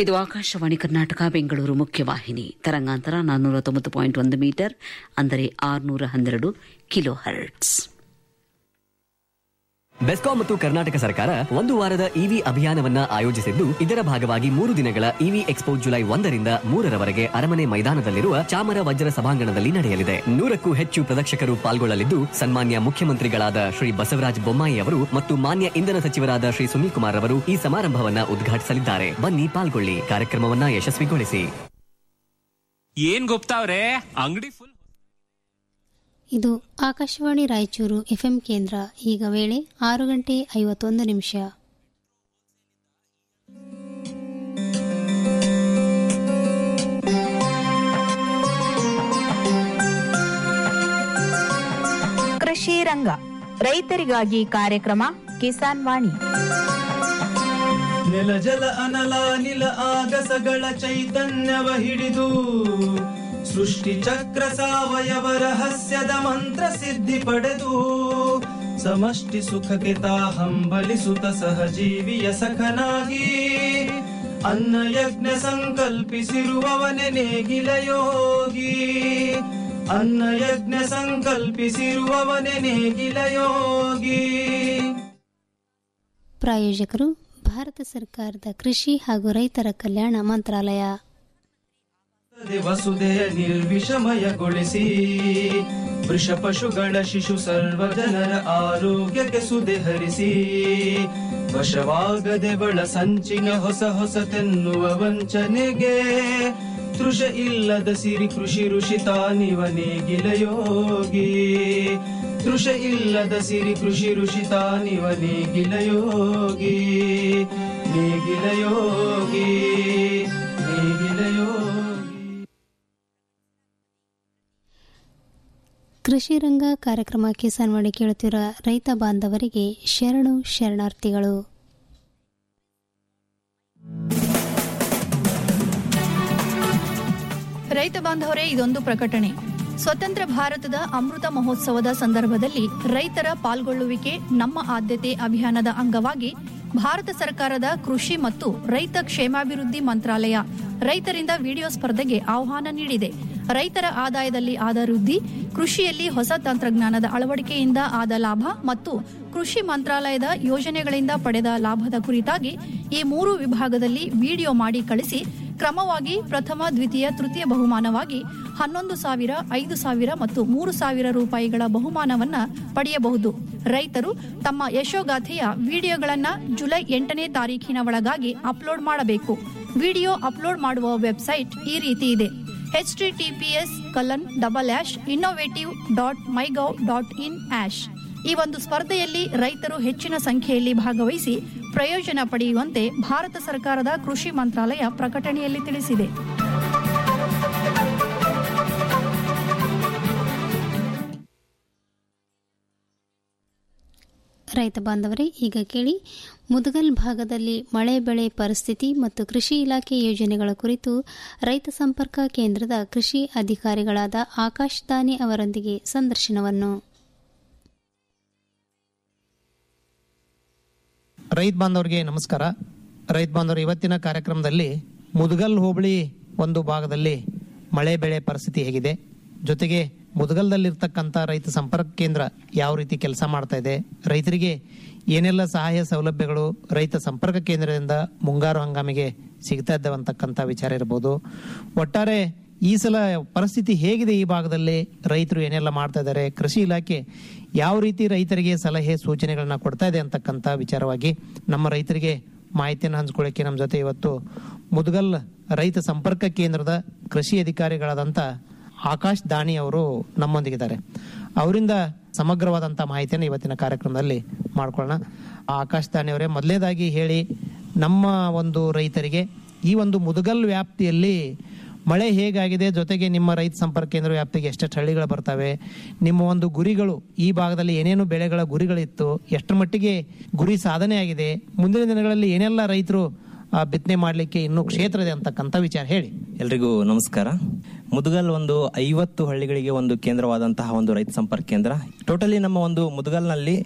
ಇದು ಆಕಾಶವಾಣಿ ಕರ್ನಾಟಕ ಬೆಂಗಳೂರು ಮುಖ್ಯವಾಹಿನಿ ತರಂಗಾಂತರ ನಾನ್ನೂರ ತೊಂಬತ್ತು ಪಾಯಿಂಟ್ ಒಂದು ಮೀಟರ್ ಅಂದರೆ ಆರುನೂರ ಹನ್ನೆರಡು ಕಿಲೋ ಹರ್ಟ್ಸ್ ಬೆಸ್ಕಾಂ ಮತ್ತು ಕರ್ನಾಟಕ ಸರ್ಕಾರ ಒಂದು ವಾರದ ಇವಿ ಅಭಿಯಾನವನ್ನ ಆಯೋಜಿಸಿದ್ದು ಇದರ ಭಾಗವಾಗಿ ಮೂರು ದಿನಗಳ ಇವಿ ಎಕ್ಸ್ಪೋ ಜುಲೈ ಒಂದರಿಂದ ಮೂರರವರೆಗೆ ಅರಮನೆ ಮೈದಾನದಲ್ಲಿರುವ ಚಾಮರ ವಜ್ರ ಸಭಾಂಗಣದಲ್ಲಿ ನಡೆಯಲಿದೆ ನೂರಕ್ಕೂ ಹೆಚ್ಚು ಪ್ರದರ್ಶಕರು ಪಾಲ್ಗೊಳ್ಳಲಿದ್ದು ಸನ್ಮಾನ್ಯ ಮುಖ್ಯಮಂತ್ರಿಗಳಾದ ಶ್ರೀ ಬಸವರಾಜ ಬೊಮ್ಮಾಯಿ ಅವರು ಮತ್ತು ಮಾನ್ಯ ಇಂಧನ ಸಚಿವರಾದ ಶ್ರೀ ಸುನೀಲ್ ಕುಮಾರ್ ಅವರು ಈ ಸಮಾರಂಭವನ್ನ ಉದ್ಘಾಟಿಸಲಿದ್ದಾರೆ ಬನ್ನಿ ಪಾಲ್ಗೊಳ್ಳಿ ಕಾರ್ಯಕ್ರಮವನ್ನ ಯಶಸ್ವಿಗೊಳಿಸಿ ಏನ್ ಗೊತ್ತಾವ್ರೆ ಅಂಗಡಿ ಫುಲ್ ಇದು ಆಕಾಶವಾಣಿ ರಾಯಚೂರು ಎಫ್ಎಂ ಕೇಂದ್ರ ಈಗ ವೇಳೆ ಆರು ಗಂಟೆ ಐವತ್ತೊಂದು ನಿಮಿಷ ಕೃಷಿ ರಂಗ ರೈತರಿಗಾಗಿ ಕಾರ್ಯಕ್ರಮ ಕಿಸಾನ್ ವಾಣಿ ನೆಲ ಜಲ ಅನಲ ನಿಲ ಆಗಸಗಳ ಚೈತನ್ಯವ ಹಿಡಿದು ಸೃಷ್ಟಿ ಚಕ್ರ ಸಾವಯವ ರಹಸ್ಯದ ಮಂತ್ರ ಸಿದ್ಧಿ ಪಡೆದು ಸಮಷ್ಟಿ ಸುಖಕ್ಕೆ ತಾ ಹಂಬಲಿಸುತ್ತ ಸಹಜೀವಿಯ ಸಖನಾಗಿ ಅನ್ನ ಯಜ್ಞ ಸಂಕಲ್ಪಿಸಿರುವವನೆ ನೇಗಿಲ ಯೋಗಿ ಅನ್ನ ಯಜ್ಞ ಸಂಕಲ್ಪಿಸಿರುವವನೆ ನೇಗಿಲ ಯೋಗಿ ಪ್ರಾಯೋಜಕರು ಭಾರತ ಸರ್ಕಾರದ ಕೃಷಿ ಹಾಗೂ ರೈತರ ಕಲ್ಯಾಣ ಮಂತ್ರಾಲಯ ವಸುದೆಯ ನಿರ್ವಿಷಮಯಗೊಳಿಸಿ ವೃಷ ಪಶುಗಳ ಶಿಶು ಸರ್ವ ಜನರ ಆರೋಗ್ಯಕ್ಕೆ ಸುದೆ ಹರಿಸಿ ವಶವಾಗದೆ ಬಳ ಸಂಚಿನ ಹೊಸ ಹೊಸತೆನ್ನುವ ವಂಚನೆಗೆ ತೃಷ ಇಲ್ಲದ ಸಿರಿ ಕೃಷಿ ಋಷಿ ತಾನಿವ ನೇಗಿಲ ಯೋಗಿ ತೃಷ ಇಲ್ಲದ ಸಿರಿ ಕೃಷಿ ಋಷಿ ತಾನಿವ ನೇಗಿಲ ಯೋಗಿ ನೇಗಿಲ ಯೋಗಿ ನೇಗಿಲ ಯೋಗಿ ಕೃಷಿ ರಂಗ ಕಾರ್ಯಕ್ರಮ ಕಿಸಾನ್ ವಾಣಿ ಕೇಳುತ್ತಿರುವ ರೈತ ಬಾಂಧವರಿಗೆ ಶರಣು ಶರಣಾರ್ಥಿಗಳು ರೈತ ಬಾಂಧವರೇ ಇದೊಂದು ಪ್ರಕಟಣೆ ಸ್ವತಂತ್ರ ಭಾರತದ ಅಮೃತ ಮಹೋತ್ಸವದ ಸಂದರ್ಭದಲ್ಲಿ ರೈತರ ಪಾಲ್ಗೊಳ್ಳುವಿಕೆ ನಮ್ಮ ಆದ್ಯತೆ ಅಭಿಯಾನದ ಅಂಗವಾಗಿ ಭಾರತ ಸರ್ಕಾರದ ಕೃಷಿ ಮತ್ತು ರೈತ ಕ್ಷೇಮಾಭಿವೃದ್ಧಿ ಮಂತ್ರಾಲಯ ರೈತರಿಂದ ವಿಡಿಯೋ ಸ್ಪರ್ಧೆಗೆ ಆಹ್ವಾನ ನೀಡಿದೆ ರೈತರ ಆದಾಯದಲ್ಲಿ ಆದ ವೃದ್ಧಿ ಕೃಷಿಯಲ್ಲಿ ಹೊಸ ತಂತ್ರಜ್ಞಾನದ ಅಳವಡಿಕೆಯಿಂದ ಆದ ಲಾಭ ಮತ್ತು ಕೃಷಿ ಮಂತ್ರಾಲಯದ ಯೋಜನೆಗಳಿಂದ ಪಡೆದ ಲಾಭದ ಕುರಿತಾಗಿ ಈ ಮೂರು ವಿಭಾಗದಲ್ಲಿ ವಿಡಿಯೋ ಮಾಡಿ ಕಳಿಸಿ ಕ್ರಮವಾಗಿ ಪ್ರಥಮ ದ್ವಿತೀಯ ತೃತೀಯ ಬಹುಮಾನವಾಗಿ ಹನ್ನೊಂದು ಸಾವಿರ ಐದು ಸಾವಿರ ಮತ್ತು ಮೂರು ಸಾವಿರ ರೂಪಾಯಿಗಳ ಬಹುಮಾನವನ್ನ ಪಡೆಯಬಹುದು ರೈತರು ತಮ್ಮ ಯಶೋಗಾಥೆಯ ವಿಡಿಯೋಗಳನ್ನ ಜುಲೈ ಎಂಟನೇ ತಾರೀಖಿನ ಒಳಗಾಗಿ ಅಪ್ಲೋಡ್ ಮಾಡಬೇಕು ವಿಡಿಯೋ ಅಪ್ಲೋಡ್ ಮಾಡುವ ವೆಬ್ಸೈಟ್ ಈ ರೀತಿ ಇದೆ H TTPS Kalan double ಆಶ್ innovative dot MyGov dot in ಆಶ್ ಈ ಒಂದು ಸ್ಪರ್ಧೆಯಲ್ಲಿ ರೈತರು ಹೆಚ್ಚಿನ ಸಂಖ್ಯೆಯಲ್ಲಿ ಭಾಗವಹಿಸಿ ಪ್ರಯೋಜನ ಪಡೆಯುವಂತೆ ಭಾರತ ಸರ್ಕಾರದ ಕೃಷಿ ಮಂತ್ರಾಲಯ ಪ್ರಕಟಣೆಯಲ್ಲಿ ತಿಳಿಸಿದೆ ರೈತ ಬಾಂಧವರೇ ಈಗ ಕೇಳಿ ಮುದಗಲ್ ಭಾಗದಲ್ಲಿ ಮಳೆ ಬೆಳೆ ಪರಿಸ್ಥಿತಿ ಮತ್ತು ಕೃಷಿ ಇಲಾಖೆ ಯೋಜನೆಗಳ ಕುರಿತು ರೈತ ಸಂಪರ್ಕ ಕೇಂದ್ರದ ಕೃಷಿ ಅಧಿಕಾರಿಗಳಾದ ಆಕಾಶ್ ದಾನಿ ಅವರೊಂದಿಗೆ ಸಂದರ್ಶನವನ್ನು ರೈತ ಬಾಂಧವರಿಗೆ ನಮಸ್ಕಾರ ರೈತ ಬಾಂಧವರು ಇವತ್ತಿನ ಕಾರ್ಯಕ್ರಮದಲ್ಲಿ ಮುದಗಲ್ ಹೋಬಳಿ ಒಂದು ಭಾಗದಲ್ಲಿ ಮಳೆ ಬೆಳೆ ಪರಿಸ್ಥಿತಿ ಹೇಗಿದೆ ಜೊತೆಗೆ ಮುದಗಲ್ದಲ್ಲಿರ್ತಕ್ಕಂಥ ರೈತ ಸಂಪರ್ಕ ಕೇಂದ್ರ ಯಾವ ರೀತಿ ಕೆಲಸ ಮಾಡ್ತಾ ಇದೆ ರೈತರಿಗೆ ಏನೆಲ್ಲ ಸಹಾಯ ಸೌಲಭ್ಯಗಳು ರೈತ ಸಂಪರ್ಕ ಕೇಂದ್ರದಿಂದ ಮುಂಗಾರು ಹಂಗಾಮಿಗೆ ಸಿಗ್ತಾ ಇದ್ದಾವೆ ಅಂತಕ್ಕಂಥ ವಿಚಾರ ಇರಬಹುದು ಒಟ್ಟಾರೆ ಈ ಸಲ ಪರಿಸ್ಥಿತಿ ಹೇಗಿದೆ ಈ ಭಾಗದಲ್ಲಿ ರೈತರು ಏನೆಲ್ಲ ಮಾಡ್ತಾ ಇದ್ದಾರೆ ಕೃಷಿ ಇಲಾಖೆ ಯಾವ ರೀತಿ ರೈತರಿಗೆ ಸಲಹೆ ಸೂಚನೆಗಳನ್ನ ಕೊಡ್ತಾ ಇದೆ ಅಂತಕ್ಕಂಥ ವಿಚಾರವಾಗಿ ನಮ್ಮ ರೈತರಿಗೆ ಮಾಹಿತಿಯನ್ನು ಹಂಚ್ಕೊಳ್ಳಿಕ್ಕೆ ನಮ್ಮ ಜೊತೆ ಇವತ್ತು ಮುದಗಲ್ ರೈತ ಸಂಪರ್ಕ ಕೇಂದ್ರದ ಕೃಷಿ ಅಧಿಕಾರಿಗಳಾದಂಥ ಆಕಾಶ್ ದಾಣಿ ಅವರು ನಮ್ಮೊಂದಿಗಿದ್ದಾರೆ ಅವರಿಂದ ಸಮಗ್ರವಾದಂಥ ಮಾಹಿತಿಯನ್ನು ಇವತ್ತಿನ ಕಾರ್ಯಕ್ರಮದಲ್ಲಿ ಮಾಡ್ಕೊಳ್ಳೋಣ ಆಕಾಶ್ ದಾಣಿ ಅವರೇ ಮೊದಲನೇದಾಗಿ ಹೇಳಿ ನಮ್ಮ ಒಂದು ರೈತರಿಗೆ ಈ ಒಂದು ಮುದಗಲ್ ವ್ಯಾಪ್ತಿಯಲ್ಲಿ ಮಳೆ ಹೇಗಾಗಿದೆ ಜೊತೆಗೆ ನಿಮ್ಮ ರೈತ ಸಂಪರ್ಕ ಕೇಂದ್ರ ವ್ಯಾಪ್ತಿಗೆ ಎಷ್ಟೆಷ್ಟು ಹಳ್ಳಿಗಳು ಬರ್ತವೆ ನಿಮ್ಮ ಒಂದು ಗುರಿಗಳು ಈ ಭಾಗದಲ್ಲಿ ಏನೇನು ಬೆಳೆಗಳ ಗುರಿಗಳಿತ್ತು ಎಷ್ಟರ ಮಟ್ಟಿಗೆ ಗುರಿ ಸಾಧನೆ ಆಗಿದೆ ಮುಂದಿನ ದಿನಗಳಲ್ಲಿ ಏನೆಲ್ಲ ರೈತರು ಆ, ಬಿತ್ತನೆ ಮಾಡಲಿಕ್ಕೆ ಇನ್ನೂ ಕ್ಷೇತ್ರ ಇದೆ ಅಂತಕ್ಕಂಥ ವಿಚಾರ ಹೇಳಿ ಎಲ್ರಿಗೂ ನಮಸ್ಕಾರ ಮುದಗಲ್ ಒಂದು ಐವತ್ತು ಹಳ್ಳಿಗಳಿಗೆ ಒಂದು ಕೇಂದ್ರವಾದಂತಹ ಒಂದು ರೈತ ಸಂಪರ್ಕ ಕೇಂದ್ರ ಟೋಟಲಿ ನಮ್ಮ ಒಂದು ಮುದಗಲ್ನಲ್ಲಿ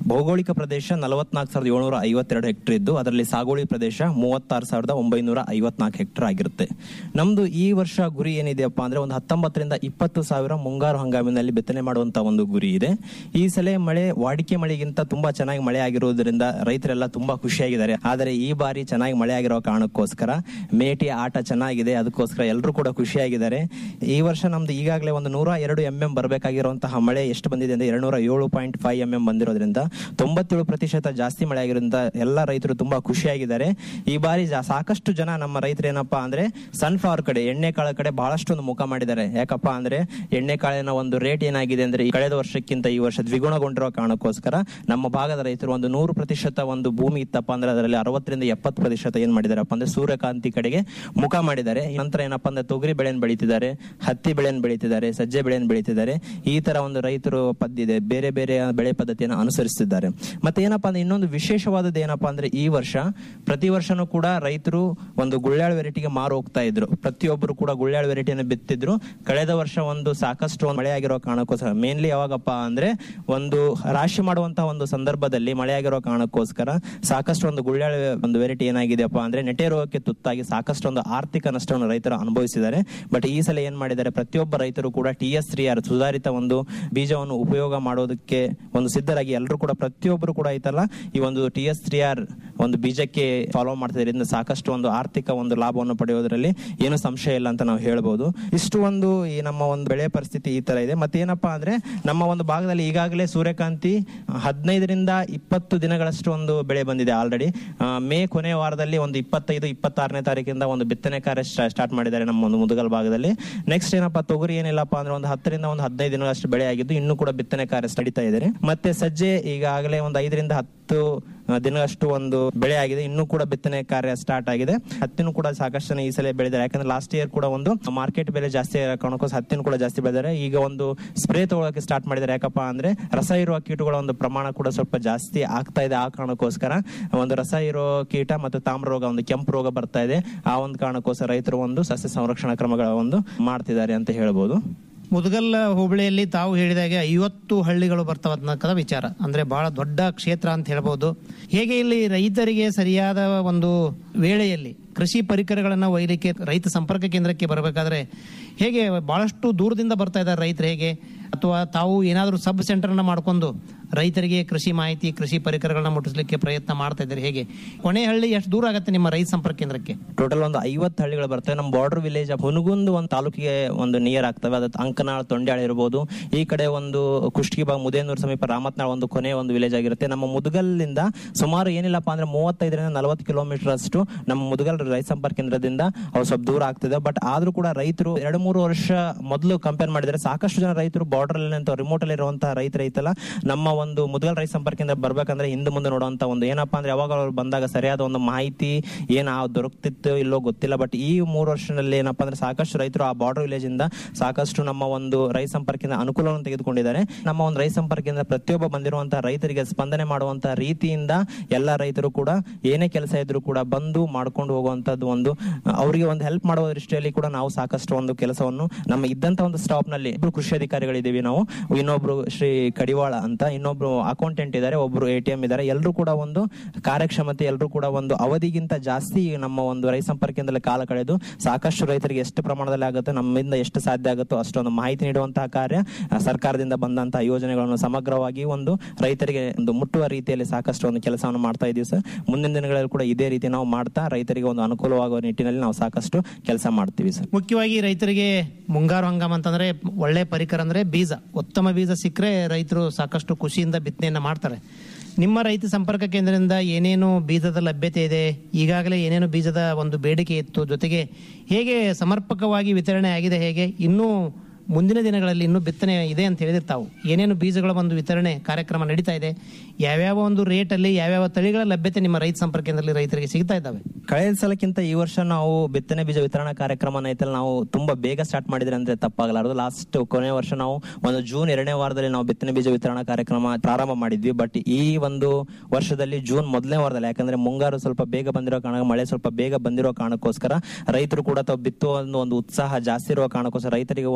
ಭೌಗೋಳಿಕ ಪ್ರದೇಶ ನಲವತ್ನಾಲ್ಕು ಸಾವಿರದ ಏಳ್ನೂರ ಐವತ್ತೆರಡು ಹೆಕ್ಟರ್ ಇದ್ದು ಅದರಲ್ಲಿ ಸಾಗುವಳಿ ಪ್ರದೇಶ ಮೂವತ್ತಾರು ಸಾವಿರದ ಒಂಬೈನೂರ ಐವತ್ನಾಲ್ಕು ಹೆಕ್ಟರ್ ಆಗಿರುತ್ತೆ ನಮ್ದು ಈ ವರ್ಷ ಗುರಿ ಏನಿದೆಯಪ್ಪ ಅಂದ್ರೆ ಒಂದು ಹತ್ತೊಂಬತ್ತರಿಂದ ಇಪ್ಪತ್ತು ಸಾವಿರ ಮುಂಗಾರು ಹಂಗಾಮಿನಲ್ಲಿ ಬಿತ್ತನೆ ಮಾಡುವಂತ ಒಂದು ಗುರಿ ಇದೆ ಈ ಸಲ ಮಳೆ ವಾಡಿಕೆ ಮಳೆಗಿಂತ ತುಂಬಾ ಚೆನ್ನಾಗಿ ಮಳೆ ಆಗಿರುವುದರಿಂದ ರೈತರೆಲ್ಲ ತುಂಬಾ ಖುಷಿಯಾಗಿದ್ದಾರೆ ಆದರೆ ಈ ಬಾರಿ ಚೆನ್ನಾಗಿ ಮಳೆ ಆಗಿರೋ ಕಾರಣಕ್ಕೋಸ್ಕರ ಮೇಟಿ ಆಟ ಚೆನ್ನಾಗಿದೆ ಅದಕ್ಕೋಸ್ಕರ ಎಲ್ಲರೂ ಕೂಡ ಖುಷಿಯಾಗಿದ್ದಾರೆ ಈ ವರ್ಷ ನಮ್ದು ಈಗಾಗಲೇ ಒಂದು ನೂರ ಎರಡು ಎಂ ಎಂ ಬರಬೇಕಾಗಿರುವಂತಹ ಮಳೆ ಎಷ್ಟು ಬಂದಿದೆ ಅಂದ್ರೆ ಎರಡ್ನೂರ ಏಳು ಪಾಯಿಂಟ್ ಫೈವ್ ಎಂ ಎಂ ಬಂದಿರೋದ್ರಿಂದ ತೊಂಬತ್ತೇಳು ಪ್ರತಿಶತ ಜಾಸ್ತಿ ಮಳೆ ಆಗಿರೋದ್ರಿಂದ ಎಲ್ಲ ರೈತರು ತುಂಬಾ ಖುಷಿಯಾಗಿದ್ದಾರೆ ಈ ಬಾರಿ ಜಾ- ಸಾಕಷ್ಟು ಜನ ನಮ್ಮ ರೈತರು ಏನಪ್ಪಾ ಅಂದ್ರೆ ಸನ್ಫ್ಲವರ್ ಕಡೆ ಎಣ್ಣೆ ಕಾಳ ಕಡೆ ಬಹಳಷ್ಟು ಒಂದು ಮುಖ ಮಾಡಿದ್ದಾರೆ ಯಾಕಪ್ಪ ಅಂದ್ರೆ ಎಣ್ಣೆ ಕಾಳಿನ ಒಂದು ರೇಟ್ ಏನಾಗಿದೆ ಅಂದ್ರೆ ಈ ಕಳೆದ ವರ್ಷಕ್ಕಿಂತ ಈ ವರ್ಷ ದ್ವಿಗುಣಗೊಂಡಿರೋ ಕಾರಣಕ್ಕೋಸ್ಕರ ನಮ್ಮ ಭಾಗದ ರೈತರು ಒಂದು ನೂರು ಪ್ರತಿಶತ ಒಂದು ಭೂಮಿ ಇತ್ತಪ್ಪ ಅಂದ್ರೆ ಅದರಲ್ಲಿ ಅರವತ್ತರಿಂದ ಎಪ್ಪತ್ತು ಪ್ರತಿಶತ ಏನ್ ಮಾಡಿದಾರಪ್ಪ ಅಂದ್ರೆ ಸೂರ್ಯಕಾಂತಿ ಕಡೆಗೆ ಮುಖ ಮಾಡಿದ್ದಾರೆ ನಂತರ ಏನಪ್ಪಾ ಅಂದ್ರೆ ತೊಗರಿ ಬೆಳೆಯನ್ನು ಬೆಳೀತಿದ್ದಾರೆ ಹತ್ತಿ ಬೆಳೆಯನ್ನು ಬೆಳೀತಿದ್ದಾರೆ ಸಜ್ಜೆ ಬೆಳೆಯನ್ನು ಬೆಳೀತಿದ್ದಾರೆ ಈ ತರ ಒಂದು ರೈತರು ಪದ್ದಿದೆ ಬೇರೆ ಬೇರೆ ಬೆಳೆ ಪದ್ಧತಿಯನ್ನು ಅನುಸರಿಸುತ್ತಿದ್ದಾರೆ ಮತ್ತೆ ಏನಪ್ಪಾ ಅಂದ್ರೆ ಇನ್ನೊಂದು ವಿಶೇಷವಾದದ್ದು ಏನಪ್ಪಾ ಅಂದ್ರೆ ಈ ವರ್ಷ ಪ್ರತಿ ವರ್ಷನೂ ಕೂಡ ರೈತರು ಒಂದು ಗುಳ್ಳ್ಯಾಳ ವೆರೈಟಿಗೆ ಮಾರು ಹೋಗ್ತಾ ಇದ್ರು ಪ್ರತಿಯೊಬ್ಬರು ಕೂಡ ಗುಳ್ಳ್ಯಾಳ ವೆರೈಟಿಯನ್ನು ಬಿತ್ತಿದ್ರು ಕಳೆದ ವರ್ಷ ಒಂದು ಸಾಕಷ್ಟು ಒಂದು ಮಳೆ ಆಗಿರೋ ಕಾರಣಕ್ಕೋಸ್ಕರ ಮೇನ್ಲಿ ಯಾವಾಗಪ್ಪ ಅಂದ್ರೆ ಒಂದು ರಾಶಿ ಮಾಡುವಂತಹ ಒಂದು ಸಂದರ್ಭದಲ್ಲಿ ಮಳೆ ಆಗಿರೋ ಕಾರಣಕ್ಕೋಸ್ಕರ ಸಾಕಷ್ಟು ಒಂದು ಗುಳ್ಳ್ಯಾಳ ಒಂದು ವೆರೈಟಿ ಏನಾಗಿದೆಯಪ್ಪ ಅಂದ್ರೆ ನೆಟೆ ರೋಗಕ್ಕೆ ತುತ್ತಾಗಿ ಸಾಕಷ್ಟು ಒಂದು ಆರ್ಥಿಕ ನಷ್ಟವನ್ನು ರೈತರು ಅನುಭವಿಸಿದ್ದಾರೆ ಬಟ್ ಈ ಸಲ ಏನ್ ಮಾಡಿದ್ದಾರೆ ಪ್ರತಿಯೊಬ್ಬ ರೈತರು ಕೂಡ ಟಿ ಎಸ್ ತ್ರೀ ಆರ್ ಸುಧಾರಿತ ಒಂದು ಬೀಜವನ್ನು ಉಪಯೋಗ ಮಾಡೋದಕ್ಕೆ ಒಂದು ಸಿದ್ಧರಾಗಿ ಎಲ್ಲರೂ ಕೂಡ ಪ್ರತಿಯೊಬ್ಬರು ಕೂಡ ಐತಲ್ಲ ಈ ಒಂದು ಟಿ ಎಸ್ ತ್ರೀ ಆರ್ ಒಂದು ಬೀಜಕ್ಕೆ ಫಾಲೋ ಮಾಡ್ತಿದ್ರಿಂದ ಸಾಕಷ್ಟು ಒಂದು ಆರ್ಥಿಕ ಒಂದು ಲಾಭವನ್ನು ಪಡೆಯೋದ್ರಲ್ಲಿ ಏನು ಸಂಶಯ ಇಲ್ಲ ಅಂತ ನಾವು ಹೇಳ್ಬೋದು ಇಷ್ಟು ಒಂದು ಈ ನಮ್ಮ ಒಂದು ಬೆಳೆ ಪರಿಸ್ಥಿತಿ ಈ ತರ ಇದೆ ಮತ್ತೆ ಏನಪ್ಪಾ ಅಂದ್ರೆ ನಮ್ಮ ಒಂದು ಭಾಗದಲ್ಲಿ ಈಗಾಗಲೇ ಸೂರ್ಯಕಾಂತಿ ಹದಿನೈದರಿಂದ ಇಪ್ಪತ್ತು ದಿನಗಳಷ್ಟು ಒಂದು ಬೆಳೆ ಬಂದಿದೆ ಆಲ್ರೆಡಿ ಮೇ ಕೊನೆ ವಾರದಲ್ಲಿ ಒಂದು ಇಪ್ಪತ್ತೈದು ಇಪ್ಪತ್ತಾರನೇ ತಾರೀಕಿಂದ ಒಂದು ಬಿತ್ತನೆ ಕಾರ್ಯ ಸ್ಟಾರ್ಟ್ ಮಾಡಿದ್ದಾರೆ ನಮ್ಮ ಒಂದು ಮುದುಗಲ್ ಭಾಗದಲ್ಲಿ ನೆಕ್ಸ್ಟ್ ಏನಪ್ಪಾ ತೊಗರಿ ಏನಿಲ್ಲಪ್ಪ ಅಂದ್ರೆ ಒಂದು ಹತ್ತರಿಂದ ಒಂದು ಹದಿನೈದು ದಿನಗಳಷ್ಟು ಬೆಳೆ ಆಗಿದ್ದು ಇನ್ನೂ ಕೂಡ ಬಿತ್ತನೆ ಕಾರ್ಯ ನಡೀತಾ ಇದ್ದಾರೆ ಮತ್ತೆ ಸಜ್ಜೆ ಈಗಾಗಲೇ ಒಂದು ಐದರಿಂದ ಹತ್ತು ಆ, ದಿನಗಳಷ್ಟು ಒಂದು ಬೆಳೆ ಆಗಿದೆ ಇನ್ನೂ ಕೂಡ ಬಿತ್ತನೆ ಕಾರ್ಯ ಸ್ಟಾರ್ಟ್ ಆಗಿದೆ ಹತ್ತಿನೂ ಕೂಡ ಸಾಕಷ್ಟು ಜನ ಈ ಸಲ ಬೆಳೆದಿದ್ದಾರೆ ಯಾಕಂದ್ರೆ ಲಾಸ್ಟ್ ಇಯರ್ ಕೂಡ ಒಂದು ಮಾರ್ಕೆಟ್ ಬೆಲೆ ಜಾಸ್ತಿ ಇರೋ ಕಾರಣಕ್ಕೋಸ್ಕರ ಹತ್ತಿನೂ ಕೂಡ ಜಾಸ್ತಿ ಬೆಳೆದಿದ್ದಾರೆ ಈಗ ಒಂದು ಸ್ಪ್ರೇ ತಗೊಳಕ್ಕೆ ಸ್ಟಾರ್ಟ್ ಮಾಡಿದ್ದಾರೆ ಯಾಕಪ್ಪ ಅಂದ್ರೆ ರಸ ಇರುವ ಕೀಟಗಳ ಒಂದು ಪ್ರಮಾಣ ಕೂಡ ಸ್ವಲ್ಪ ಜಾಸ್ತಿ ಆಗ್ತಾ ಇದೆ ಆ ಕಾರಣಕ್ಕೋಸ್ಕರ ಒಂದು ರಸ ಇರೋ ಕೀಟ ಮತ್ತು ತಾಮ್ರ ರೋಗ ಒಂದು ಕೆಂಪು ರೋಗ ಬರ್ತಾ ಇದೆ ಆ ಒಂದು ಕಾರಣಕ್ಕೋಸ್ಕರ ರೈತರು ಒಂದು ಸಸ್ಯ ಸಂರಕ್ಷಣಾ ಕ್ರಮಗಳ ಒಂದು ಮಾಡ್ತಿದ್ದಾರೆ ಅಂತ ಹೇಳ್ಬೋದು ಮುದಗಲ್ ಹೋಬಳಿಯಲ್ಲಿ ತಾವು ಹೇಳಿದಾಗೆ ಐವತ್ತು ಹಳ್ಳಿಗಳು ಬರ್ತಾವ ಅನ್ನೋದ ವಿಚಾರ ಅಂದ್ರೆ ಬಹಳ ದೊಡ್ಡ ಕ್ಷೇತ್ರ ಅಂತ ಹೇಳ್ಬೋದು ಹೇಗೆ ಇಲ್ಲಿ ರೈತರಿಗೆ ಸರಿಯಾದ ಒಂದು ವೇಳೆಯಲ್ಲಿ ಕೃಷಿ ಪರಿಕರಗಳನ್ನು ಒಯ್ಯಲಿಕ್ಕೆ ರೈತ ಸಂಪರ್ಕ ಕೇಂದ್ರಕ್ಕೆ ಬರಬೇಕಾದ್ರೆ ಹೇಗೆ ಬಹಳಷ್ಟು ದೂರದಿಂದ ಬರ್ತಾ ಇದ್ದಾರೆ ರೈತರು ಹೇಗೆ ಅಥವಾ ತಾವು ಏನಾದರೂ ಸಬ್ ಸೆಂಟರ್ನ ಮಾಡ್ಕೊಂಡು ರೈತರಿಗೆ ಕೃಷಿ ಮಾಹಿತಿ ಕೃಷಿ ಪರಿಕರಗಳನ್ನ ಮುಟ್ಟಿಸ್ಲಿಕ್ಕೆ ಪ್ರಯತ್ನ ಮಾಡ್ತಾ ಇದ್ದಾರೆ ಹೇಗೆ ಕೊನೆ ಹಳ್ಳಿ ಎಷ್ಟು ದೂರ ಆಗುತ್ತೆ ನಿಮ್ಮ ರೈತ ಸಂಪರ್ಕ ಕೇಂದ್ರಕ್ಕೆ ಟೋಟಲ್ ಒಂದು ಐವತ್ತು ಹಳ್ಳಿಗಳು ಬರ್ತವೆ ನಮ್ಮ ಬಾರ್ಡರ್ ವಿಲೇಜ್ ಹುನಗುಂದ್ ಒಂದು ತಾಲೂಕಿಗೆ ಒಂದು ನಿಯರ್ ಆಗ್ತವೆ ಅದು ಅಂಕನಾಳ್ ತೊಂಡ್ಯಾಳ ಇರ್ಬೋದು ಈ ಕಡೆ ಒಂದು ಕುಷ್ಟಗಿ ಬಾಗ್ ಮುದೇನೂರು ಸಮೀಪ ರಾಮತ್ನಾಳ್ ಒಂದು ಕೊನೆ ಒಂದು ವಿಲೇಜ್ ಆಗಿರುತ್ತೆ ನಮ್ಮ ಮುದಗಲ್ನಿಂದ ಸುಮಾರು ಏನಿಲ್ಲಪ್ಪ ಅಂದ್ರೆ ಮೂವತ್ತೈದರಿಂದ ನಲವತ್ತು ಕಿಲೋಮೀಟರ್ ಅಷ್ಟು ನಮ್ಮ ಮುದಗಲ್ ರೈತ ಸಂಪರ್ಕ ಕೇಂದ್ರದಿಂದ ಅವ್ರು ಸ್ವಲ್ಪ ದೂರ ಆಗ್ತಿದೆ ಬಟ್ ಆದ್ರೂ ಕೂಡ ರೈತರು ಎರಡು ಮೂರು ವರ್ಷ ಮೊದಲು ಕಂಪೇರ್ ಮಾಡಿದ್ರೆ ಸಾಕಷ್ಟು ಜನ ರೈತರು ಬಾರ್ಡರ್ ಅಲ್ಲಿ ಅಂತ ರಿಮೋಟ್ ಅಲ್ಲಿ ಇರುವಂತಹ ರೈತರು ಐತಲ್ಲ ನಮ್ಮ ಒಂದು ಮುದಗಲ್ ರೈತ ಸಂಪರ್ಕ ಕೇಂದ್ರ ಬರ್ಬೇಕಂದ್ರೆ ಹಿಂದೆ ಮುಂದೆ ನೋಡುವಂತ ಒಂದು ಏನಪ್ಪಾ ಅಂದ್ರೆ ಯಾವಾಗ ಅವ್ರು ಬಂದಾಗ ಸರಿಯಾದ ಒಂದು ಮಾಹಿತಿ ಏನ್ ಆ ದೊರಕ್ತಿತ್ತು ಇಲ್ಲೋ ಗೊತ್ತಿಲ್ಲ ಬಟ್ ಈ ಮೂರು ವರ್ಷದಲ್ಲಿ ಏನಪ್ಪಾ ಅಂದ್ರೆ ಸಾಕಷ್ಟು ರೈತರು ಆ ಬಾರ್ಡರ್ ವಿಲೇಜ್ ಇಂದ ಸಾಕಷ್ಟು ನಮ್ಮ ಒಂದು ರೈತ ಸಂಪರ್ಕದಿಂದ ಅನುಕೂಲವನ್ನು ತೆಗೆದುಕೊಂಡಿದ್ದಾರೆ ನಮ್ಮ ಒಂದು ರೈತ ಸಂಪರ್ಕದಿಂದ ಪ್ರತಿಯೊಬ್ಬ ಬಂದಿರುವಂತಹ ರೈತರಿಗೆ ಸ್ಪಂದನೆ ಮಾಡುವಂತಹ ರೀತಿಯಿಂದ ಎಲ್ಲ ರೈತರು ಕೂಡ ಏನೇ ಕೆಲಸ ಇದ್ರು ಕೂಡ ಬಂದು ಮಾಡ್ಕೊಂಡು ಹೋಗುವಂತದ್ದು ಒಂದು ಅಹ್, ಅವರಿಗೆ ಒಂದು ಹೆಲ್ಪ್ ಮಾಡುವ ದೃಷ್ಟಿಯಲ್ಲಿ ಕೂಡ ನಾವು ಸಾಕಷ್ಟು ಒಂದು ಕೆಲಸವನ್ನು ನಮ್ಮ ಇದ್ದಂತ ಒಂದು ಸ್ಟಾಪ್ ನಲ್ಲಿ ಇಬ್ರು ಕೃಷಿ ಅಧಿಕಾರಿಗಳಿದ್ದೀವಿ ನಾವು ಇನ್ನೊಬ್ರು ಶ್ರೀ ಕಡಿವಾಳ ಅಂತ ಇನ್ನೊಬ್ರು ಅಕೌಂಟೆಂಟ್ ಇದ್ದಾರೆ ಒಬ್ರು ಎ ಟಿ ಎಂ ಇದ್ದಾರೆ ಎಲ್ಲರೂ ಕೂಡ ಒಂದು ಕಾರ್ಯಕ್ಷಮತೆ ಎಲ್ಲರೂ ಕೂಡ ಒಂದು ಅವಧಿಗಿಂತ ಜಾಸ್ತಿ ನಮ್ಮ ಒಂದು ರೈತ ಸಂಪರ್ಕ ಕೇಂದ್ರದಲ್ಲಿ ಕಾಲ ಕಳೆದು ಸಾಕಷ್ಟು ರೈತರಿಗೆ ಎಷ್ಟು ಪ್ರಮಾಣದಲ್ಲಿ ಆಗುತ್ತೋ ನಮ್ಮಿಂದ ಎಷ್ಟು ಸಾಧ್ಯ ಆಗುತ್ತೋ ಅಷ್ಟೊಂದು ಮಾಹಿತಿ ನೀಡುವಂತಹ ಕಾರ್ಯ ಆ, ಸರ್ಕಾರದಿಂದ ಬಂದಂತಹ ಯೋಜನೆಗಳನ್ನು ಸಮಗ್ರವಾಗಿ ಒಂದು ರೈತರಿಗೆ ಒಂದು ಮುಟ್ಟುವ ರೀತಿಯಲ್ಲಿ ಸಾಕಷ್ಟು ಒಂದು ಕೆಲಸವನ್ನು ಮಾಡ್ತಾ ಇದೀವಿ ಸರ್ ಮುಂದಿನ ದಿನಗಳಲ್ಲಿ ಕೂಡ ಇದೇ ರೀತಿ ನಾವು ಮಾಡ್ತಾ ರೈತರಿಗೆ ಒಂದು ಅನುಕೂಲವಾಗುವ ನಿಟ್ಟಿನಲ್ಲಿ ನಾವು ಸಾಕಷ್ಟು ಕೆಲಸ ಮಾಡ್ತೀವಿ ಸರ್ ಮುಖ್ಯವಾಗಿ ರೈತರಿಗೆ ಮುಂಗಾರು ಹಂಗಾಮ ಅಂತಂದ್ರೆ ಒಳ್ಳೆ ಪರಿಕರ ಅಂದ್ರೆ ಬೀಜ ಉತ್ತಮ ಬೀಜ ಸಿಕ್ಕರೆ ರೈತರು ಸಾಕಷ್ಟು ಖುಷಿಯಿಂದ ಬಿತ್ತನೆಯನ್ನ ಮಾಡ್ತಾರೆ ನಿಮ್ಮ ರೈತ ಸಂಪರ್ಕ ಕೇಂದ್ರದಿಂದ ಏನೇನು ಬೀಜದ ಲಭ್ಯತೆ ಇದೆ ಈಗಾಗಲೇ ಏನೇನು ಬೀಜದ ಒಂದು ಬೇಡಿಕೆ ಇತ್ತು ಜೊತೆಗೆ ಹೇಗೆ ಸಮರ್ಪಕವಾಗಿ ವಿತರಣೆ ಆಗಿದೆ ಹೇಗೆ ಇನ್ನೂ ಮುಂದಿನ ದಿನಗಳಲ್ಲಿ ಇನ್ನೂ ಬಿತ್ತನೆ ಇದೆ ಅಂತ ಹೇಳಿದ್ರೆ ತಾವು ಏನೇನು ಬೀಜಗಳ ಒಂದು ವಿತರಣೆ ಕಾರ್ಯಕ್ರಮ ನಡೀತಾ ಇದೆ ಯಾವ್ಯಾವ ಒಂದು ರೇಟ್ ಅಲ್ಲಿ ಯಾವ್ಯಾವ ತಳಿಗಳ ಲಭ್ಯತೆ ನಿಮ್ಮ ರೈತ ಸಂಪರ್ಕ ಕೇಂದ್ರದಲ್ಲಿ ರೈತರಿಗೆ ಸಿಗ್ತಾ ಇದ್ದಾವೆ ಕಳೆದ ಸಲಕ್ಕಿಂತ ಈ ವರ್ಷ ನಾವು ಬಿತ್ತನೆ ಬೀಜ ವಿತರಣಾ ಕಾರ್ಯಕ್ರಮ ಐತಲ್ಲ ನಾವು ತುಂಬಾ ಬೇಗ ಸ್ಟಾರ್ಟ್ ಮಾಡಿದ್ರೆ ಅಂದ್ರೆ ತಪ್ಪಾಗಲಾರದು ಲಾಸ್ಟ್ ಕೊನೆ ವರ್ಷ ನಾವು ಒಂದು ಜೂನ್ ಎರಡನೇ ವಾರದಲ್ಲಿ ನಾವು ಬಿತ್ತನೆ ಬೀಜ ವಿತರಣಾ ಕಾರ್ಯಕ್ರಮ ಪ್ರಾರಂಭ ಮಾಡಿದ್ವಿ ಬಟ್ ಈ ಒಂದು ವರ್ಷದಲ್ಲಿ ಜೂನ್ ಮೊದಲನೇ ವಾರದಲ್ಲಿ ಯಾಕಂದ್ರೆ ಮುಂಗಾರು ಸ್ವಲ್ಪ ಬೇಗ ಬಂದಿರೋ ಕಾರಣ ಮಳೆ ಸ್ವಲ್ಪ ಬೇಗ ಬಂದಿರೋ ಕಾರಣಕ್ಕೋಸ್ಕರ ರೈತರು ಕೂಡ ತಾವು ಬಿತ್ತುವ ಒಂದು ಒಂದು ಉತ್ಸಾಹ ಜಾಸ್ತಿ ಇರುವ ಕಾರಣಕ್ಕೋಸ್ಕರ ರೈತರಿಗೆ ಒಂದು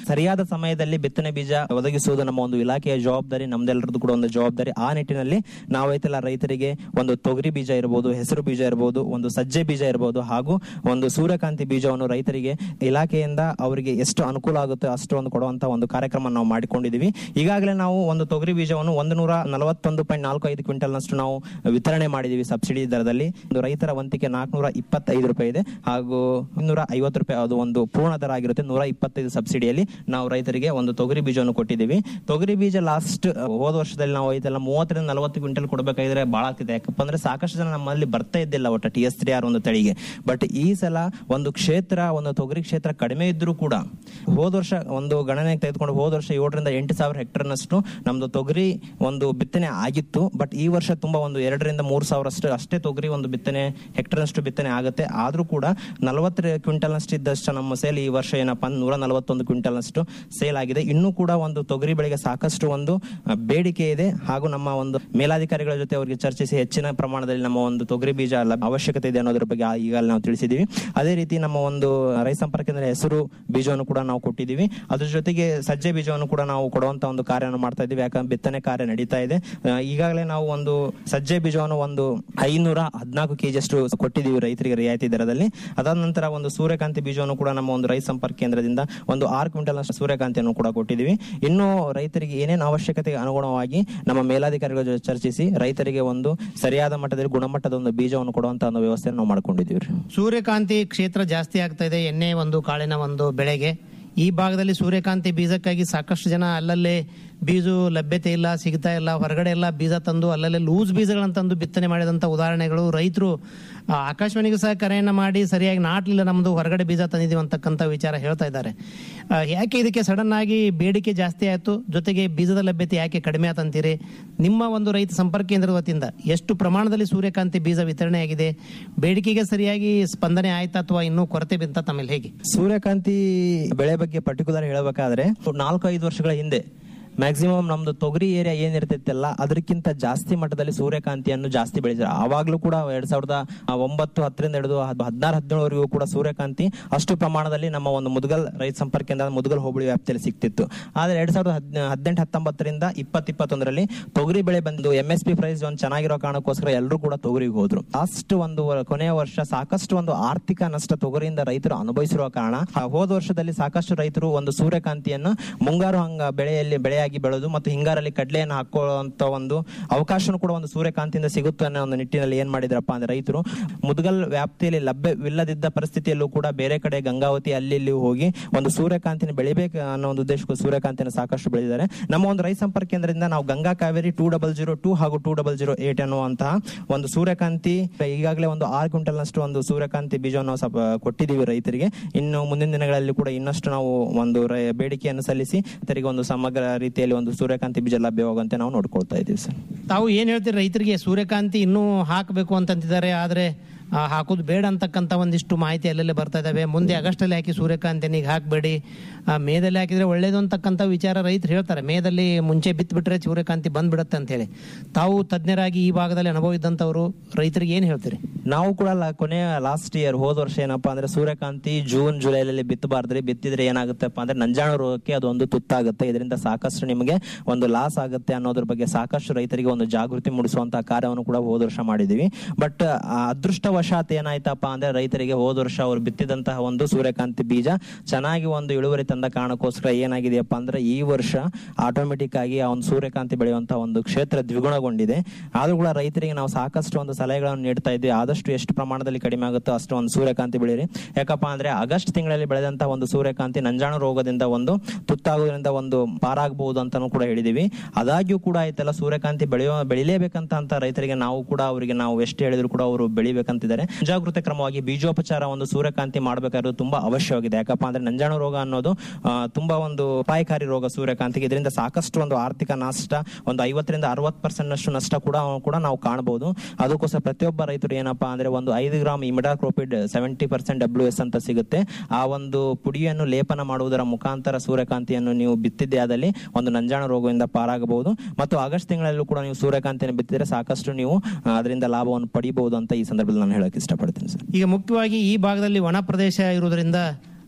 ಸರಿಯಾದ ಸಮಯದಲ್ಲಿ ಬಿತ್ತನೆ ಬೀಜ ಒದಗಿಸುವುದು ನಮ್ಮ ಒಂದು ಇಲಾಖೆಯ ಜವಾಬ್ದಾರಿ ನಮ್ದೆಲ್ಲರದ್ದು ಕೂಡ ಒಂದು ಜವಾಬ್ದಾರಿ ಆ ನಿಟ್ಟಿನಲ್ಲಿ ನಾವೈತೆಲ್ಲ ರೈತರಿಗೆ ಒಂದು ತೊಗರಿ ಬೀಜ ಇರಬಹುದು ಹೆಸರು ಬೀಜ ಇರಬಹುದು ಒಂದು ಸಜ್ಜೆ ಬೀಜ ಇರಬಹುದು ಹಾಗೂ ಒಂದು ಸೂರ್ಯಕಾಂತಿ ಬೀಜವನ್ನು ರೈತರಿಗೆ ಇಲಾಖೆಯಿಂದ ಅವರಿಗೆ ಎಷ್ಟು ಅನುಕೂಲ ಆಗುತ್ತೆ ಅಷ್ಟು ಒಂದು ಕೊಡುವಂತ ಒಂದು ಕಾರ್ಯಕ್ರಮ ನಾವು ಮಾಡಿಕೊಂಡಿದ್ದೀವಿ ಈಗಾಗಲೇ ನಾವು ಒಂದು ತೊಗರಿ ಬೀಜವನ್ನು ಒಂದು ನೂರ ನಲವತ್ತೊಂದು ಪಾಯಿಂಟ್ ನಾಲ್ಕು ಐದು ಕ್ವಿಂಟಲ್ನಷ್ಟು ನಾವು ವಿತರಣೆ ಮಾಡಿದ್ದೀವಿ ಸಬ್ಸಿಡಿ ದರದಲ್ಲಿ ಒಂದು ರೈತರ ವಂತಿಕೆ ನಾಲ್ಕುನೂರ ಇಪ್ಪತ್ತೈದು ರೂಪಾಯಿ ಇದೆ ಹಾಗೂ ಇನ್ನೂರ ಐವತ್ತು ರೂಪಾಯಿ ಅದು ಒಂದು ಪೂರ್ಣ ದರ ಆಗಿರುತ್ತೆ ನೂರ ಇಪ್ಪತ್ತೈದು ಸಬ್ಸಿಡಿಯಲ್ಲಿ ನಾವು ರೈತರಿಗೆ ಒಂದು ತೊಗರಿ ಬೀಜವನ್ನು ಕೊಟ್ಟಿದ್ದೀವಿ ತೊಗರಿ ಬೀಜ ಲಾಸ್ಟ್ ಹೋದ ವರ್ಷದಲ್ಲಿ ನಾವು ಐತೆಲ್ಲ ಮೂವತ್ತರಿಂದ ನಲವತ್ತು ಕ್ವಿಂಟಲ್ ಕೊಡಬೇಕಾದ್ರೆ ಬಹಳ ಆಗ್ತಿದೆ ಯಾಕಪ್ಪ ಅಂದ್ರೆ ಸಾಕಷ್ಟು ಜನ ನಮ್ಮಲ್ಲಿ ಬರ್ತಾ ಇದ್ದಿಲ್ಲ ಒಟ್ಟು ಟಿ ಎಸ್ ತ್ರೀ ಆರ್ ಒಂದು ತಳಿಗೆ ಬಟ್ ಈ ಸಲ ಒಂದು ಕ್ಷೇತ್ರ ಒಂದು ತೊಗರಿ ಕ್ಷೇತ್ರ ಕಡಿಮೆ ಇದ್ರೂ ಕೂಡ ಹೋದ ವರ್ಷ ಒಂದು ಗಣನೆಗೆ ತೆಗೆದುಕೊಂಡು ಹೋದ ವರ್ಷ ಏಳರಿಂದ ಎಂಟು ಸಾವಿರ ಹೆಕ್ಟರ್ನಷ್ಟು ನಮ್ದು ತೊಗರಿ ಒಂದು ಬಿತ್ತನೆ ಆಗಿತ್ತು ಬಟ್ ಈ ವರ್ಷ ತುಂಬಾ ಒಂದು ಎರಡರಿಂದ ಮೂರು ಸಾವಿರ ಅಷ್ಟು ಅಷ್ಟೇ ತೊಗರಿ ಒಂದು ಬಿತ್ತನೆ ಹೆಕ್ಟರ್ನಷ್ಟು ಬಿತ್ತನೆ ಆಗುತ್ತೆ ಆದ್ರೂ ಕೂಡ ನಲವತ್ತು ಕ್ವಿಂಟಲ್ನಷ್ಟು ಇದ್ದಷ್ಟು ನಮ್ಮ ಸೇಲ್ ಈ ವರ್ಷ ಏನಪ್ಪಾ ಅಂದ್ರೆ ನೂರ ನಲವತ್ತೊಂದು ಕ್ವಿಂಟಲ್ನಷ್ಟು ಸೇಲ್ ಆಗಿದೆ ಇನ್ನೂ ಕೂಡ ಒಂದು ತೊಗರಿ ಬೆಳೆಗೆ ಸಾಕಷ್ಟು ಒಂದು ಆ, ಬೇಡಿಕೆ ಇದೆ ಹಾಗೂ ನಮ್ಮ ಒಂದು ಮೇಲಾಧಿಕಾರಿಗಳ ಜೊತೆ ಅವರಿಗೆ ಚರ್ಚಿಸಿ ಹೆಚ್ಚಿನ ಪ್ರಮಾಣದಲ್ಲಿ ನಮ್ಮ ಒಂದು ತೊಗರಿ ಬೀಜ ಲಭ್ಯ- ಅವಶ್ಯಕತೆ ಇದೆ ಅನ್ನೋದ್ರ ಬಗ್ಗೆ ಆ- ಈಗಾಗಲೇ ನಾವು ತಿಳಿಸಿದೀವಿ ಅದೇ ರೀತಿ ನಮ್ಮ ಒಂದು ರೈತ ಸಂಪರ್ಕ ಕೇಂದ್ರ ಹೆಸರು ಬೀಜವನ್ನು ಕೂಡ ನಾವು ಕೊಟ್ಟಿದ್ದೀವಿ ಅದ್ರ ಜೊತೆಗೆ ಸಜ್ಜೆ ಬೀಜವನ್ನು ಕೂಡ ನಾವು ಕೊಡುವಂತ ಒಂದು ಕಾರ್ಯವನ್ನು ಮಾಡ್ತಾ ಇದ್ದೀವಿ ಯಾಕಂದ್ರೆ ಬಿತ್ತನೆ ಕಾರ್ಯ ನಡೀತಾ ಇದೆ ಆ, ಈಗಾಗಲೇ ನಾವು ಒಂದು ಸಜ್ಜೆ ಬೀಜವನ್ನು ಒಂದು ಐನೂರ ಹದಿನಾಲ್ಕು ಕೆಜಿ ಅಷ್ಟು ಕೊಟ್ಟಿದ್ದೀವಿ ರೈತರಿಗೆ ರಿಯಾಯಿತಿ ದರದಲ್ಲಿ ಅದಾದ ನಂತರ ಒಂದು ಸೂರ್ಯಕಾಂತಿ ಬೀಜವನ್ನು ಕೂಡ ನಮ್ಮ ಒಂದು ರೈತ ಸಂಪರ್ಕ ಕೇಂದ್ರದಿಂದ ಒಂದು ಆರು ಕ್ವಿಂಟಲ್ ಅಷ್ಟು ಸೂರ್ಯಕಾಂತಿಯನ್ನು ಕೂಡ ಕೊಟ್ಟಿದ್ದೀವಿ ಇನ್ನು ರೈತರಿಗೆ ಏನೇನು ಅವಶ್ಯಕತೆಗೆ ಅನುಗುಣವಾಗಿ ನಮ್ಮ ಮೇಲಾಧಿಕಾರಿಗಳ ಜೊತೆ ಚರ್ಚಿಸಿ ರೈತರಿಗೆ ಒಂದು ಸರಿಯಾದ ಮಟ್ಟದಲ್ಲಿ ಗುಣಮಟ್ಟದ ಒಂದು ಬೀಜವನ್ನು ಕೊಡುವಂತ ಒಂದು ವ್ಯವಸ್ಥೆಯನ್ನು ನಾವು ಮಾಡ್ಕೊಂಡಿದ್ದೀವಿ ರೀ. ಸೂರ್ಯಕಾಂತಿ ಕ್ಷೇತ್ರ ಜಾಸ್ತಿ ಆಗ್ತಾ ಇದೆ ಎಣ್ಣೆ ಒಂದು ಕಾಳಿನ ಒಂದು ಬೆಳೆಗೆ ಈ ಭಾಗದಲ್ಲಿ ಸೂರ್ಯಕಾಂತಿ ಬೀಜಕ್ಕಾಗಿ ಸಾಕಷ್ಟು ಜನ ಅಲ್ಲಲ್ಲೇ ಬೀಜ ಲಭ್ಯತೆ ಇಲ್ಲ ಸಿಗ್ತಾ ಇಲ್ಲ ಹೊರಗಡೆ ಎಲ್ಲ ಬೀಜ ತಂದು ಅಲ್ಲಲ್ಲೇ ಲೂಸ್ ಬೀಜಗಳನ್ನು ತಂದು ಬಿತ್ತನೆ ಮಾಡಿದಂಥ ಉದಾಹರಣೆಗಳು ರೈತರು ಆ, ಆಕಾಶವಾಣಿಗೂ ಸಹ ಕರೆಯನ್ನ ಮಾಡಿ ಸರಿಯಾಗಿ ನಾಟ್ಲಿಲ್ಲ ನಮ್ದು ಹೊರಗಡೆ ಬೀಜ ತಂದಿದ್ದೀವಿ ಅಂತಕ್ಕಂಥ ವಿಚಾರ ಹೇಳ್ತಾ ಇದ್ದಾರೆ ಆ, ಯಾಕೆ ಇದಕ್ಕೆ ಸಡನ್ ಆಗಿ ಬೇಡಿಕೆ ಜಾಸ್ತಿ ಆಯ್ತು ಜೊತೆಗೆ ಬೀಜದ ಲಭ್ಯತೆ ಯಾಕೆ ಕಡಿಮೆ ಆತಂತೀರಿ ನಿಮ್ಮ ಒಂದು ರೈತ ಸಂಪರ್ಕ ಕೇಂದ್ರದ ವತಿಯಿಂದ ಎಷ್ಟು ಪ್ರಮಾಣದಲ್ಲಿ ಸೂರ್ಯಕಾಂತಿ ಬೀಜ ವಿತರಣೆ ಆಗಿದೆ ಬೇಡಿಕೆಗೆ ಸರಿಯಾಗಿ ಸ್ಪಂದನೆ ಆಯ್ತಾ ಅಥವಾ ಇನ್ನೂ ಕೊರತೆ ಬಿಂತ ತಮ್ಮಲ್ಲಿ ಹೇಗೆ ಸೂರ್ಯಕಾಂತಿ ಬೆಳೆ ಬಗ್ಗೆ ಪರ್ಟಿಕ್ಯುಲರ್ ಹೇಳಬೇಕಾದ್ರೆ ನಾಲ್ಕು ಐದು ವರ್ಷಗಳ ಹಿಂದೆ ಮ್ಯಾಕ್ಸಿಮಮ್ ನಮ್ದು ತೊಗರಿ ಏರಿಯಾ ಏನಿರ್ತೈತಲ್ಲ ಅದಕ್ಕಿಂತ ಜಾಸ್ತಿ ಮಟ್ಟದಲ್ಲಿ ಸೂರ್ಯಕಾಂತಿಯನ್ನು ಜಾಸ್ತಿ ಬೆಳೆಸಿದ್ರು ಆವಾಗಲೂ ಕೂಡ ಎರಡ್ ಸಾವಿರದ ಒಂಬತ್ತು ಹತ್ತರಿಂದ ಹಿಡಿದು ಹದಿನಾರು ಹದಿನೇಳವರೆಗೂ ಕೂಡ ಸೂರ್ಯಕಾಂತಿ ಅಷ್ಟು ಪ್ರಮಾಣದಲ್ಲಿ ನಮ್ಮ ಒಂದು ಮುದಗಲ್ ರೈತ ಸಂಪರ್ಕ ಕೇಂದ್ರ ಮುದಗಲ್ ಹೋಬಳಿ ವ್ಯಾಪ್ತಿಯಲ್ಲಿ ಸಿಕ್ತಿತ್ತು ಆದ್ರೆ ಎರಡ್ ಸಾವಿರದ ಹದಿನೆಂಟು ಹತ್ತೊಂಬತ್ತರಿಂದ ಇಪ್ಪತ್ ಇಪ್ಪತ್ತೊಂದರಲ್ಲಿ ತೊಗರಿ ಬೆಳೆ ಬಂದು ಎಂ ಎಸ್ ಪಿ ಪ್ರೈಸ್ ಒಂದು ಚೆನ್ನಾಗಿರೋ ಕಾರಣಕ್ಕೋಸ್ಕರ ಎಲ್ಲರೂ ಕೂಡ ತೊಗರಿಗೆ ಹೋದ್ರು ಲಾಸ್ಟ್ ಒಂದು ವ- ಕೊನೆಯ ವರ್ಷ ಸಾಕಷ್ಟು ಒಂದು ಆರ್ಥಿಕ ನಷ್ಟ ತೊಗರಿಯಿಂದ ರೈತರು ಅನುಭವಿಸಿರುವ ಕಾರಣ ಆ ಹೋದ ವರ್ಷದಲ್ಲಿ ಸಾಕಷ್ಟು ರೈತರು ಒಂದು ಸೂರ್ಯಕಾಂತಿಯನ್ನು ಮುಂಗಾರು ಹಂಗ ಬೆಳೆಯಲ್ಲಿ ಬೆಳೆಯಾಗಿ ಬೆಳೆದು ಮತ್ತು ಹಿಂಗಾರಲ್ಲಿ ಕಡಲೆಯನ್ನು ಹಾಕೊಳ್ಳುವಂತ ಒಂದು ಅವಕಾಶನೂ ಕೂಡ ಒಂದು ಸೂರ್ಯಕಾಂತಿಯಿಂದ ಸಿಗುತ್ತೆ ಅನ್ನೋ ಒಂದು ನಿಟ್ಟಿನಲ್ಲಿ ಏನ್ ಮಾಡಿದ್ರಪ್ಪ ಅಂದ್ರೆ ರೈತರು ಮುದ್ಗಲ್ ವ್ಯಾಪ್ತಿಯಲ್ಲಿ ಲಭ್ಯವಿಲ್ಲದಿದ್ದ ಪರಿಸ್ಥಿತಿಯಲ್ಲೂ ಕೂಡ ಬೇರೆ ಕಡೆ ಗಂಗಾವತಿ ಅಲ್ಲಿ ಇಲ್ಲಿ ಹೋಗಿ ಒಂದು ಸೂರ್ಯಕಾಂತಿನ ಬೆಳಿಬೇಕು ಅನ್ನೋ ಒಂದು ಉದ್ದೇಶಕ್ಕೂ ಸೂರ್ಯಕಾಂತಿನ ಸಾಕಷ್ಟು ಬೆಳೆದಿದ್ದಾರೆ ನಮ್ಮ ಒಂದು ರೈತ ಸಂಪರ್ಕ ಕೇಂದ್ರದಿಂದ ನಾವು Ganga Kaveri two double zero two ಹಾಗೂ ಟೂ ಡಬಲ್ ಜೀರೋ ಏಟ್ ಅನ್ನುವಂತಹ ಒಂದು ಸೂರ್ಯಕಾಂತಿ ಈಗಾಗಲೇ ಒಂದು ಆರು ಕ್ವಿಂಟಲ್ ನಷ್ಟು ಒಂದು ಸೂರ್ಯಕಾಂತಿ ಬೀಜವನ್ನು ನಾವು ಸ್ವಲ್ಪ ಕೊಟ್ಟಿದ್ದೀವಿ ರೈತರಿಗೆ ಇನ್ನು ಮುಂದಿನ ದಿನಗಳಲ್ಲಿ ಕೂಡ ಇನ್ನಷ್ಟು ನಾವು ಒಂದು ರೈ- ಬೇಡಿಕೆಯನ್ನು ಸಲ್ಲಿಸಿ ರೈತರಿಗೆ ಒಂದು ಸಮಗ್ರ ರೀತಿಯಲ್ಲಿ ಒಂದು ಸೂರ್ಯಕಾಂತಿ ಬೀಜ ಲಭ್ಯವಾಗುವಂತೆ ನಾವು ನೋಡ್ಕೊಳ್ತಾ ಇದ್ದೀವಿ ಸರ್ ತಾವು ಏನ್ ಹೇಳ್ತೀರಿ ರೈತರಿಗೆ ಸೂರ್ಯಕಾಂತಿ ಇನ್ನೂ ಹಾಕಬೇಕು ಅಂತಂತಿದ್ದಾರೆ ಆದ್ರೆ ಆ, ಹಾಕೋದು ಬೇಡ ಅಂತಕ್ಕಂಥ ಒಂದಿಷ್ಟು ಮಾಹಿತಿ ಅಲ್ಲೆಲ್ಲೇ ಬರ್ತಾ ಇದಾವೆ ಮುಂದೆ ಆಗಸ್ಟಲ್ಲಿ ಹಾಕಿ ಸೂರ್ಯಕಾಂತಿನ ಈಗ ಹಾಕಬೇಡಿ ಮೇದಲ್ಲಿ ಹಾಕಿದ್ರೆ ಒಳ್ಳೇದು ಅಂತಕ್ಕಂಥ ವಿಚಾರ ರೈತರು ಹೇಳ್ತಾರೆ ಮೇದಲ್ಲಿ ಮುಂಚೆ ಬಿತ್ಬಿಟ್ರೆ ಸೂರ್ಯಕಾಂತಿ ಬಂದ್ಬಿಡುತ್ತೆ ಅಂತ ಹೇಳಿ ತಾವು ತಜ್ಞರಾಗಿ ಈ ಭಾಗದಲ್ಲಿ ಅನುಭವ ಇದ್ದಂಥವ್ರು ರೈತರಿಗೆ ಏನ್ ಹೇಳ್ತೀರಿ ನಾವು ಕೂಡ ಲ- ಕೊನೆಯ ಲಾಸ್ಟ್ ಇಯರ್ ಹೋದ ವರ್ಷ ಏನಪ್ಪಾ ಅಂದ್ರೆ ಸೂರ್ಯಕಾಂತಿ ಜೂನ್ ಜುಲೈನಲ್ಲಿ ಬಿತ್ತಬಾರ್ದ್ರಿ ಬಿತ್ತಿದ್ರೆ ಏನಾಗುತ್ತಪ್ಪ ಅಂದ್ರೆ ನಂಜಾಣು ರೋಗಕ್ಕೆ ಅದೊಂದು ತುತ್ತಾಗುತ್ತೆ ಇದರಿಂದ ಸಾಕಷ್ಟು ನಿಮಗೆ ಒಂದು ಲಾಸ್ ಆಗುತ್ತೆ ಅನ್ನೋದ್ರ ಬಗ್ಗೆ ಸಾಕಷ್ಟು ರೈತರಿಗೆ ಒಂದು ಜಾಗೃತಿ ಮೂಡಿಸುವಂತಹ ಕಾರ್ಯವನ್ನು ಕೂಡ ಹೋದ ವರ್ಷ ಮಾಡಿದೀವಿ ಬಟ್ ಅದೃಷ್ಟವಶಾತ್ ಏನಾಯ್ತಪ್ಪ ಅಂದ್ರೆ ರೈತರಿಗೆ ಹೋದ ವರ್ಷ ಅವ್ರು ಬಿತ್ತಿದಂತಹ ಒಂದು ಸೂರ್ಯಕಾಂತಿ ಬೀಜ ಚೆನ್ನಾಗಿ ಒಂದು ಇಳುವರಿ ತಂದ ಕಾರಣಕ್ಕೋಸ್ಕರ ಏನಾಗಿದೆಯಪ್ಪ ಅಂದ್ರೆ ಈ ವರ್ಷ ಆಟೋಮೆಟಿಕ್ ಆಗಿ ಆ ಒಂದು ಸೂರ್ಯಕಾಂತಿ ಬೆಳೆಯುವಂತಹ ಒಂದು ಕ್ಷೇತ್ರ ದ್ವಿಗುಣಗೊಂಡಿದೆ ಆದ್ರೂ ಕೂಡ ರೈತರಿಗೆ ನಾವು ಸಾಕಷ್ಟು ಒಂದು ಸಲಹೆಗಳನ್ನು ನೀಡ್ತಾ ಇದ್ವಿ ಆದಷ್ಟು ಎಷ್ಟು ಪ್ರಮಾಣದಲ್ಲಿ ಕಡಿಮೆ ಆಗುತ್ತೋ ಅಷ್ಟು ಒಂದು ಸೂರ್ಯಕಾಂತಿ ಬೆಳೀರಿ ಯಾಕಪ್ಪ ಅಂದ್ರೆ ಆಗಸ್ಟ್ ತಿಂಗಳಲ್ಲಿ ಬೆಳೆದಂತಹ ಒಂದು ಸೂರ್ಯಕಾಂತಿ ನಂಜಾಣು ರೋಗದಿಂದ ಒಂದು ತುತ್ತಾಗೋದ್ರಿಂದ ಒಂದು ಪಾರಾಗಬಹುದು ಅಂತಾನು ಕೂಡ ಹೇಳಿದೀವಿ ಆದಾಗ್ಯೂ ಕೂಡ ಆಯ್ತಲ್ಲ ಸೂರ್ಯಕಾಂತಿ ಬೆಳೆಯೋ ಬೆಳಿಲೇಬೇಕಂತ ಅಂತ ರೈತರಿಗೆ ನಾವು ಕೂಡ ಅವರಿಗೆ ನಾವು ಎಷ್ಟು ಹೇಳಿದ್ರು ಕೂಡ ಅವರು ಬೆಳಿಬೇಕಂತಿದ್ದಾರೆ ಮುಂಜಾಗೃತ ಕ್ರಮವಾಗಿ ಬೀಜೋಪಚಾರ ಒಂದು ಸೂರ್ಯಕಾಂತಿ ಮಾಡಬೇಕಾದ್ರೂ ತುಂಬಾ ಅವಶ್ಯವಾಗಿದೆ ಯಾಕಪ್ಪ ಅಂದ್ರೆ ನಂಜಾಣು ರೋಗ ಅನ್ನೋದು ಆ, ತುಂಬಾ ಒಂದು ಅಪಾಯಕಾರಿ ರೋಗ ಸೂರ್ಯಕಾಂತಿಗೆ ಇದರಿಂದ ಸಾಕಷ್ಟು ಒಂದು ಆರ್ಥಿಕ ನಷ್ಟ ಒಂದು ಐವತ್ತರಿಂದ ಅರವತ್ತು ಪರ್ಸೆಂಟ್ ನಷ್ಟು ನಷ್ಟ ಕೂಡ ಕೂಡ ನಾವು ಕಾಣಬಹುದು ಅದಕ್ಕೋಸ್ಕರ ಪ್ರತಿಯೊಬ್ಬ ರೈತರು ಏನಪ್ಪಾ ಅಂದ್ರೆ ಒಂದು ಐದು gram imidacloprid seventy percent W S ಅಂತ ಸಿಗುತ್ತೆ ಆ ಒಂದು ಪುಡಿಯನ್ನು ಲೇಪನ ಮಾಡುವುದರ ಮುಖಾಂತರ ಸೂರ್ಯಕಾಂತಿಯನ್ನು ನೀವು ಬಿತ್ತಿದ್ದೇ ಆದಲ್ಲಿ ಒಂದು ನಂಜಾಣು ರೋಗದಿಂದ ಪಾರಾಗಬಹುದು ಮತ್ತು ಆಗಸ್ಟ್ ತಿಂಗಳಲ್ಲೂ ಕೂಡ ನೀವು ಸೂರ್ಯಕಾಂತಿಯನ್ನು ಬಿತ್ತಿದ್ರೆ ಸಾಕಷ್ಟು ನೀವು ಆ, ಅದರಿಂದ ಲಾಭವನ್ನು ಪಡಿಬಹುದು ಅಂತ ಈ ಸಂದರ್ಭದಲ್ಲಿ ನಾನು ಹೇಳಕ್ ಇಷ್ಟಪಡ್ತೀನಿ ಸರ್ ಈಗ ಮುಖ್ಯವಾಗಿ ಈ ಭಾಗದಲ್ಲಿ ಒಣ ಪ್ರದೇಶ ಇರುವುದರಿಂದ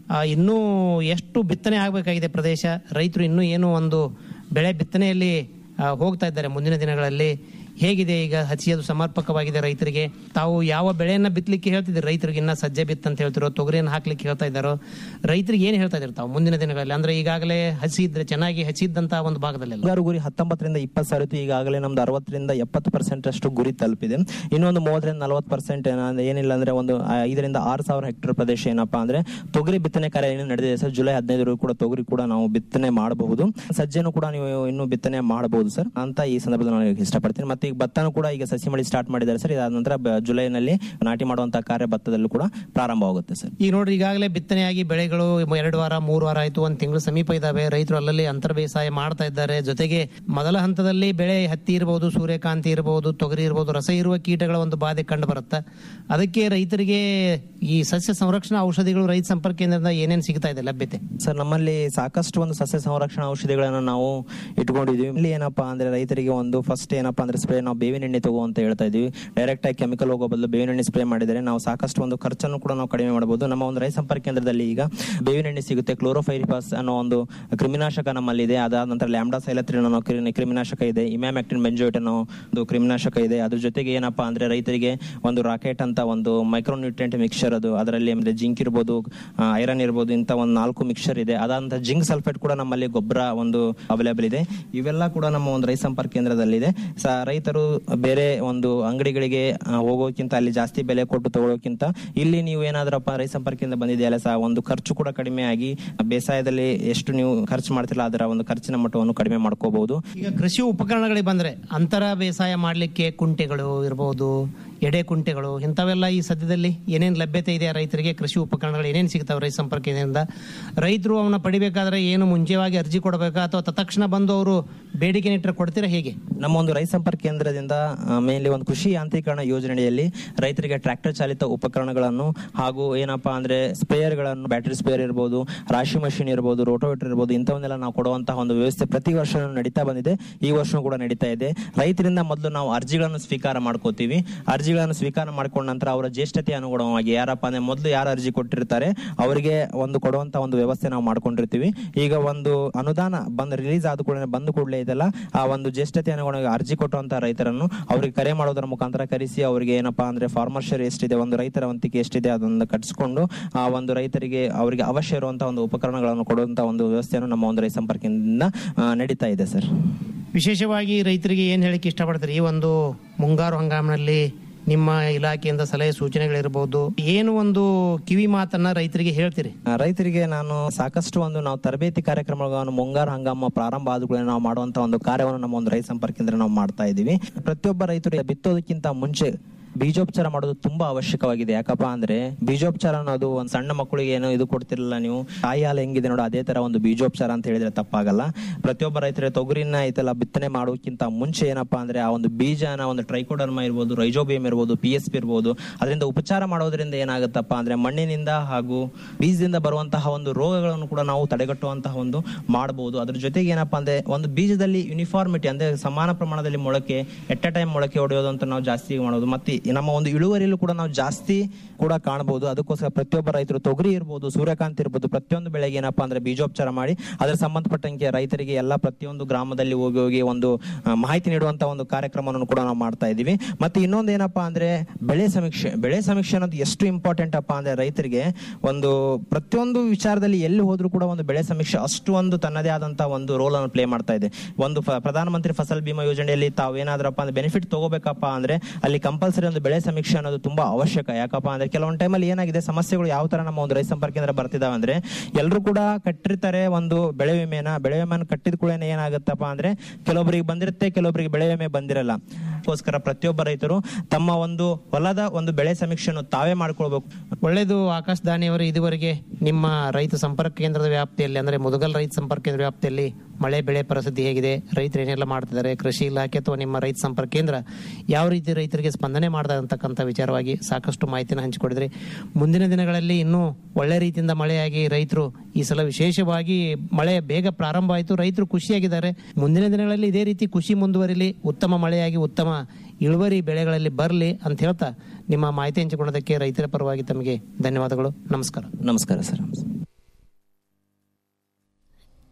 ಆ, ಇನ್ನೂ ಎಷ್ಟು ಬಿತ್ತನೆ ಆಗಬೇಕಾಗಿದೆ ಪ್ರದೇಶ ರೈತರು ಇನ್ನೂ ಏನು ಒಂದು ಬೆಳೆ ಬಿತ್ತನೆಯಲ್ಲಿ ಆ, ಹೋಗ್ತಾ ಇದ್ದಾರೆ ಮುಂದಿನ ದಿನಗಳಲ್ಲಿ ಹೇಗಿದೆ ಈಗ ಹಸಿಯದು ಸಮರ್ಪಕವಾಗಿದೆ ರೈತರಿಗೆ ತಾವು ಯಾವ ಬೆಳೆಯನ್ನ ಬಿತ್ತಲಿಕ್ಕೆ ಹೇಳ್ತಿದ್ದೀರಿ ರೈತರಿಗೆ ಇನ್ನ ಸಜ್ಜೆ ಬಿತ್ತ ಅಂತ ಹೇಳ್ತಿರೋ ತೊಗರಿಯನ್ನು ಹಾಕ್ಲಿಕ್ಕೆ ಹೇಳ್ತಾ ಇದ್ದಾರೋ ರೈತರಿಗೆ ಏನು ಹೇಳ್ತಾ ಇದ್ದಾರೆ ತಾವು ಮುಂದಿನ ದಿನಗಳಲ್ಲಿ ಅಂದ್ರೆ ಈಗಾಗಲೇ ಹಸಿ ಇದ್ರೆ ಚೆನ್ನಾಗಿ ಹಸಿ ಇದ್ದಂತ ಒಂದು ಭಾಗದಲ್ಲೆಲ್ಲ ಮುಂಗಾರು ಗುರಿ ಹತ್ತೊಂಬತ್ತರಿಂದ ಇಪ್ಪತ್ತು ಸಾವಿರ ಇತ್ತು ಈಗಾಗಲೇ ನಮ್ದು ಅರವತ್ತರಿಂದ ಎಪ್ಪತ್ತು ಪರ್ಸೆಂಟ್ ಅಷ್ಟು ಗುರಿ ತಲುಪಿದೆ ಇನ್ನೊಂದು ಮೂವತ್ತರಿಂದ ನಲವತ್ತು ಪರ್ಸೆಂಟ್ ಏನಿಲ್ಲ ಅಂದ್ರೆ ಒಂದು ಐದರಿಂದ ಆರು ಸಾವಿರ ಹೆಕ್ಟೇರ್ ಪ್ರದೇಶ ಏನಪ್ಪಾ ಅಂದ್ರೆ ತೊಗರಿ ಬಿತ್ತನೆ ಕಾರ್ಯ ಏನು ನಡೆದಿದೆ ಸರ್ ಜುಲೈ ಹದಿನೈದರವರೆಗೂ ಕೂಡ ತೊಗರಿ ಕೂಡ ನಾವು ಬಿತ್ತನೆ ಮಾಡಬಹುದು ಸಜ್ಜೆನೂ ಕೂಡ ನೀವು ಇನ್ನು ಬಿತ್ತನೆ ಮಾಡಬಹುದು ಸರ್ ಅಂತ ಈ ಸಂದರ್ಭದಲ್ಲಿ ನಾನು ಹೇಳಕ್ಕೆ ಇಷ್ಟಪಡ್ತೀನಿ ಮತ್ತೆ ಈಗ ಭತ್ತನೂ ಕೂಡ ಈಗ ಸಸಿ ಮಳಿ ಸ್ಟಾರ್ಟ್ ಮಾಡಿದ್ದಾರೆ ಸರ್ ಇದಾದ ನಂತರ ಬ- ಜುಲೈನಲ್ಲಿ ನಾಟಿ ಮಾಡುವಂತಹ ಕಾರ್ಯ ಭತ್ತದಲ್ಲೂ ಕೂಡ ಪ್ರಾರಂಭವಾಗುತ್ತೆ ಸರ್ ಈಗ ನೋಡ್ರಿ ಈಗಾಗಲೇ ಬಿತ್ತನೆಯಾಗಿ ಬೆಳೆಗಳು ಎರಡು ವಾರ ಮೂರು ವಾರ ಆಯ್ತು ಒಂದು ತಿಂಗಳು ಸಮೀಪ ಇದಾವೆ ರೈತರು ಅಲ್ಲಲ್ಲಿ ಅಂತರ ಬೇಸಾಯ ಮಾಡ್ತಾ ಇದ್ದಾರೆ ಜೊತೆಗೆ ಮೊದಲ ಹಂತದಲ್ಲಿ ಬೆಳೆ ಹತ್ತಿ ಇರಬಹುದು ಸೂರ್ಯಕಾಂತಿ ಇರಬಹುದು ತೊಗರಿ ಇರಬಹುದು ರಸ ಇರುವ ಕೀಟಗಳ ಒಂದು ಬಾಧೆ ಕಂಡು ಬರುತ್ತೆ ಅದಕ್ಕೆ ರೈತರಿಗೆ ಈ ಸಸ್ಯ ಸಂರಕ್ಷಣಾ ಔಷಧಿಗಳು ರೈತ ಸಂಪರ್ಕ ಕೇಂದ್ರದಿಂದ ಏನೇನು ಸಿಗ್ತಾ ಇದೆ ಲಭ್ಯತೆ ಸರ್ ನಮ್ಮಲ್ಲಿ ಸಾಕಷ್ಟು ಒಂದು ಸಸ್ಯ ಸಂರಕ್ಷಣಾ ಔಷಧಿಗಳನ್ನು ನಾವು ಇಟ್ಕೊಂಡಿದ್ವಿ ಇಲ್ಲಿ ಏನಪ್ಪಾ ಅಂದ್ರೆ ರೈತರಿಗೆ ಒಂದು ಫಸ್ಟ್ ಏನಪ್ಪಾ ಅಂದ್ರೆ ಸ್ಪ್ರೇ ನಾವು ಬೇವಿನ ಎಣ್ಣೆ ತಗೋ ಅಂತ ಹೇಳ್ತಾ ಇದೀವಿ ಡೈರೆಕ್ಟ್ ಆಗಿ ಕೆಮಿಕಲ್ ಹೋಗೋ ಬದಲು ಬೇವಿನ ಎಣ್ಣೆ ಸ್ಪ್ರೇ ಮಾಡಿದರೆ ನಾವು ಸಾಕಷ್ಟು ಒಂದು ಖರ್ಚನ್ನು ಕೂಡ ನಾವು ಕಡಿಮೆ ಮಾಡಬಹುದು ನಮ್ಮ ಒಂದು ರೈತ ಸಂಪರ್ಕ ಕೇಂದ್ರದಲ್ಲಿ ಈಗ ಬೇವಿನ ಎಣ್ಣೆ ಸಿಗುತ್ತೆ ಕ್ಲೋರೋಫೈರಿಫಾಸ್ ಅನ್ನೋ ಒಂದು ಕ್ರಿಮಿನಾಶಕ ನಮ್ಮಲ್ಲಿ ಇದೆ ಅದಾದ ನಂತರ ಲ್ಯಾಂಬ್ಡಾ ಸೈಲತ್ರಿನ್ ಅನ್ನೋ ಕ್ರಿ- ಕ್ರಿಮಿನಾಶಕ ಇದೆ ಇಮ್ಯಾಮ್ಯಾಕ್ಟಿನ್ ಬೆಂಜೋಯಿಟ್ ಅನ್ನೋ ಒಂದು ಕ್ರಿಮಿನಾಶಕ ಇದೆ ಅದ್ರ ಜೊತೆಗೆ ಏನಪ್ಪಾ ಅಂದ್ರೆ ರೈತರಿಗೆ ಒಂದು ರಾಕೆಟ್ ಅಂತ ಒಂದು ಮೈಕ್ರೋನ್ಯೂಟ್ರಿಯೆಂಟ್ ಮಿಕ್ಸರ್ ಅದು ಅದರಲ್ಲಿ ಅಂದ್ರೆ ಜಿಂಕ್ ಇರ್ಬೋದು ಐರನ್ ಇರ್ಬೋದು ಇಂಥ ಒಂದು ನಾಲ್ಕು ಮಿಕ್ಸರ್ ಇದೆ ಅದಾದಂತ ಜಿಂಕ್ ಸಲ್ಫೇಟ್ ಕೂಡ ನಮ್ಮಲ್ಲಿ ಗೊಬ್ಬರ ಒಂದು ಅವೈಲೇಬಲ್ ಇದೆ ಇವೆಲ್ಲ ಕೂಡ ನಮ್ಮ ಒಂದು ರೈತ ಸಂಪರ್ಕ ಕೇಂದ್ರದಲ್ಲಿದೆ ಸ ರೈತರು ಬೇರೆ ಒಂದು ಅಂಗಡಿಗಳಿಗೆ ಆ, ಹೋಗೋಕ್ಕಿಂತ ಅಲ್ಲಿ ಜಾಸ್ತಿ ಬೆಲೆ ಕೊಟ್ಟು ತಗೊಳ್ಳೋಕ್ಕಿಂತ ಇಲ್ಲಿ ನೀವು ಏನಾದ್ರಪ್ಪ ರೈತ ಸಂಪರ್ಕದಿಂದ ಬಂದಿದೆಯಲ್ಲ ಸಹ ಒಂದು ಖರ್ಚು ಕೂಡ ಕಡಿಮೆ ಆಗಿ ಬೇಸಾಯದಲ್ಲಿ ಎಷ್ಟು ನೀವು ಖರ್ಚು ಮಾಡ್ತಿಲ್ಲ ಅದರ ಒಂದು ಖರ್ಚಿನ ಮಟ್ಟವನ್ನು ಕಡಿಮೆ ಮಾಡ್ಕೋಬಹುದು ಈಗ ಕೃಷಿ ಉಪಕರಣಗಳಿಗೆ ಬಂದ್ರೆ ಅಂತರ ಬೇಸಾಯ ಮಾಡಲಿಕ್ಕೆ ಕುಂಟೆಗಳು ಇರಬಹುದು ಎಡೆ ಕುಂಟೆಗಳು ಇಂಥವೆಲ್ಲ ಈ ಸದ್ಯದಲ್ಲಿ ಏನೇನು ಲಭ್ಯತೆ ಇದೆ ರೈತರಿಗೆ ಕೃಷಿ ಉಪಕರಣಗಳು ಏನೇನು ಸಿಗ್ತಾವೆ ರೈತ ಸಂಪರ್ಕ ಕೇಂದ್ರದಿಂದ ರೈತರು ಅವನ್ನ ಪಡಿಬೇಕಾದ್ರೆ ಏನು ಮುಂಚೆವಾಗಿ ಅರ್ಜಿ ಕೊಡಬೇಕಾ ಅಥವಾ ತತ್ಕ್ಷಣ ಬಂದು ಅವರು ಬೇಡಿಕೆ ನಿಟ್ಟರೆ ಕೊಡ್ತೀರಾ ಹೇಗೆ ನಮ್ಮ ಒಂದು ರೈತ ಸಂಪರ್ಕ ಕೇಂದ್ರದಿಂದ ಮೇನ್ಲಿ ಒಂದು ಕೃಷಿ ಯಾಂತ್ರೀಕರಣ ಯೋಜನೆಯಲ್ಲಿ ರೈತರಿಗೆ ಟ್ರ್ಯಾಕ್ಟರ್ ಚಾಲಿತ ಉಪಕರಣಗಳನ್ನು ಹಾಗೂ ಏನಪ್ಪಾ ಅಂದ್ರೆ ಸ್ಪ್ರೇಯರ್ ಗಳನ್ನು ಬ್ಯಾಟರಿ ಸ್ಪ್ರೇಯರ್ ಇರ್ಬೋದು ರಾಶಿ ಮಷಿನ್ ಇರ್ಬೋದು ರೋಟೋವೇಟರ್ ಇರ್ಬೋದು ಇಂಥವನ್ನೆಲ್ಲ ನಾವು ಕೊಡುವಂತಹ ಒಂದು ವ್ಯವಸ್ಥೆ ಪ್ರತಿ ವರ್ಷ ನಡೀತಾ ಬಂದಿದೆ ಈ ವರ್ಷ ಕೂಡ ನಡೀತಾ ಇದೆ ರೈತರಿಂದ ಮೊದಲು ನಾವು ಅರ್ಜಿಗಳನ್ನು ಸ್ವೀಕಾರ ಮಾಡ್ಕೋತೀವಿ ಅರ್ಜಿಗಳನ್ನು ಸ್ವೀಕಾರ ಮಾಡ್ಕೊಂಡ ನಂತರ ಅವರ ಜ್ಯೇಷ್ಠತೆ ಅನುಗುಣವಾಗಿ ಯಾರಪ್ಪ ಅಂದ್ರೆ ಮೊದಲು ಯಾರು ಅರ್ಜಿ ಕೊಟ್ಟಿರ್ತಾರೆ ಅವರಿಗೆ ಒಂದು ಕೊಡುವಂತ ಒಂದು ವ್ಯವಸ್ಥೆ ನಾವು ಮಾಡ್ಕೊಂಡಿರ್ತೀವಿ ಈಗ ಒಂದು ಅನುದಾನ ಬಂದ್ ರಿಲೀಸ್ ಆದ ಕೂಡಲೇ ಬಂದ ಕೂಡಲೇ ಇದೆಲ್ಲ ಆ ಒಂದು ಜ್ಯೇಷ್ಠತೆ ಅನುಗುಣವಾಗಿ ಅರ್ಜಿ ಕೊಟ್ಟಂತ ರೈತರನ್ನು ಅವರಿಗೆ ಕರೆ ಮಾಡೋದರ ಮುಖಾಂತರ ಕರೆಸಿ ಅವರಿಗೆ ಏನಪ್ಪಾ ಅಂದ್ರೆ ಫಾರ್ಮರ್ ಶೇರ್ ಎಷ್ಟಿದೆ ಒಂದು ರೈತರ ವಂತಿಕೆ ಎಷ್ಟಿದೆ ಅದನ್ನು ಕಟ್ಸ್ಕೊಂಡು ಆ ಒಂದು ರೈತರಿಗೆ ಅವರಿಗೆ ಅವಶ್ಯ ಇರುವಂತಹ ಒಂದು ಉಪಕರಣಗಳನ್ನು ಕೊಡುವಂತ ಒಂದು ವ್ಯವಸ್ಥೆಯನ್ನು ನಮ್ಮ ಒಂದು ರೈತ ಸಂಪರ್ಕದಿಂದ ಆ, ನಡೀತಾ ಇದೆ ಸರ್ ವಿಶೇಷವಾಗಿ ರೈತರಿಗೆ ಏನು ಹೇಳಿಕ್ಕೆ ಇಷ್ಟಪಡ್ತಾರೆ ಈ ಒಂದು ಮುಂಗಾರು ಹಂಗಾಮಿನಲ್ಲಿ ನಿಮ್ಮ ಇಲಾಖೆಯಿಂದ ಸಲಹೆ ಸೂಚನೆಗಳಿರ್ಬೋದು ಏನು ಒಂದು ಕಿವಿ ಮಾತನ್ನ ರೈತರಿಗೆ ಹೇಳ್ತೀರಿ ಆ, ರೈತರಿಗೆ ನಾನು ಸಾಕಷ್ಟು ಒಂದು ನಾವು ತರಬೇತಿ ಕಾರ್ಯಕ್ರಮಗಳನ್ನು ಮುಂಗಾರು ಹಂಗಾಮ ಪ್ರಾರಂಭ ಆದ ಕೂಡಲೇ ನಾವು ಮಾಡುವಂತ ಒಂದು ಕಾರ್ಯವನ್ನು ನಮ್ಮ ಒಂದು ರೈತ ಸಂಪರ್ಕ ಕೇಂದ್ರ ನಾವು ಮಾಡ್ತಾ ಇದ್ದೀವಿ ಪ್ರತಿಯೊಬ್ಬ ರೈತರು ಬಿತ್ತೋದಕ್ಕಿಂತ ಮುಂಚೆ ಬೀಜೋಪಚಾರ ಮಾಡೋದು ತುಂಬಾ ಅವಶ್ಯಕವಾಗಿದೆ ಯಾಕಪ್ಪ ಅಂದ್ರೆ ಬೀಜೋಪಚಾರ ಅನ್ನೋದು ಒಂದು ಸಣ್ಣ ಮಕ್ಕಳಿಗೆ ಏನು ಇದು ಕೊಡ್ತಿರಲಿಲ್ಲ ನೀವು ತಾಯಿ ಹಾಲು ಹೆಂಗಿದೆ ನೋಡು ಅದೇ ತರ ಒಂದು ಬೀಜೋಪಚಾರ ಅಂತ ಹೇಳಿದ್ರೆ ತಪ್ಪಾಗಲ್ಲ ಪ್ರತಿಯೊಬ್ಬ ರೈತರ ತೊಗರಿನ ಐತೆಲ್ಲ ಬಿತ್ತನೆ ಮಾಡೋಕ್ಕಿಂತ ಮುಂಚೆ ಏನಪ್ಪಾ ಅಂದ್ರೆ ಆ ಒಂದು ಬೀಜನ ಒಂದು ಟ್ರೈಕೋಡರ್ಮ ಇರ್ಬೋದು ರೈಜೋಬಿಯಂ ಇರ್ಬೋದು ಪಿ ಎಸ್ ಪಿ ಇರ್ಬೋದು ಅದರಿಂದ ಉಪಚಾರ ಮಾಡೋದ್ರಿಂದ ಏನಾಗುತ್ತಪ್ಪ ಅಂದ್ರೆ ಮಣ್ಣಿನಿಂದ ಹಾಗೂ ಬೀಜದಿಂದ ಬರುವಂತಹ ಒಂದು ರೋಗಗಳನ್ನು ಕೂಡ ನಾವು ತಡೆಗಟ್ಟುವಂತಹ ಒಂದು ಮಾಡಬಹುದು ಅದ್ರ ಜೊತೆಗೆ ಏನಪ್ಪಾ ಅಂದ್ರೆ ಒಂದು ಬೀಜದಲ್ಲಿ ಯೂನಿಫಾರ್ಮಿಟಿ ಅಂದ್ರೆ ಸಮಾನ ಪ್ರಮಾಣದಲ್ಲಿ ಮೊಳಕೆ ಎಟ್ ಎ ಟೈಮ್ ಮೊಳಕೆ ಹೊಡೆಯೋದು ಅಂತ ನಾವು ಜಾಸ್ತಿ ಮಾಡೋದು ಮತ್ತೆ ನಮ್ಮ ಒಂದು ಇಳುವರಿಯಲ್ಲೂ ಕೂಡ ನಾವು ಜಾಸ್ತಿ ಕೂಡ ಕಾಣಬಹುದು ಅದಕ್ಕೋಸ್ಕರ ಪ್ರತಿಯೊಬ್ಬ ರೈತರು ತೊಗರಿ ಇರ್ಬೋದು ಸೂರ್ಯಕಾಂತಿ ಇರ್ಬೋದು ಪ್ರತಿಯೊಂದು ಬೆಳೆಗೆ ಏನಪ್ಪಾ ಅಂದ್ರೆ ಬೀಜೋಪಚಾರ ಮಾಡಿ ಅದರ ಸಂಬಂಧಪಟ್ಟಂಗೆ ರೈತರಿಗೆ ಎಲ್ಲ ಪ್ರತಿಯೊಂದು ಗ್ರಾಮದಲ್ಲಿ ಹೋಗಿ ಹೋಗಿ ಒಂದು ಆ, ಮಾಹಿತಿ ನೀಡುವಂತ ಒಂದು ಕಾರ್ಯಕ್ರಮವನ್ನು ಕೂಡ ನಾವು ಮಾಡ್ತಾ ಇದ್ದೀವಿ ಮತ್ತೆ ಇನ್ನೊಂದು ಏನಪ್ಪಾ ಅಂದ್ರೆ ಬೆಳೆ ಸಮೀಕ್ಷೆ ಬೆಳೆ ಸಮೀಕ್ಷೆ ಅನ್ನೋದು ಎಷ್ಟು ಇಂಪಾರ್ಟೆಂಟ್ ಅಪ್ಪ ಅಂದ್ರೆ ರೈತರಿಗೆ ಒಂದು ಪ್ರತಿಯೊಂದು ವಿಚಾರದಲ್ಲಿ ಎಲ್ಲಿ ಹೋದ್ರೂ ಕೂಡ ಒಂದು ಬೆಳೆ ಸಮೀಕ್ಷೆ ಅಷ್ಟು ಒಂದು ತನ್ನದೇ ಆದಂತಹ ಒಂದು ರೋಲ್ ಅನ್ನು ಪ್ಲೇ ಮಾಡ್ತಾ ಇದೆ ಒಂದು ಫ- ಪ್ರಧಾನಮಂತ್ರಿ ಫಸಲ್ ಬಿಮಾ ಯೋಜನೆಯಲ್ಲಿ ತಾವು ಏನಾದ್ರಪ್ಪ ಅಂದ್ರೆ ಬೆನಿಫಿಟ್ ತಗೋಬೇಕಪ್ಪ ಅಂದ್ರೆ ಅಲ್ಲಿ ಕಂಪಲ್ಸರಿ ಒಂದು ಬೆಳೆ ಸಮೀಕ್ಷೆ ಅನ್ನೋದು ತುಂಬಾ ಅವಶ್ಯಕ ಯಾಕಪ್ಪ ಅಂದ್ರೆ ಕೆಲವೊಂದು ಟೈಮಲ್ಲಿ ಏನಾಗಿದೆ ಸಮಸ್ಯೆಗಳು ಯಾವ ತರ ನಮ್ಮ ಒಂದು ರೈತ ಸಂಪರ್ಕ ಕೇಂದ್ರ ಬರ್ತಿದಾವೆ ಅಂದ್ರೆ ಎಲ್ಲರೂ ಕೂಡ ಕಟ್ಟಿರ್ತಾರೆ ಒಂದು ಬೆಳೆ ವಿಮೆನ ಬೆಳೆ ವಿಮೆನ ಕಟ್ಟಿದ ಕೂಡ ಏನಾಗುತ್ತಪ್ಪ ಅಂದ್ರೆ ಕೆಲವೊಬ್ಬರಿಗೆ ಬಂದಿರುತ್ತೆ ಕೆಲವೊಬ್ಬರಿಗೆ ಬೆಳೆ ವಿಮೆ ಬಂದಿರಲ್ಲ ಅದಕ್ಕೋಸ್ಕರ ಪ್ರತಿಯೊಬ್ಬ ರೈತರು ತಮ್ಮ ಒಂದು ಹೊಲದ ಒಂದು ಬೆಳೆ ಸಮೀಕ್ಷೆಯನ್ನು ತಾವೇ ಮಾಡ್ಕೊಳ್ಬೇಕು ಒಳ್ಳೆಯದು ಆಕಾಶ್ ದಾನಿಯವರು ಇದುವರೆಗೆ ನಿಮ್ಮ ರೈತ ಸಂಪರ್ಕ ಕೇಂದ್ರದ ವ್ಯಾಪ್ತಿಯಲ್ಲಿ ಅಂದ್ರೆ ಮುದುಗಲ್ ರೈತ ಸಂಪರ್ಕ ಕೇಂದ್ರ ವ್ಯಾಪ್ತಿಯಲ್ಲಿ ಮಳೆ ಬೆಳೆ ಪರಿಸ್ಥಿತಿ ಹೇಗಿದೆ ರೈತರು ಏನೆಲ್ಲ ಮಾಡ್ತಿದ್ದಾರೆ ಕೃಷಿ ಇಲಾಖೆ ಅಥವಾ ನಿಮ್ಮ ರೈತ ಸಂಪರ್ಕ ಕೇಂದ್ರ ಯಾವ ರೀತಿ ರೈತರಿಗೆ ಸ್ಪಂದನೆ ಮಾಡ್ತಾ ಅಂತಕ್ಕಂಥ ವಿಚಾರವಾಗಿ ಸಾಕಷ್ಟು ಮಾಹಿತಿನ ಹಂಚಿಕೊಡಿದ್ರಿ ಮುಂದಿನ ದಿನಗಳಲ್ಲಿ ಇನ್ನೂ ಒಳ್ಳೆ ರೀತಿಯಿಂದ ಮಳೆಯಾಗಿ ರೈತರು ಈ ಸಲ ವಿಶೇಷವಾಗಿ ಮಳೆ ಬೇಗ ಪ್ರಾರಂಭ ಆಯಿತು ರೈತರು ಖುಷಿಯಾಗಿದ್ದಾರೆ ಮುಂದಿನ ದಿನಗಳಲ್ಲಿ ಇದೇ ರೀತಿ ಖುಷಿ ಮುಂದುವರಿಲಿ ಉತ್ತಮ ಮಳೆಯಾಗಿ ಉತ್ತಮ ಇಳುವರಿ ಬೆಳೆಗಳಲ್ಲಿ ಬರಲಿ ಅಂತ ಹೇಳ್ತಾ ನಿಮ್ಮ ಮಾಹಿತಿ ಹಂಚಿಕೊಳ್ಳೋದಕ್ಕೆ ರೈತರ ಪರವಾಗಿ ತಮಗೆ ಧನ್ಯವಾದಗಳು ನಮಸ್ಕಾರ ನಮಸ್ಕಾರ ಸರ್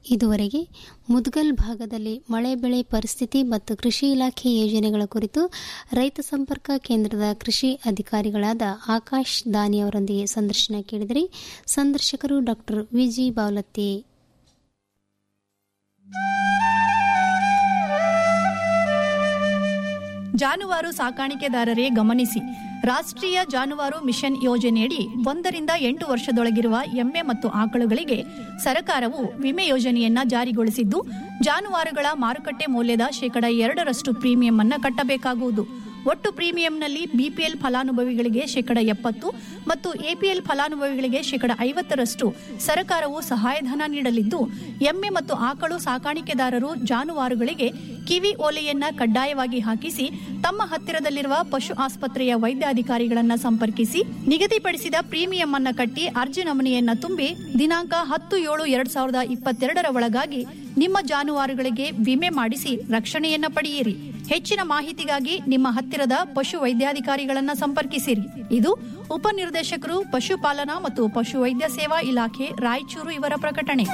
ಇದುವರೆಗೆ ಮುದ್ಗಲ್ ಭಾಗದಲ್ಲಿ ಮಳೆ ಬೆಳೆ ಪರಿಸ್ಥಿತಿ ಮತ್ತು ಕೃಷಿ ಇಲಾಖೆ ಯೋಜನೆಗಳ ಕುರಿತು ರೈತ ಸಂಪರ್ಕ ಕೇಂದ್ರದ ಕೃಷಿ ಅಧಿಕಾರಿಗಳಾದ ಆಕಾಶ್ ದಾನಿ ಅವರೊಂದಿಗೆ ಸಂದರ್ಶನ ಕೇಳಿದರೆ ಸಂದರ್ಶಕರು ಡಾಕ್ಟರ್ ವಿಜಿ ಬಾವಲತ್ತಿ ಜಾನುವಾರು ಸಾಕಾಣಿಕೆದಾರರೇ ಗಮನಿಸಿ ರಾಷ್ಟ್ರೀಯ ಜಾನುವಾರು ಮಿಷನ್ ಯೋಜನೆಯಡಿ ಒಂದರಿಂದ ಎಂಟು ವರ್ಷದೊಳಗಿರುವ ಎಮ್ಮೆ ಮತ್ತು ಆಕಳುಗಳಿಗೆ ಸರ್ಕಾರವು ವಿಮೆ ಯೋಜನೆಯನ್ನ ಜಾರಿಗೊಳಿಸಿದ್ದು ಜಾನುವಾರುಗಳ ಮಾರುಕಟ್ಟೆ ಮೌಲ್ಯದ ಶೇಕಡ ಎರಡರಷ್ಟು ಪ್ರೀಮಿಯಂ ಅನ್ನ ಕಟ್ಟಬೇಕಾಗುವುದು ಒಟ್ಟು ಪ್ರೀಮಿಯಂನಲ್ಲಿ ಬಿಪಿಎಲ್ ಫಲಾನುಭವಿಗಳಿಗೆ ಶೇಕಡ ಎಪ್ಪತ್ತು ಮತ್ತು ಎಪಿಎಲ್ ಫಲಾನುಭವಿಗಳಿಗೆ ಶೇಕಡ ಐವತ್ತರಷ್ಟು ಸರ್ಕಾರವು ಸಹಾಯಧನ ನೀಡಲಿದ್ದು ಎಮ್ಮೆ ಮತ್ತು ಆಕಳು ಸಾಕಾಣಿಕೆದಾರರು ಜಾನುವಾರುಗಳಿಗೆ ಕಿವಿ ಓಲೆಯನ್ನ ಕಡ್ಡಾಯವಾಗಿ ಹಾಕಿಸಿ ತಮ್ಮ ಹತ್ತಿರದಲ್ಲಿರುವ ಪಶು ಆಸ್ಪತ್ರೆಯ ವೈದ್ಯಾಧಿಕಾರಿಗಳನ್ನ ಸಂಪರ್ಕಿಸಿ ನಿಗದಿಪಡಿಸಿದ ಪ್ರೀಮಿಯಂ ಅನ್ನ ಕಟ್ಟಿ ಅರ್ಜಿ ನಮೂನೆಯನ್ನ ತುಂಬಿ ದಿನಾಂಕ ಹತ್ತು ಏಳು ಎರಡ್ ಸಾವಿರದ ಇಪ್ಪತ್ತೆರಡರ ಒಳಗಾಗಿ ನಿಮ್ಮ ಜಾನುವಾರುಗಳಿಗೆ ವಿಮೆ ಮಾಡಿಸಿ ರಕ್ಷಣೆಯನ್ನ ಪಡೆಯಿರಿ ಹೆಚ್ಚಿನ ಮಾಹಿತಿಗಾಗಿ ನಿಮ್ಮ ಹತ್ತಿರದ ಪಶು ವೈದ್ಯಾಧಿಕಾರಿಗಳನ್ನ ಸಂಪರ್ಕಿಸಿರಿ ಇದು ಉಪನಿರ್ದೇಶಕರು ಪಶುಪಾಲನಾ ಮತ್ತು ಪಶು ವೈದ್ಯ ಸೇವಾ ಇಲಾಖೆ ರಾಯಚೂರು ಇವರ ಪ್ರಕಟಣೆ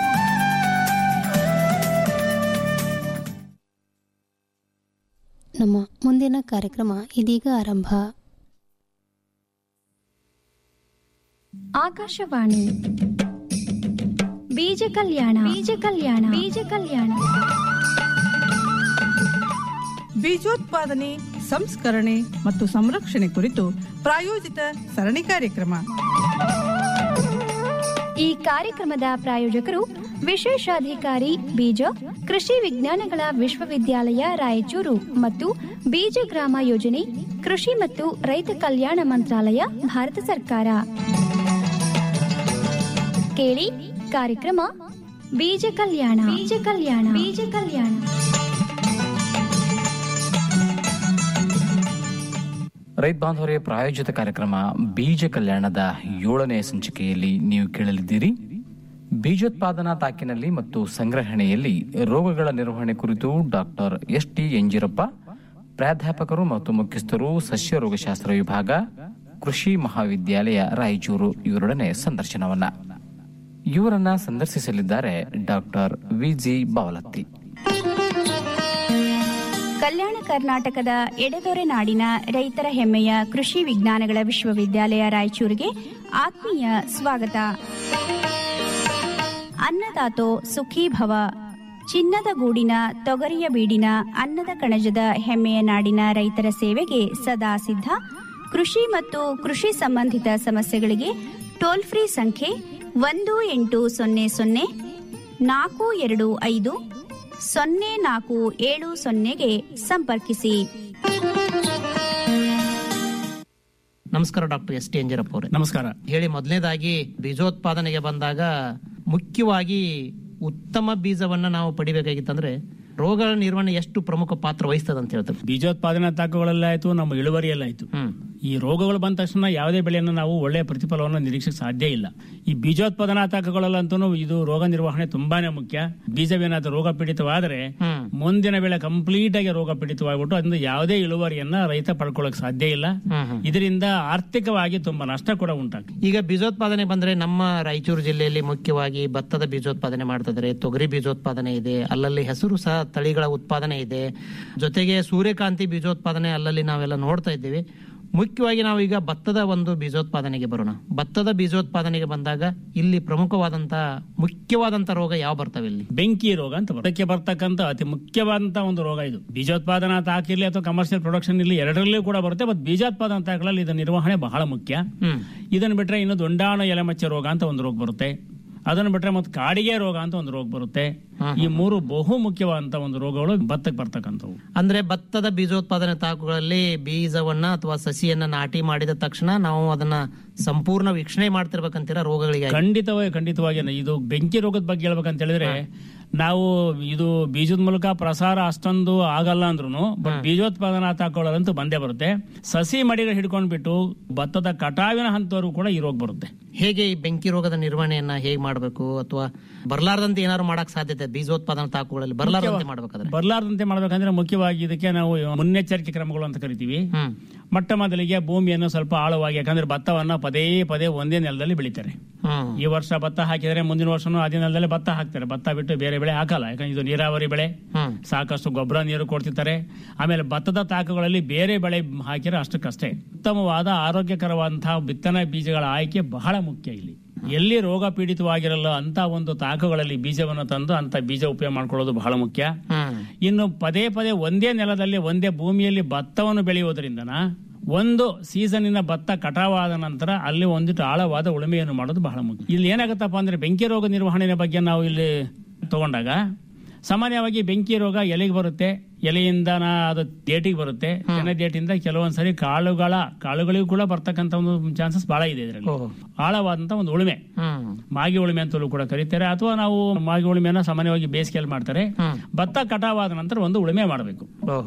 ನಮ್ಮ ಮುಂದಿನ ಕಾರ್ಯಕ್ರಮ ಇದೀಗ ಆರಂಭ ಆಕಾಶವಾಣಿ ಬೀಜ ಕಲ್ಯಾಣ ಬೀಜ ಕಲ್ಯಾಣ ಬೀಜ ಕಲ್ಯಾಣ ಬೀಜೋತ್ಪಾದನೆ ಸಂಸ್ಕರಣೆ ಮತ್ತು ಸಂರಕ್ಷಣೆ ಕುರಿತು ಪ್ರಾಯೋಜಿತ ಸರಣಿ ಕಾರ್ಯಕ್ರಮ ಈ ಕಾರ್ಯಕ್ರಮದ ಪ್ರಾಯೋಜಕರು ವಿಶೇಷಾಧಿಕಾರಿ ಬೀಜ ಕೃಷಿ ವಿಜ್ಞಾನಗಳ ವಿಶ್ವವಿದ್ಯಾಲಯ ರಾಯಚೂರು ಮತ್ತು ಬೀಜ ಗ್ರಾಮ ಯೋಜನೆ ಕೃಷಿ ಮತ್ತು ರೈತ ಕಲ್ಯಾಣ ಮಂತ್ರಾಲಯ ಭಾರತ ಸರ್ಕಾರ ಕೇಳಿ ಕಾರ್ಯಕ್ರಮ ಬೀಜ ಕಲ್ಯಾಣ ಬೀಜ ಕಲ್ಯಾಣ ಬೀಜ ಕಲ್ಯಾಣ ರೈತ ಬಾಂಧವರೇ ಪ್ರಾಯೋಜಿತ ಕಾರ್ಯಕ್ರಮ ಬೀಜ ಕಲ್ಯಾಣದ ಏಳನೇ ಸಂಚಿಕೆಯಲ್ಲಿ ನೀವು ಕೇಳಲಿದ್ದೀರಿ ಬೀಜೋತ್ಪಾದನಾ ತಾಕಿನಲ್ಲಿ ಮತ್ತು ಸಂಗ್ರಹಣೆಯಲ್ಲಿ ರೋಗಗಳ ನಿರ್ವಹಣೆ ಕುರಿತು ಡಾಕ್ಟರ್ ಎಸ್ ಟಿ ಎಂಜಿರಪ್ಪ ಪ್ರಾಧ್ಯಾಪಕರು ಮತ್ತು ಮುಖ್ಯಸ್ಥರು ಸಸ್ಯ ರೋಗಶಾಸ್ತ್ರ ವಿಭಾಗ ಕೃಷಿ ಮಹಾವಿದ್ಯಾಲಯ ರಾಯಚೂರು ಇವರೊಡನೆ ಸಂದರ್ಶನವನ್ನ ಇವರನ್ನ ಸಂದರ್ಶಿಸಲಿದ್ದಾರೆ ಡಾಕ್ಟರ್ ವಿಜಿ ಬಾವಲತ್ತಿ ಕಲ್ಯಾಣ ಕರ್ನಾಟಕದ ಎಡೆದೊರೆ ನಾಡಿನ ರೈತರ ಹೆಮ್ಮೆಯ ಕೃಷಿ ವಿಜ್ಞಾನಗಳ ವಿಶ್ವವಿದ್ಯಾಲಯ ರಾಯಚೂರಿಗೆ ಆತ್ಮೀಯ ಸ್ವಾಗತ ಅನ್ನದಾತೋ ಸುಖೀ ಭವ ಚಿನ್ನದ ಗೂಡಿನ ತೊಗರಿಯ ಬೀಡಿನ ಅನ್ನದ ಕಣಜದ ಹೆಮ್ಮೆಯ ನಾಡಿನ ರೈತರ ಸೇವೆಗೆ ಸದಾ ಸಿದ್ಧ ಕೃಷಿ ಮತ್ತು ಕೃಷಿ ಸಂಬಂಧಿತ ಸಮಸ್ಯೆಗಳಿಗೆ ಟೋಲ್ ಫ್ರೀ ಸಂಖ್ಯೆ ಒಂದು ಎಂಟು ಸೊನ್ನೆ ಸೊನ್ನೆ ನಾಲ್ಕು ಎರಡು ಐದು ಸೊನ್ನೆ ನಾಲ್ಕು ಏಳು ಸೊನ್ನೆಗೆ ಸಂಪರ್ಕಿಸಿ ನಮಸ್ಕಾರ ಡಾಕ್ಟರ್ ಎಸ್ ಟಿ ಅಂಜರಪ್ಪ ಅವರೇ ನಮಸ್ಕಾರ ಹೇಳಿ ಮೊದಲನೇದಾಗಿ ಬೀಜೋತ್ಪಾದನೆಗೆ ಬಂದಾಗ ಮುಖ್ಯವಾಗಿ ಉತ್ತಮ ಬೀಜವನ್ನ ನಾವು ಪಡಿಬೇಕಾಗಿತ್ತಂದ್ರೆ ರೋಗಗಳ ನಿರ್ವಹಣೆ ಎಷ್ಟು ಪ್ರಮುಖ ಪಾತ್ರ ವಹಿಸ್ತದ ಅಂತ ಹೇಳ್ತಾರೆ ಬೀಜೋತ್ಪಾದನಾ ತಾಕುಗಳಲ್ಲಾಯ್ತು ನಮ್ಮ ಇಳುವರಿಯಲ್ಲಾಯ್ತು ಈ ರೋಗಗಳು ಬಂದ ತಕ್ಷಣ ಯಾವುದೇ ಬೆಳೆಯನ್ನು ನಾವು ಒಳ್ಳೆಯ ಪ್ರತಿಫಲವನ್ನು ನಿರೀಕ್ಷಿಸ ಸಾಧ್ಯ ಇಲ್ಲ ಈ ಬೀಜೋತ್ಪಾದನಾ ತಾಕುಗಳಲ್ಲಂತೂ ಇದು ರೋಗ ನಿರ್ವಹಣೆ ತುಂಬಾನೇ ಮುಖ್ಯ ಬೀಜವೇನಾದ್ರೂ ರೋಗ ಪೀಡಿತವಾದರೆ ಮುಂದಿನ ಬೆಳೆ ಕಂಪ್ಲೀಟ್ ಆಗಿ ರೋಗ ಪೀಡಿತವಾಗ್ಬಿಟ್ಟು ಅದರಿಂದ ಯಾವುದೇ ಇಳುವರಿಯನ್ನ ರೈತ ಪಡ್ಕೊಳ್ಳಕ್ ಸಾಧ್ಯ ಇಲ್ಲ ಇದರಿಂದ ಆರ್ಥಿಕವಾಗಿ ತುಂಬಾ ನಷ್ಟ ಕೂಡ ಉಂಟಾಗ್ತದೆ ಈಗ ಬೀಜೋತ್ಪಾದನೆ ಬಂದ್ರೆ ನಮ್ಮ ರಾಯಚೂರು ಜಿಲ್ಲೆಯಲ್ಲಿ ಮುಖ್ಯವಾಗಿ ಭತ್ತದ ಬೀಜೋತ್ಪಾದನೆ ಮಾಡ್ತಿದ್ದಾರೆ ತೊಗರಿ ಬೀಜೋತ್ಪಾದನೆ ಇದೆ ಅಲ್ಲಲ್ಲಿ ಹೆಸರು ಸಹ ತಳಿಗಳ ಉತ್ಪಾದನೆ ಇದೆ ಜೊತೆಗೆ ಸೂರ್ಯಕಾಂತಿ ಬೀಜೋತ್ಪಾದನೆ ಅಲ್ಲಲ್ಲಿ ನಾವೆಲ್ಲ ನೋಡ್ತಾ ಇದ್ದೀವಿ ಮುಖ್ಯವಾಗಿ ನಾವು ಈಗ ಭತ್ತದ ಒಂದು ಬೀಜೋತ್ಪಾದನೆಗೆ ಬರೋಣ ಭತ್ತದ ಬೀಜೋತ್ಪಾದನೆಗೆ ಬಂದಾಗ ಇಲ್ಲಿ ಪ್ರಮುಖವಾದಂತ ಮುಖ್ಯವಾದಂತ ರೋಗ ಯಾವ ಬರ್ತವೆ ಇಲ್ಲಿ ಬೆಂಕಿ ರೋಗ ಅಂತ ಬರುತ್ತೆ. ಅದಕ್ಕೆ ಬರ್ತಕ್ಕಂಥ ಅತಿ ಮುಖ್ಯವಾದಂತಹ ಒಂದು ರೋಗ ಇದು ಬೀಜೋತ್ಪಾದನಾ ತಾಕಿರ್ಲಿ ಅಥವಾ ಕಮರ್ಷಿಯಲ್ ಪ್ರೊಡಕ್ಷನ್ ಇರಲಿ ಎರಡರಲ್ಲೂ ಕೂಡ ಬರುತ್ತೆ ಮತ್ತು ಬೀಜೋತ್ಪಾದನಾ ತಾಕಗಳಲ್ಲಿ ಇದರ ನಿರ್ವಹಣೆ ಬಹಳ ಮುಖ್ಯ ಇದನ್ನು ಬಿಟ್ರೆ ಇನ್ನು ದೊಂಡಾಣು ಎಲೆಮಚ್ಚೆ ರೋಗ ಅಂತ ಒಂದು ರೋಗ ಬರುತ್ತೆ ಅದನ್ನು ಬಿಟ್ರೆ ಮತ್ತೆ ಕಾಡಿಗೆ ರೋಗ ಅಂತ ಒಂದು ರೋಗ ಬರುತ್ತೆ ಈ ಮೂರು ಬಹು ಮುಖ್ಯವಾದಂತ ಒಂದು ರೋಗಗಳು ಭತ್ತಕ್ಕೆ ಬರ್ತಕ್ಕಂಥವು ಅಂದ್ರೆ ಭತ್ತದ ಬೀಜೋತ್ಪಾದನೆ ತಾಕುಗಳಲ್ಲಿ ಬೀಜವನ್ನ ಅಥವಾ ಸಸಿಯನ್ನ ನಾಟಿ ಮಾಡಿದ ತಕ್ಷಣ ನಾವು ಅದನ್ನ ಸಂಪೂರ್ಣ ವೀಕ್ಷಣೆ ಮಾಡ್ತಿರ್ಬೇಕಂತೀರ ರೋಗಗಳಿಗೆ ಖಂಡಿತವಾಗಿ ಖಂಡಿತವಾಗಿ ಇದು ಬೆಂಕಿ ರೋಗದ ಬಗ್ಗೆ ಹೇಳ್ಬೇಕಂತ ಹೇಳಿದ್ರೆ ನಾವು ಇದು ಬೀಜದ ಮೂಲಕ ಪ್ರಸಾರ ಅಷ್ಟೊಂದು ಆಗಲ್ಲ ಅಂದ್ರೂ ಬಟ್ ಬೀಜೋತ್ಪಾದನಾ ತಾಕೊಳ್ಳೋದಂತೂ ಬಂದೇ ಬರುತ್ತೆ ಸಸಿ ಮಡಿಗಳು ಹಿಡ್ಕೊಂಡ್ಬಿಟ್ಟು ಭತ್ತದ ಕಟಾವಿನ ಹಂತವರೆಗೂ ಕೂಡ ಈ ರೋಗ ಬರುತ್ತೆ ಹೇಗೆ ಈ ಬೆಂಕಿ ರೋಗದ ನಿರ್ವಹಣೆಯನ್ನ ಹೇಗೆ ಮಾಡಬೇಕು ಅಥವಾ ಬರ್ಲಾರ್ದಂತೆ ಏನಾದ್ರು ಮಾಡಕ್ ಸಾಧ್ಯತೆ ಬೀಜೋತ್ಪಾದನಾ ತಾಕುಗಳಲ್ಲಿ ಬರ್ಲಾರ್ದಂತೆ ಮಾಡ್ಬೇಕಾದ್ರೆ ಬರ್ಲಾರ್ದಂತೆ ಮಾಡ್ಬೇಕಂದ್ರೆ ಮುಖ್ಯವಾಗಿ ಇದಕ್ಕೆ ನಾವು ಮುನ್ನೆಚ್ಚರಿಕೆ ಕ್ರಮಗಳು ಅಂತ ಕರಿತೀವಿ ಮೊಟ್ಟ ಮೊದಲಿಗೆ ಭೂಮಿಯನ್ನು ಸ್ವಲ್ಪ ಆಳವಾಗಿ ಯಾಕಂದ್ರೆ ಭತ್ತವನ್ನ ಪದೇ ಪದೇ ಒಂದೇ ನೆಲದಲ್ಲಿ ಬೆಳಿತಾರೆ ಈ ವರ್ಷ ಭತ್ತ ಹಾಕಿದರೆ ಮುಂದಿನ ವರ್ಷನೂ ಅದೇ ನೆಲದಲ್ಲಿ ಭತ್ತ ಹಾಕ್ತಾರೆ ಭತ್ತ ಬಿಟ್ಟು ಬೇರೆ ಬೆಳೆ ಹಾಕಲ್ಲ ಯಾಕಂದ್ರೆ ಇದು ನೀರಾವರಿ ಬೆಳೆ ಸಾಕಷ್ಟು ಗೊಬ್ಬರ ನೀರು ಕೊಡ್ತಿರ್ತಾರೆ ಆಮೇಲೆ ಭತ್ತದ ತಾಕುಗಳಲ್ಲಿ ಬೇರೆ ಬೆಳೆ ಹಾಕಿದ್ರೆ ಅಷ್ಟಕ್ಕಷ್ಟೇ ಉತ್ತಮವಾದ ಆರೋಗ್ಯಕರವಾದಂತಹ ಬಿತ್ತನೆ ಬೀಜಗಳ ಆಯ್ಕೆ ಬಹಳ ಮುಖ್ಯ ಇಲ್ಲಿ ಎಲ್ಲಿ ರೋಗ ಪೀಡಿತವಾಗಿರಲ್ಲ ಅಂತ ಒಂದು ತಾಕುಗಳಲ್ಲಿ ಬೀಜವನ್ನು ತಂದು ಅಂತ ಬೀಜ ಉಪಯೋಗ ಮಾಡ್ಕೊಳ್ಳೋದು ಬಹಳ ಮುಖ್ಯ ಇನ್ನು ಪದೇ ಪದೇ ಒಂದೇ ನೆಲದಲ್ಲಿ ಒಂದೇ ಭೂಮಿಯಲ್ಲಿ ಭತ್ತವನ್ನು ಬೆಳೆಯುವುದರಿಂದನ ಒಂದು ಸೀಸನ್ನಿನ ಭತ್ತ ಕಟಾವಾದ ನಂತರ ಅಲ್ಲಿ ಒಂದಿಟ್ಟು ಆಳವಾದ ಉಳುಮೆಯನ್ನು ಮಾಡೋದು ಬಹಳ ಮುಖ್ಯ ಇಲ್ಲಿ ಏನಾಗುತ್ತಪ್ಪ ಅಂದ್ರೆ ಬೆಂಕಿ ರೋಗ ನಿರ್ವಹಣೆ ಬಗ್ಗೆ ನಾವು ಇಲ್ಲಿ ತಗೊಂಡಾಗ ಸಾಮಾನ್ಯವಾಗಿ ಬೆಂಕಿ ರೋಗ ಎಲೆಗೆ ಬರುತ್ತೆ ಎಲೆಯಿಂದ ಅದು ಡೇಟಿಗೆ ಬರುತ್ತೆ ತೆನೆ ಡೇಟಿಂದ ಕೆಲವೊಂದ್ಸರಿ ಕಾಳುಗಳ ಕಾಳುಗಳಿಗೂ ಕೂಡ ಬರ್ತಕ್ಕಂತ ಒಂದು ಚಾನ್ಸಸ್ ಬಹಳ ಇದೆ ಇದರಲ್ಲಿ ಆಳವಾದಂತ ಒಂದು ಉಳುಮೆ ಮಾಗಿ ಉಳುಮೆ ಅಂತಲೂ ಕೂಡ ಕರೀತಾರೆ ಅಥವಾ ನಾವು ಮಾಗಿ ಉಳುಮೆನ ಸಾಮಾನ್ಯವಾಗಿ ಬೇಸಿಗೆಯಲ್ಲಿ ಮಾಡ್ತಾರೆ ಭತ್ತ ಕಟಾವಾದ ನಂತರ ಒಂದು ಉಳುಮೆ ಮಾಡಬೇಕು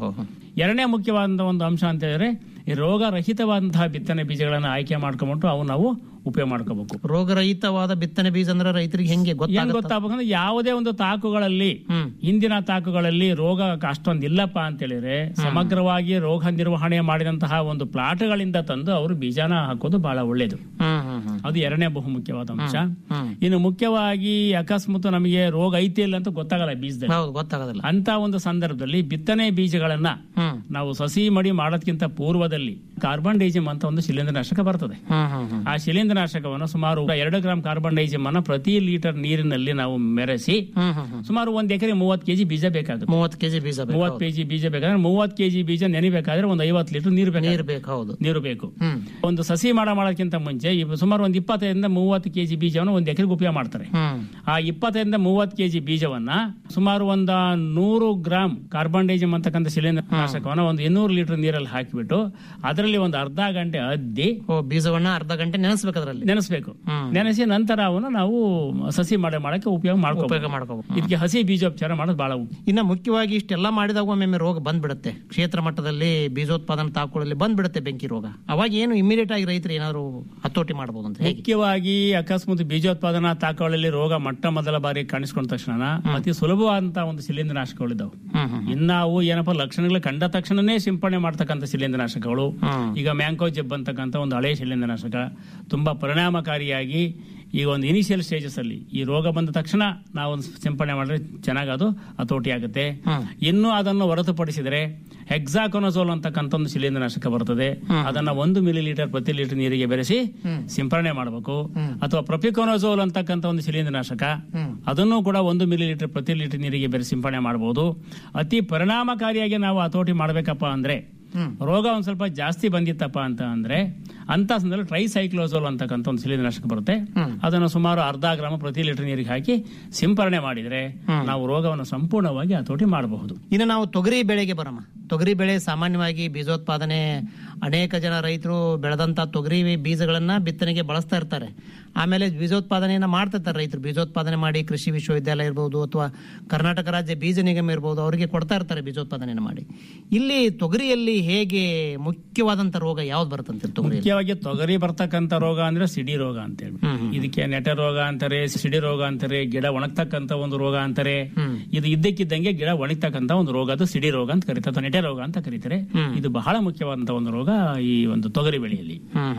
ಎರಡನೇ ಮುಖ್ಯವಾದಂತಹ ಒಂದು ಅಂಶ ಅಂತ ಹೇಳಿದ್ರೆ ಈ ರೋಗರಹಿತವಾದಂತಹ ಬಿತ್ತನೆ ಬೀಜಗಳನ್ನು ಆಯ್ಕೆ ಮಾಡ್ಕೊಂಡ್ಬಿಟ್ಟು ಅವು ನಾವು ಉಪಯೋಗ ಮಾಡ್ಕೋಬೇಕು ರೋಗರಹಿತವಾದ ಬಿತ್ತನೆ ಬೀಜ ಅಂದ್ರೆ ರೈತರಿಗೆ ಹೆಂಗೆ ಏನ್ ಗೊತ್ತಾಗುತ್ತೆ ಗೊತ್ತಾಗಬೇಕಂದ್ರೆ ಯಾವುದೇ ಒಂದು ತಾಕುಗಳಲ್ಲಿ ಹಿಂದಿನ ತಾಕುಗಳಲ್ಲಿ ರೋಗ ಅಷ್ಟೊಂದು ಇಲ್ಲಪ್ಪ ಅಂತ ಹೇಳಿದ್ರೆ ಸಮಗ್ರವಾಗಿ ರೋಗ ನಿರ್ವಹಣೆ ಮಾಡಿದಂತಹ ಒಂದು ಪ್ಲಾಟ್ಗಳಿಂದ ತಂದು ಅವರು ಬೀಜನ ಹಾಕೋದು ಬಹಳ ಒಳ್ಳೇದು ಅದು ಎರಡನೇ ಬಹು ಮುಖ್ಯವಾದ ಅಂಶ ಇನ್ನು ಮುಖ್ಯವಾಗಿ ಅಕಸ್ಮಾತ್ ನಮಗೆ ರೋಗ ಐತಿ ಇಲ್ಲ ಅಂತ ಗೊತ್ತಾಗಲ್ಲ ಬೀಜದಲ್ಲಿ ಹೌದು ಗೊತ್ತಾಗೋದಿಲ್ಲ ಅಂತ ಒಂದು ಸಂದರ್ಭದಲ್ಲಿ ಬಿತ್ತನೆ ಬೀಜಗಳನ್ನ ನಾವು ಸಸಿ ಮಡಿ ಮಾಡೋದಕ್ಕಿಂತ ಪೂರ್ವದಲ್ಲಿ ಕಾರ್ಬನ್ ಡೈಜಿಮ್ ಅಂತ ಒಂದು ಶಿಲೀಂಧ್ರನಾಶಕ ಬರ್ತದೆ ಆ ಶಿಲೀಂಧ್ರನಾಶಕವನ್ನು ಸುಮಾರು ಎರಡು ಗ್ರಾಂ ಕಾರ್ಬನ್ ಡೈಜಿಮ್ ಅನ್ನ ಪ್ರತಿ ಲೀಟರ್ ನೀರಿನಲ್ಲಿ ನಾವು ಮೆರೆಸಿ ಸುಮಾರು ಒಂದ್ ಎಕರೆ ಮೂವತ್ ಕೆಜಿ ಬೀಜ ಬೇಕಾಗುತ್ತೆ ಮೂವತ್ತು ಕೆಜಿ ಬೀಜ ಬೇಕು. ಮೂವತ್ ಕೆಜಿ ಬೀಜ ಬೇಕಾದ್ರೆ ಮೂವತ್ ಕೆಜಿ ಬೀಜ ನೆನಿಬೇಕಾದ್ರೆ ಒಂದು ಐವತ್ತು ಲೀಟರ್ ನೀರು ಬೇಕು ನೀರು ಬೇಕು ಹೌದು ನೀರು ಬೇಕು ಒಂದು ಸಸಿ ಮಾಡ ಮಾಡೋಕ್ಕಿಂತ ಮುಂಚೆ ಇವ್ ಸುಮಾರು ಒಂದು ಇಪ್ಪತ್ತೈದರಿಂದ ಮೂವತ್ತು ಕೆಜಿ ಬೀಜವನ್ನು ಒಂದು ಎಕರೆಗೆ ಉಪಯೋಗ ಮಾಡ್ತಾರೆ ಆ ಇಪ್ಪತ್ತೈದರಿಂದ ಮೂವತ್ತು ಕೆಜಿ ಬೀಜವನ್ನ ಸುಮಾರು ಒಂದ ನೂರು ಗ್ರಾಂ ಕಾರ್ಬನ್ ಡೈಜಿಮ್ ಅಂತಕ್ಕಂಥ ಶಿಲೀಂಧ್ರ ನಾಶಕವನ್ನ ಒಂದು ಇನ್ನೂರು ಲೀಟರ್ ನೀರಲ್ಲಿ ಹಾಕಿಬಿಟ್ಟು ಅದರಲ್ಲಿ ಒಂದು ಅರ್ಧ ಗಂಟೆ ಅದ್ದಿ ಬೀಜವನ್ನ ಅರ್ಧ ಗಂಟೆ ನೆನೆಸ್ಬೇಕು ಅದರಲ್ಲಿ ನೆನೆಸ್ಬೇಕು ನೆನೆಸಿ ನಂತರ ಅವನ್ನ ನಾವು ಸಸಿ ಮಾಡಿ ಮಾಡಕ್ಕೆ ಉಪಯೋಗ ಮಾಡ್ಕೋ ಉಪಯೋಗ ಮಾಡ್ಕೋಬೇಕು ಇದಕ್ಕೆ ಹಸಿ ಬೀಜೋಪಚಾರ ಮಾಡೋದು ಬಹಳ ಮುಖ್ಯ. ಇನ್ನ ಮುಖ್ಯವಾಗಿ ಇಷ್ಟೆಲ್ಲ ಮಾಡಿದಾಗ ಒಮ್ಮೆ ರೋಗ ಬಂದ್ಬಿಡುತ್ತೆ ಕ್ಷೇತ್ರ ಮಟ್ಟದಲ್ಲಿ ಬೀಜೋತ್ಪಾದನಾ ತಾಕುಗಳಲ್ಲಿ ಬಂದ್ಬಿಡುತ್ತೆ ಬೆಂಕಿ ರೋಗ ಅವಾಗ ಏನು ಇಮಿಡಿಯೇಟ್ ಆಗಿ ರೈತರು ಏನಾದ್ರು ಹತೋಟಿ ಮಾಡಬಹುದು ಅಂತ ಹೇಗೆ ಮುಖ್ಯವಾಗಿ ಅಕಸ್ಮಾತ್ ಬೀಜೋತ್ಪಾದನಾ ತಾಕುಗಳಲ್ಲಿ ರೋಗ ಮೊಟ್ಟ ಮೊದಲ ಬಾರಿ ಕಾಣಿಸ್ಕೊಂಡ ತಕ್ಷಣ ಅತಿ ಸುಲಭವಾದಂತಹ ಒಂದು ಶಿಲೀಂಧ್ರನಾಶಕಗಳಿದ್ದಾವೆ ಇನ್ನ ಅವು ಏನಪ್ಪ ಲಕ್ಷಣಗಳು ಕಂಡ ತಕ್ಷಣನೇ ಸಿಂಪಡಣೆ ಮಾಡ್ತಕ್ಕಂಥ ಶಿಲೀಂಧ್ರನಾಶಕಗಳು ಈಗ ಮ್ಯಾಂಕೋ ಜೆಬ್ ಅಂತಕ್ಕಂಥ ಒಂದು ಹಳೆ ಶಿಲೀಂಧ್ರನಾಶಕ ತುಂಬಾ ಪರಿಣಾಮಕಾರಿಯಾಗಿ ಈ ಒಂದು ಇನಿಷಿಯಲ್ ಸ್ಟೇಜಸ್ ಅಲ್ಲಿ ಈ ರೋಗ ಬಂದ ತಕ್ಷಣ ನಾವು ಒಂದು ಸಿಂಪಡಣೆ ಮಾಡಿದ್ರೆ ಚೆನ್ನಾಗಿ ಅದು ಹತೋಟಿ ಆಗುತ್ತೆ ಇನ್ನು ಅದನ್ನು ಹೊರತುಪಡಿಸಿದರೆ ಹೆಕ್ಸಾಕೊನಜೋಲ್ ಅಂತಕ್ಕಂಥ ಒಂದು ಶಿಲೀಂಧ್ರನಾಶಕ ಬರ್ತದೆ ಅದನ್ನ ಒಂದು ಮಿಲಿ ಲೀಟರ್ ಪ್ರತಿ ಲೀಟರ್ ನೀರಿಗೆ ಬೆರೆಸಿ ಸಿಂಪರಣೆ ಮಾಡಬೇಕು ಅಥವಾ ಪ್ರೊಪಿಕೊನಜೋಲ್ ಅಂತಕ್ಕಂಥ ಒಂದು ಶಿಲೀಂಧ್ರನಾಶಕ ಅದನ್ನು ಕೂಡ ಒಂದು ಮಿಲಿ ಲೀಟರ್ ಪ್ರತಿ ಲೀಟರ್ ನೀರಿಗೆ ಬೆರೆಸಿ ಸಿಂಪರಣೆ ಮಾಡಬಹುದು ಅತಿ ಪರಿಣಾಮಕಾರಿಯಾಗಿ ನಾವು ಹತೋಟಿ ಮಾಡಬೇಕಪ್ಪ ಅಂದ್ರೆ ರೋಗ ಒಂದ್ ಸ್ವಲ್ಪ ಜಾಸ್ತಿ ಬಂದಿತ್ತಪ್ಪ ಅಂತ ಅಂದ್ರೆ ಅಂತ ಸಂದರ್ಭದಲ್ಲಿ ಟ್ರೈಸೈಕ್ಲೋಸೋಲ್ ಅಂತಕ್ಕಂಥ ಒಂದು ಶಿಲೀಂಧ್ರನಾಶಕ ಬರುತ್ತೆ ಅದನ್ನು ಸುಮಾರು ಅರ್ಧ ಗ್ರಾಮ ಪ್ರತಿ ಲೀಟರ್ ನೀರಿಗೆ ಹಾಕಿ ಸಿಂಪರಣೆ ಮಾಡಿದ್ರೆ ನಾವು ರೋಗವನ್ನು ಸಂಪೂರ್ಣವಾಗಿ ಹತೋಟಿ ಮಾಡಬಹುದು ಇನ್ನು ನಾವು ತೊಗರಿ ಬೆಳೆಗೆ ಬರಮ್ಮ ತೊಗರಿ ಬೆಳೆ ಸಾಮಾನ್ಯವಾಗಿ ಬೀಜೋತ್ಪಾದನೆ ಅನೇಕ ಜನ ರೈತರು ಬೆಳೆದಂತ ತೊಗರಿ ಬೀಜಗಳನ್ನ ಬಿತ್ತನೆಗೆ ಬಳಸ್ತಾ ಇರ್ತಾರೆ ಆಮೇಲೆ ಬೀಜೋತ್ಪಾದನೆಯನ್ನ ಮಾಡ್ತಿರ್ತಾರೆ ರೈತರು ಬೀಜೋತ್ಪಾದನೆ ಮಾಡಿ ಕೃಷಿ ವಿಶ್ವವಿದ್ಯಾಲಯ ಇರ್ಬೋದು ಅಥವಾ ಕರ್ನಾಟಕ ರಾಜ್ಯ ಬೀಜ ನಿಗಮ ಇರ್ಬೋದು ಅವರಿಗೆ ಕೊಡ್ತಾ ಇರ್ತಾರೆ ಬೀಜೋತ್ಪಾದನೆಯನ್ನ ಮಾಡಿ ಇಲ್ಲಿ ತೊಗರಿಯಲ್ಲಿ ಹೇಗೆ ಮುಖ್ಯವಾದಂತ ರೋಗ ಯಾವ್ದು ಬರುತ್ತಂತೆ ತೊಗರಿ ಮುಖ್ಯವಾಗಿ ತೊಗರಿ ಬರ್ತಕ್ಕಂಥ ರೋಗ ಅಂದ್ರೆ ಸಿಡಿ ರೋಗ ಅಂತ ಹೇಳಿ ಇದಕ್ಕೆ ನೆಟ ರೋಗ ಅಂತಾರೆ ಸಿಡಿ ರೋಗ ಅಂತಾರೆ ಗಿಡ ಒಣಗ್ತಕ್ಕಂತ ಒಂದು ರೋಗ ಅಂತಾರೆ ಇದು ಇದ್ದಕ್ಕಿದ್ದಂಗೆ ಗಿಡ ಒಣಗ್ತಕ್ಕಂತ ಒಂದು ರೋಗ ಅದು ಸಿಡಿ ರೋಗ ಅಂತ ಕರೀತಾರೆ ಅಥವಾ ನೆಟೆ ರೋಗ ಅಂತ ಕರೀತಾರೆ ಇದು ಬಹಳ ಮುಖ್ಯವಾದಂತ ಒಂದು ರೋಗ ಈ ಒಂದು ತೊಗರಿ ಬೆಳೆಯಲ್ಲಿ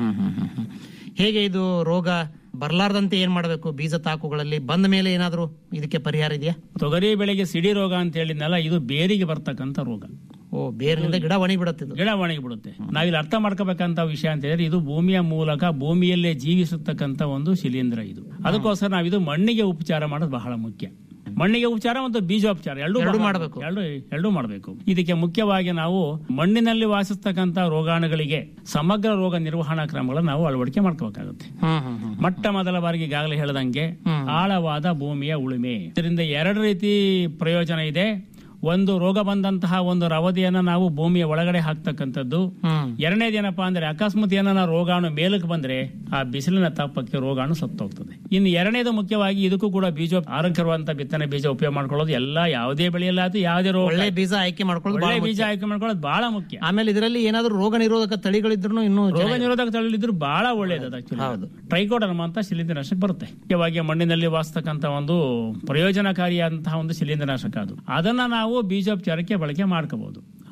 ಹೇಗೆ ಇದು ರೋಗ ಬರ್ಲಾರ್ದಂತೆ ಏನ್ ಮಾಡಬೇಕು ಬೀಜ ತಾಕುಗಳಲ್ಲಿ ಬಂದ ಮೇಲೆ ಏನಾದ್ರೂ ಇದಕ್ಕೆ ಪರಿಹಾರ ಇದೆಯಾ ತೊಗರಿ ಬೆಳೆಗೆ ಸಿಡಿ ರೋಗ ಅಂತ ಹೇಳಿದ್ನಲ್ಲ ಇದು ಬೇರಿಗೆ ಬರ್ತಕ್ಕಂಥ ರೋಗ ಓ ಬೇರಿನಿಂದ ಗಿಡ ಒಣಗಿ ಬಿಡುತ್ತೆ ಇದು. ಗಿಡ ಒಣಗಿ ಬಿಡುತ್ತೆ ನಾವಿಲ್ಲಿ ಅರ್ಥ ಮಾಡ್ಕೋಬೇಕಂತ ವಿಷಯ ಅಂತ ಹೇಳಿದ್ರೆ ಇದು ಭೂಮಿಯ ಮೂಲಕ ಭೂಮಿಯಲ್ಲೇ ಜೀವಿಸತಕ್ಕಂತ ಒಂದು ಶಿಲೀಂಧ್ರ ಇದು ಅದಕ್ಕೋಸ್ಕರ ನಾವಿದು ಮಣ್ಣಿಗೆ ಉಪಚಾರ ಮಾಡೋದು ಬಹಳ ಮುಖ್ಯ ಮಣ್ಣಿಗೆ ಉಪಚಾರ ಮತ್ತು ಬೀಜೋಪಚಾರ ಎರಡು ಎರಡೂ ಬಹಳ- ಮಾಡ್ಬೇಕು. ಎರಡು ಎರಡೂ ಮಾಡಬೇಕು ಇದಕ್ಕೆ ಮುಖ್ಯವಾಗಿ ನಾವು ಮಣ್ಣಿನಲ್ಲಿ ವಾಸಿಸ್ತಕ್ಕಂತ ರೋಗಾಣುಗಳಿಗೆ ಸಮಗ್ರ ರೋಗ ನಿರ್ವಹಣಾ ಕ್ರಮಗಳನ್ನು ನಾವು ಅಳವಡಿಕೆ ಮಾಡ್ಕೋಬೇಕಾಗುತ್ತೆ ಮೊಟ್ಟ ಮೊದಲ ಬಾರಿಗೆ ಈಗಾಗಲೇ ಹೇಳದಂಗೆ ಆಳವಾದ ಭೂಮಿಯ ಉಳುಮೆ ಇದರಿಂದ ಎರಡು ರೀತಿ ಪ್ರಯೋಜನ ಇದೆ ಒಂದು ರೋಗ ಬಂದಂತಹ ಒಂದು ರವದಿಯನ್ನ ನಾವು ಭೂಮಿಯ ಒಳಗಡೆ ಹಾಕ್ತಕ್ಕಂಥದ್ದು ಎರಡನೇದೇನಪ್ಪಾ ಅಂದ್ರೆ ಅಕಸ್ಮಾತ್ ಏನಾರ ರೋಗಾಣು ಮೇಲಕ್ಕೆ ಬಂದ್ರೆ ಆ ಬಿಸಿಲಿನ ತಾಪಕ್ಕೆ ರೋಗಾಣು ಸತ್ತೋಗ್ತದೆ ಇನ್ನು ಎರಡನೇದು ಮುಖ್ಯವಾಗಿ ಇದಕ್ಕೂ ಕೂಡ ಬೀಜ ಆರೋಗ್ಯವಂತ ಬಿತ್ತನೆ ಬೀಜ ಉಪಯೋಗ ಮಾಡ್ಕೊಳ್ಳೋದು ಎಲ್ಲ ಯಾವುದೇ ಬೆಳೆಯಲ್ಲಾದ್ರೂ ಯಾವುದೇ ರೋಗ ಒಳ್ಳೆ ಬೀಜ ಆಯ್ಕೆ ಮಾಡ್ಕೊಳ್ಳೋದು ಒಳ್ಳೆ ಬಹಳ ಬೀಜ ಮುಖ್ಯ. ಆಯ್ಕೆ ಮಾಡ್ಕೊಳ್ಳೋದು ಬಹಳ ಮುಖ್ಯ ಆಮೇಲೆ ಇದರಲ್ಲಿ ಏನಾದ್ರೂ ರೋಗ ನಿರೋಧಕ ತಳಿಗಳಿದ್ರು ಇನ್ನೂ ರೋಗ ಚೆನ್ನಾಗಿ- ನಿರೋಧಕ ತಳಿದ್ರು ಬಹಳ ಒಳ್ಳೇದು ಹೌದು ಟ್ರೈಕೋಡರ್ಮ ಅಂತ ಶಿಲೀಂಧ್ರನಾಶಕ ಬರುತ್ತೆ ಮುಖ್ಯವಾಗಿ ಮಣ್ಣಿನಲ್ಲಿ ವಾಸತಕ್ಕಂತ ಒಂದು ಪ್ರಯೋಜನಕಾರಿಯಾದಂತಹ ಒಂದು ಶಿಲೀಂಧ್ರನಾಶಕ ಅದು ಅದನ್ನ ನಾವು ಬೀಜೋಪಚಾರಕ್ಕೆ ಬಳಕೆ ಮಾಡ್ಕೋಬಹುದು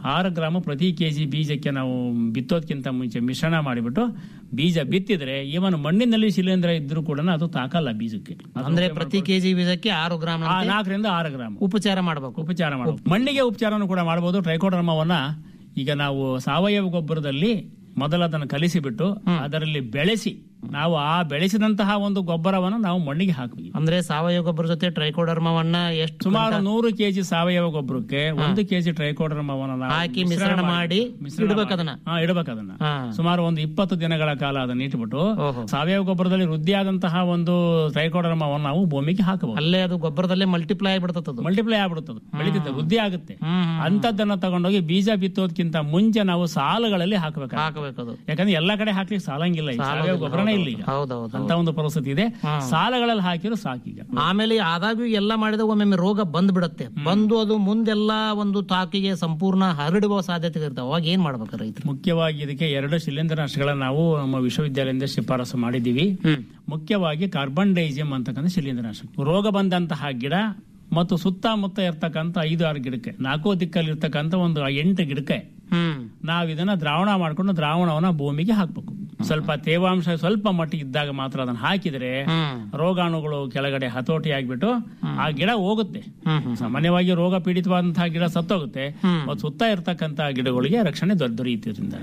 ಆರು ಗ್ರಾಮ್ ಪ್ರತಿ ಕೆಜಿ ಬೀಜಕ್ಕೆ ನಾವು ಬಿತ್ತೋದ್ಕಿಂತ ಮುಂಚೆ ಮಿಶ್ರಣ ಮಾಡಿಬಿಟ್ಟು ಬೀಜ ಬಿತ್ತಿದ್ರೆ ಇವನ್ ಮಣ್ಣಿನಲ್ಲಿ ಶಿಲೀಂಧ್ರ ಇದ್ರೂ ಕೂಡ ಅದು ತಾಕಲ್ಲ ಬೀಜಕ್ಕೆ ಅದು ಅಂದ್ರೆ ಪ್ರತಿ ಕೆಜಿ ಬೀಜಕ್ಕೆ ಆರು ಗ್ರಾಮ್ ಆ, ನಾಲ್ಕರಿಂದ ಆರು ಗ್ರಾಮ್ ಉಪಚಾರ ಮಾಡಬೇಕು ಉಪಚಾರ ಮಾಡಬೇಕು ಮಣ್ಣಿಗೆ ಉಪಚಾರವನ್ನು ಕೂಡ ಮಾಡಬಹುದು ಟ್ರೈಕೋಡರ್ಮವನ್ನ ಈಗ ನಾವು ಸಾವಯವ ಗೊಬ್ಬರದಲ್ಲಿ ಮೊದಲು ಅದನ್ನು ಕಲಿಸಿಬಿಟ್ಟು ಅದರಲ್ಲಿ ಬೆಳೆಸಿ ನಾವು ಆ ಬೆಳೆಸಿದಂತಹ ಒಂದು ಗೊಬ್ಬರವನ್ನು ನಾವು ಮಣ್ಣಿಗೆ ಹಾಕಬೇಕು ಅಂದ್ರೆ ಸಾವಯವ ಗೊಬ್ಬರ ಜೊತೆ ಟ್ರೈಕೋಡರ್ಮವನ್ನ ಎಷ್ಟು ಸುಮಾರು ನೂರು ಕೆಜಿ ಸಾವಯವ ಗೊಬ್ಬರಕ್ಕೆ ಒಂದು ಕೆಜಿ ಟ್ರೈಕೋಡರ್ಮವನ್ನು ನಾವು ಹಾಕಿ ಮಿಶ್ರಣ ಮಾಡಿ ಮಿಶ್ರಣ ಇಡ್ಬೇಕು ಮಾಡಿ- ಅದನ್ನ. ಹಾ, ಇಡ್ಬೇಕು ಅದನ್ನ ಹಾ. ಸುಮಾರು ಒಂದು ಇಪ್ಪತ್ತು ದಿನಗಳ ಕಾಲ ಅದನ್ನ ಇಟ್ಬಿಟ್ಟು ಸಾವಯವ ಗೊಬ್ಬರದಲ್ಲಿ ವೃದ್ಧಿಯಾದಂತಹ ಒಂದು ಟ್ರೈಕೋಡರ್ಮವನ್ನು ನಾವು ಭೂಮಿಗೆ ಹಾಕಬಹುದು ಅಲ್ಲೇ ಅದು ಗೊಬ್ಬರದಲ್ಲೇ ಮಲ್ಟಿಪ್ಲೈ ಆಗ್ಬಿಡ್ತದ ಅದು ಮಲ್ಟಿಪ್ಲೈ ಆಗ್ಬಿಡುತ್ತದೆ ಬೆಳೀತದೆ ವೃದ್ಧಿ ಆಗುತ್ತೆ ಅಂತದ್ದನ್ನ ತಗೊಂಡೋಗಿ ಬೀಜ ಬಿತ್ತೋದ್ಕಿಂತ ಮುಂಚೆ ನಾವು ಸಾಲುಗಳಲ್ಲಿ ಹಾಕಬೇಕು ಹಾಕಬೇಕದು ಯಾಕಂದ್ರೆ ಎಲ್ಲಾ ಕಡೆ ಹಾಕ್ಲಿಕ್ಕೆ ಸಾಲಂಗಿಲ್ಲ ಈ ಸಾವಯವ ಗೊಬ್ಬರನೇ ಇಲ್ಲ ಈಗ ಹೌದೌದು ಅಂತ ಒಂದು ಪರಿಸ್ಥಿತಿ ಇದೆ ಸಾಲಗಳಲ್ಲಿ ಹಾಕಿರೋ ಸಾಕೀಗ ಆಮೇಲೆ ಆದಾಗ್ಯೂ ಎಲ್ಲ ಮಾಡಿದಾಗ ಒಮ್ಮೊಮ್ಮೆ ರೋಗ ಬಂದ್ ಬಿಡತ್ತೆ ಬಂದು ಅದು ಮುಂದೆಲ್ಲ ಒಂದು ತಾಕಿಗೆ ಸಂಪೂರ್ಣ ಹರಡುವ ಸಾಧ್ಯತೆ ಇರ್ತವೆ ಅವಾಗ ಏನ್ ಮಾಡ್ಬೇಕು ರೈತರು ಮುಖ್ಯವಾಗಿ ಇದಕ್ಕೆ ಎರಡು ಶಿಲೀಂಧ್ರನಾಶಗಳನ್ನ ನಾವು ನಮ್ಮ ವಿಶ್ವವಿದ್ಯಾಲಯದಿಂದ ಶಿಫಾರಸು ಮಾಡಿದ್ದೀವಿ ಮುಖ್ಯವಾಗಿ ಕಾರ್ಬನ್ ಡೈಸಿಯಂ ಅಂತಕ್ಕಂಥ ಶಿಲೀಂಧ್ರನಾಶಕ ರೋಗ ಬಂದಂತಹ ಗಿಡ ಮತ್ತು ಸುತ್ತಮುತ್ತ ಇರ್ತಕ್ಕಂಥ ಐದು ಆರು ಗಿಡಕ್ಕೆ ನಾಲ್ಕು ದಿಕ್ಕಲ್ಲಿ ಇರ್ತಕ್ಕಂಥ ಒಂದು ಎಂಟು ಗಿಡಕ್ಕೆ ನಾವು ಇದನ್ನ ದ್ರಾವಣ ಮಾಡ್ಕೊಂಡು ದ್ರಾವಣವನ್ನ ಭೂಮಿಗೆ ಹಾಕ್ಬೇಕು ಸ್ವಲ್ಪ ತೇವಾಂಶ ಸ್ವಲ್ಪ ಮಟ್ಟಿಗೆ ಇದ್ದಾಗ ಮಾತ್ರ ಅದನ್ನ ಹಾಕಿದ್ರೆ ರೋಗಾಣುಗಳು ಕೆಳಗಡೆ ಹತೋಟಿ ಆಗ್ಬಿಟ್ಟು ಆ ಗಿಡ ಹೋಗುತ್ತೆ ಸಾಮಾನ್ಯವಾಗಿ ರೋಗ ಪೀಡಿತವಾದಂತಹ ಗಿಡ ಸತ್ತೋಗುತ್ತೆ ಮತ್ತು ಸುತ್ತ ಇರ್ತಕ್ಕಂಥ ಗಿಡಗಳಿಗೆ ರಕ್ಷಣೆ ದೊರೆ- ದೊರೆಯುತ್ತಿದ್ರಿಂದ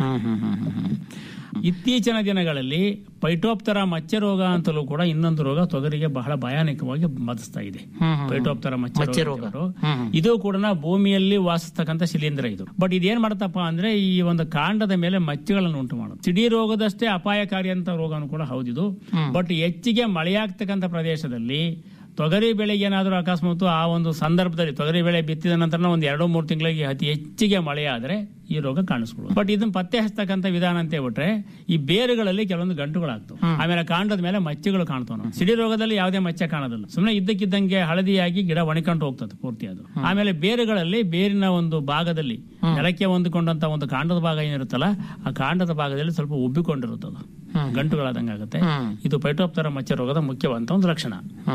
ಇತ್ತೀಚಿನ ದಿನಗಳಲ್ಲಿ ಪೈಟೋಪ್ತರ ಮಚ್ಚೆ ರೋಗ ಅಂತಲೂ ಕೂಡ ಇನ್ನೊಂದು ರೋಗ ತೊಗರಿಗೆ ಬಹಳ ಭಯಾನಕವಾಗಿ ಬಾಧಿಸ್ತಾ ಇದೆ ಪೈಟೋಪ್ತರ ಮಚ್ಚೆ ಮಚ್ಚೆ ರೋಗ ರೋಗ. ಅಂದ್ಬಿಟ್ಟು. ಇದು ಕೂಡ ಭೂಮಿಯಲ್ಲಿ ವಾಸಿಸ್ತಕ್ಕಂಥ ಶಿಲೀಂಧ್ರ ಇದು ಬಟ್ ಇದೇನ್ ಮಾಡತ್ತಪ್ಪ ಅಂದ್ರೆ ಈ ಒಂದು ಕಾಂಡದ ಮೇಲೆ ಮಚ್ಚೆಗಳನ್ನು ಉಂಟು ಮಾಡುತ್ತೆ ಸಿಡಿ ರೋಗದಷ್ಟೇ ಅಪಾಯಕಾರಿ ಅಂತ ರೋಗನು ಕೂಡ ಹೌದಿದು ಬಟ್ ಹೆಚ್ಚಿಗೆ ಮಳೆಯಾಗ್ತಕ್ಕಂಥ ಪ್ರದೇಶದಲ್ಲಿ ತೊಗರಿ ಬೆಳೆಗೆ ಏನಾದರೂ ಅಕಸ್ಮಾತ್ ಆ ಒಂದು ಸಂದರ್ಭದಲ್ಲಿ ತೊಗರಿ ಬೆಳೆ ಬಿತ್ತಿದ ನಂತರ ಒಂದು ಎರಡು ಮೂರು ತಿಂಗಳಿಗೆ ಅತಿ ಹೆಚ್ಚಿಗೆ ಮಳೆ ಆದ್ರೆ ಈ ರೋಗ ಕಾಣಿಸ್ಕೊಳ್ಳೋದು ಬಟ್ ಇದನ್ನ ಪತ್ತೆ ಹಚ್ಚತಕ್ಕಂಥ ವಿಧಾನ ಅಂತ ಹೇಳ್ಬಿಟ್ರೆ ಈ ಬೇರುಗಳಲ್ಲಿ ಕೆಲವೊಂದು ಗಂಟುಗಳಾಗ್ತವೆ ಆಮೇಲೆ ಕಾಂಡದ ಮೇಲೆ ಮಚ್ಚೆಗಳು ಕಾಣ್ತಾವ ನಾವು. ಸಿಡಿ ರೋಗದಲ್ಲಿ ಯಾವುದೇ ಮಚ್ಚೆ ಕಾಣೋದಿಲ್ಲ ಸುಮ್ಮನೆ ಇದ್ದಕ್ಕಿದ್ದಂಗೆ ಹಳದಿಯಾಗಿ ಗಿಡ ಒಣಕೊಂಡು ಹೋಗ್ತದೆ ಪೂರ್ತಿ ಅದು ಆಮೇಲೆ ಬೇರುಗಳಲ್ಲಿ ಬೇರಿನ ಒಂದು ಭಾಗದಲ್ಲಿ ನೆಲಕ್ಕೆ ಹೊಂದಿಕೊಂಡಂತ ಒಂದು ಕಾಂಡದ ಭಾಗ ಏನಿರುತ್ತಲ್ಲ ಆ ಕಾಂಡದ ಭಾಗದಲ್ಲಿ ಸ್ವಲ್ಪ ಉಬ್ಬಿಕೊಂಡಿರುತ್ತದೆ ಗಂಟುಗಳಾದಂಗೆ ಆಗುತ್ತೆ ಇದು ಪೈಟೋಪ್ತರ ಮಚ್ಚೆ ರೋಗದ ಮುಖ್ಯವಂತ ಒಂದು ಲಕ್ಷಣ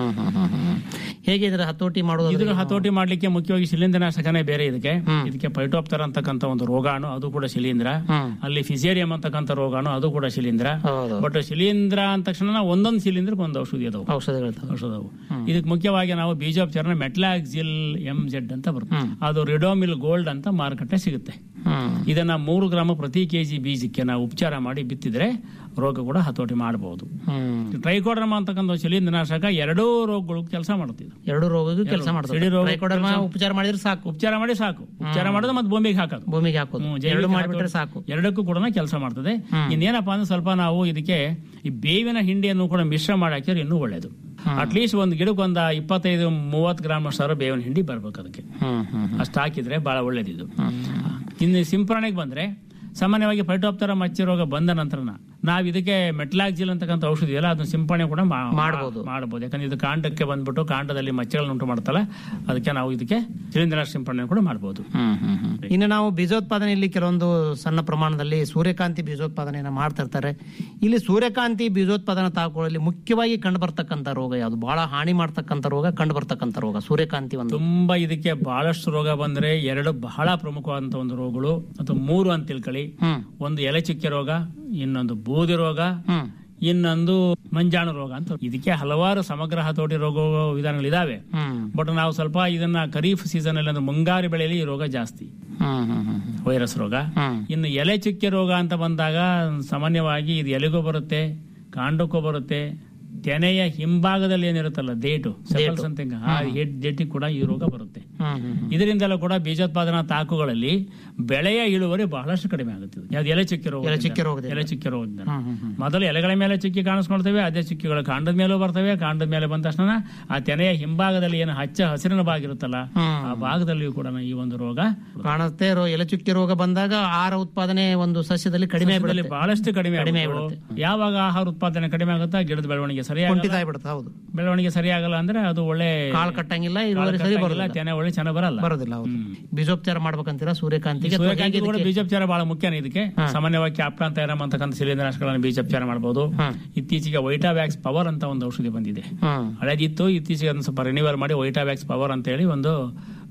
ಹೇಗೆ ಇದರ ಹತೋಟಿ ಮಾಡೋದು ಇದನ್ನ ಹತೋಟಿ ಮಾಡ್ಲಿಕ್ಕೆ ಮುಖ್ಯವಾಗಿ ಶಿಲೀಂಧ್ರನಾಶಕನೇ ಬೇರೆ ಇದಕ್ಕೆ ಇದಕ್ಕೆ ಪೈಟೋಪ್ತರ ಅಂತಕ್ಕಂಥ ಒಂದು ರೋಗಾಣು ಅದು ಕೂಡ ಶಿಲೀಂಧ್ರ ಅಲ್ಲಿ ಫಿಸೇರಿಯಂ ಅಂತಕ್ಕಂಥ ರೋಗಾಣು ಅದು ಕೂಡ ಶಿಲೀಂಧ್ರ ಬಟ್ ಶಿಲೀಂಧ್ರ ಅಂದ ತಕ್ಷಣ ಒಂದೊಂದು ಶಿಲೀಂಧ್ರಕ್ಕೆ ಒಂದು ಔಷಧಿ ಅದಾವು ಔಷಧಿಗಳು ಔಷಧವು ಇದಕ್ಕೆ ಮುಖ್ಯವಾಗಿ ನಾವು ಬೀಜೋಪಚಾರ ಮೆಟ್ಲಾಕ್ಸಿಲ್ ಎಂ ಜೆಡ್ ಅಂತ ಬರುತ್ತೆ ಅದು ರಿಡೋಮಿಲ್ ಗೋಲ್ಡ್ ಅಂತ ಮಾರುಕಟ್ಟೆ ಸಿಗುತ್ತೆ ಇದನ್ನ ಮೂರು ಗ್ರಾಮ ಪ್ರತಿ ಕೆಜಿ ಬೀಜಕ್ಕೆ ನಾವು ಉಪಚಾರ ಮಾಡಿ ಬಿತ್ತಿದ್ರೆ ರೋಗ ಕೂಡ ಹತೋಟಿ ಮಾಡಬಹುದು ಟ್ರೈಕೋಡರ್ಮ ಅಂತಕ್ಕಂಥ ಒಂದು ಶಿಲೀಂಧ್ರನಾಶಕ ಎರಡೂ ರೋಗಗಳು ಕೆಲಸ ಮಾಡುತ್ತಿದೆ ಎರಡು ರೋಗಕ್ಕೂ ಕೆಲಸ ಸಿಡಿ ಮಾಡ್ತಾರೆ ರೋಗ ಟ್ರೈಕೋಡರ್ಮ ಕೆಲ್ಸ- ಉಪಚಾರ ಮಾಡಿದ್ರೆ ಸಾಕು ಉಪಚಾರ ಮಾಡಿ ಸಾಕು ಉಪಚಾರ ಮಾಡೋದು ಮತ್ತೆ ಭೂಮಿಗೆ ಹಾಕೋದು ಭೂಮಿಗೆ ಹಾಕೋದು ಹ್ಮ್, ಜೈವಿಕ ಎರಡು ಮಾಡಿಬಿಟ್ರೆ ಹಾಕೋದು. ಸಾಕು ಎರಡಕ್ಕೂ ಕೂಡ ಕೆಲಸ ಮಾಡ್ತದೆ ಇನ್ನೇನಪ್ಪಾ ಅಂದ್ರೆ ಸ್ವಲ್ಪ ನಾವು ಇದಕ್ಕೆ ಈ ಬೇವಿನ ಹಿಂಡಿಯನ್ನು ಕೂಡ ಮಿಶ್ರ ಮಾಡಿ ಹಾಕಿದ್ರೆ ಇನ್ನೂ ಒಳ್ಳೇದು ಅಟ್ಲೀಸ್ಟ್ ಒಂದು ಗಿಡಕ್ಕೆ ಒಂದು ಇಪ್ಪತ್ತೈದು ಮೂವತ್ತು ಗ್ರಾಮ್ ಅಷ್ಟಾರು ಬೇವಿನ ಹಿಂಡಿ ಬರ್ಬೇಕು ಅದಕ್ಕೆ ಅಷ್ಟು ಹಾಕಿದ್ರೆ ಬಹಳ ಒಳ್ಳೇದಿದು ಇನ್ನು ಸಿಂಪರಣೆಗೆ ಬಂದ್ರೆ ಸಾಮಾನ್ಯವಾಗಿ ಫೈಟೋಪ್ತರ ಮಚ್ಚೆ ರೋಗ ಬಂದ ನಂತರ ನಾವ್ ಇದಕ್ಕೆ ಮೆಟ್ಲಾಕ್ಜಿಲ್ ಅಂತಕ್ಕಂಥ ಔಷಧಿ ಇದೆಯಲ್ಲ ಅದನ್ನ ಸಿಂಪರಣೆ ಕೂಡ ಮಾಡಬಹುದು ಮಾಡಬಹುದು ಯಾಕಂದ್ರೆ ಇದು ಕಾಂಡಕ್ಕೆ ಬಂದ್ಬಿಟ್ಟು ಕಾಂಡದಲ್ಲಿ ಮಚ್ಚೆಗಳನ್ನು ಉಂಟು ಮಾಡ್ತಲ್ಲ ಅದಕ್ಕೆ ನಾವು ಇದಕ್ಕೆ ಶಿಲೀಂಧ್ರ ಸಿಂಪರಣೆ ಕೂಡ ಮಾಡಬಹುದು ಇನ್ನು ನಾವು ಬೀಜೋತ್ಪಾದನೆಯಲ್ಲಿ ಕೆಲವೊಂದು ಸಣ್ಣ ಪ್ರಮಾಣದಲ್ಲಿ ಸೂರ್ಯಕಾಂತಿ ಬೀಜೋತ್ಪಾದನೆಯನ್ನ ಮಾಡ್ತಾ ಇರ್ತಾರೆ ಇಲ್ಲಿ ಸೂರ್ಯಕಾಂತಿ ಬೀಜೋತ್ಪಾದನಾ ತಾಕುಗಳಲ್ಲಿ ಮುಖ್ಯವಾಗಿ ಕಂಡು ಬರ್ತಕ್ಕಂಥ ರೋಗ ಯಾವುದು ಬಹಳ ಹಾನಿ ಮಾಡ್ತಕ್ಕಂಥ ರೋಗ ಕಂಡು ಬರ್ತಕ್ಕಂಥ ರೋಗ ಸೂರ್ಯಕಾಂತಿ ಒಂದು ತುಂಬಾ ಇದಕ್ಕೆ ಬಹಳಷ್ಟು ರೋಗ ಬಂದ್ರೆ ಎರಡು ಬಹಳ ಪ್ರಮುಖವಾದಂತ ಒಂದು ರೋಗಗಳು ಅಥವಾ ಮೂರು ಅಂತ ತಿಳ್ಕೊಳ್ಳಿ ಒಂದು ಎಲೆ ಚುಕ್ಕೆ ರೋಗ ಇನ್ನೊಂದು ಬೂದಿ ರೋಗ ಇನ್ನೊಂದು ಮಂಜಾಣು ರೋಗ ಅಂತ ಇದಕ್ಕೆ ಹಲವಾರು ಸಮಗ್ರ ಹತೋಟಿ ರೋಗ ವಿಧಾನಗಳಿದಾವೆ ಬಟ್ ನಾವು ಸ್ವಲ್ಪ ಇದನ್ನ ಖರೀಫ್ ಸೀಸನ್ ಅಲ್ಲಿ ಅಂದ್ರೆ ಮುಂಗಾರು ಬೆಳೆಯಲ್ಲಿ ಈ ರೋಗ ಜಾಸ್ತಿ ವೈರಸ್ ರೋಗ ಇನ್ನು ಎಲೆ ಚುಕ್ಕೆ ರೋಗ ಅಂತ ಬಂದಾಗ ಸಾಮಾನ್ಯವಾಗಿ ಇದು ಎಲೆಗೂ ಬರುತ್ತೆ ಕಾಂಡಕ್ಕೂ ಬರುತ್ತೆ ತೆನೆಯ ಹಿಂಭಾಗದಲ್ಲಿ ಏನಿರುತ್ತಲ್ಲ ದೇಟು ಸೆಪಲ್ಸ್ ಅಂತ ಹಿಂಗ, ಆ ಹೆಡ್ ದೇಟಿಗೆ ಕೂಡ ಈ ರೋಗ ಬರುತ್ತೆ ಇದರಿಂದಲೂ ಕೂಡ ಬೀಜೋತ್ಪಾದನಾ ತಾಕುಗಳಲ್ಲಿ ಬೆಳೆಯ ಇಳುವರಿ ಬಹಳಷ್ಟು ಕಡಿಮೆ ಆಗುತ್ತೆ ಇದು. ಯಾವ್ದು ಎಲೆ ಚುಕ್ಕಿ ರೋಗ ಎಲೆ ಚುಕ್ಕೆ ರೋಗದಿಂದ. ಎಲೆ ಚುಕ್ಕಿ ರೋಗದಿಂದ ಮೊದಲು ಎಲೆಗಳ ಮೇಲೆ ಚುಕ್ಕಿ ಕಾಣಿಸ್ಕೊಳ್ತೇವೆ ಅದೇ ಚುಕ್ಕಿಗಳು ಕಾಂಡದ ಮೇಲೂ ಬರ್ತವೆ ಕಾಂಡದ ಮೇಲೆ ಬಂದ ತಕ್ಷಣ ಆ ತೆನೆಯ ಹಿಂಭಾಗದಲ್ಲಿ ಏನು ಹಚ್ಚ ಹಸಿರಿನ ಭಾಗ ಇರುತ್ತಲ್ಲ ಆ ಭಾಗದಲ್ಲಿಯೂ ಕೂಡ ಈ ಒಂದು ರೋಗ ಕಾಣುತ್ತೆ ರೋ- ಎಲೆ ಚುಕ್ಕೆ ರೋಗ ಬಂದಾಗ ಆಹಾರ ಉತ್ಪಾದನೆ ಒಂದು ಸಸ್ಯದಲ್ಲಿ ಕಡಿಮೆ ಸಸ್ಯದಲ್ಲಿ ಆಗ್ಬಿಡುತ್ತೆ. ಬಹಳಷ್ಟು ಕಡಿಮೆ ಕಡಿಮೆ ಆಗ್ಬಿಟ್ಟು ಯಾವಾಗ ಆಹಾರ ಉತ್ಪಾದನೆ ಕಡಿಮೆ ಆಗುತ್ತಾ ಗಿಡದ ಬೆಳವಣಿಗೆ ಸರಿಯಾಗಿ ಕುಂಠಿತ ಆಗ್ಬಿಡುತ್ತೆ ಹೌದು ಬೆಳವಣಿಗೆ ಸರಿಯಾಗಲ್ಲ ಅಂದ್ರೆ ಅದು ಒಳ್ಳೆ ಕಾಳು ಕಟ್ಟಂಗಿಲ್ಲ ಕಾಳು ಇಳುವರಿ ಸರಿ ಕಟ್ಟಂಗಿಲ್ಲ, ಬರೋದಿಲ್ಲ ತೆನೆ ಒಳ್ಳೆ ಚೆನ್ನಾಗಿ ಬರಲ್ಲ ಬರೋದಿಲ್ಲ ಹೌದು ಬೀಜೋಪಚಾರ ಮಾಡ್ಬೇಕಂತೀರಾ ಸೂರ್ಯಕಾಂತಿಗೆ ಅಥವಾ ಸೂರ್ಯಕಾಂತಿ ಹೇಗೆ ಕೂಡ ಇದಕ್ಕೆ? ಬೀಜೋಪಚಾರ ಬಹಳ ಮುಖ್ಯನೇ ಇದಕ್ಕೆ ಸಾಮಾನ್ಯವಾಗಿ ಕ್ಯಾಪ್ಟಾನ್ ತೈರಮ್ ಅಂತಕ್ಕಂಥ ಶಿಲೀಂಧ್ರನಾಶಕಗಳನ್ನು ಬೀಜೋಪಚಾರ ಮಾಡಬಹುದು ಇತ್ತೀಚೆಗೆ ವೈಟಾವ್ಯಾಕ್ಸ್ ಪವರ್ ಅಂತ ಒಂದು ಔಷಧಿ ಬಂದಿದೆ ಹ್ಮ್. ಹಳೇದಿತ್ತು ಇತ್ತೀಚೆಗೆ ಅದನ್ನ ಸ್ವಲ್ಪ ರಿನಿವಲ್ ಮಾಡಿ ವೈಟಾವ್ಯಾಕ್ಸ್ ಪವರ್ ಅಂತ ಹೇಳಿ ಒಂದು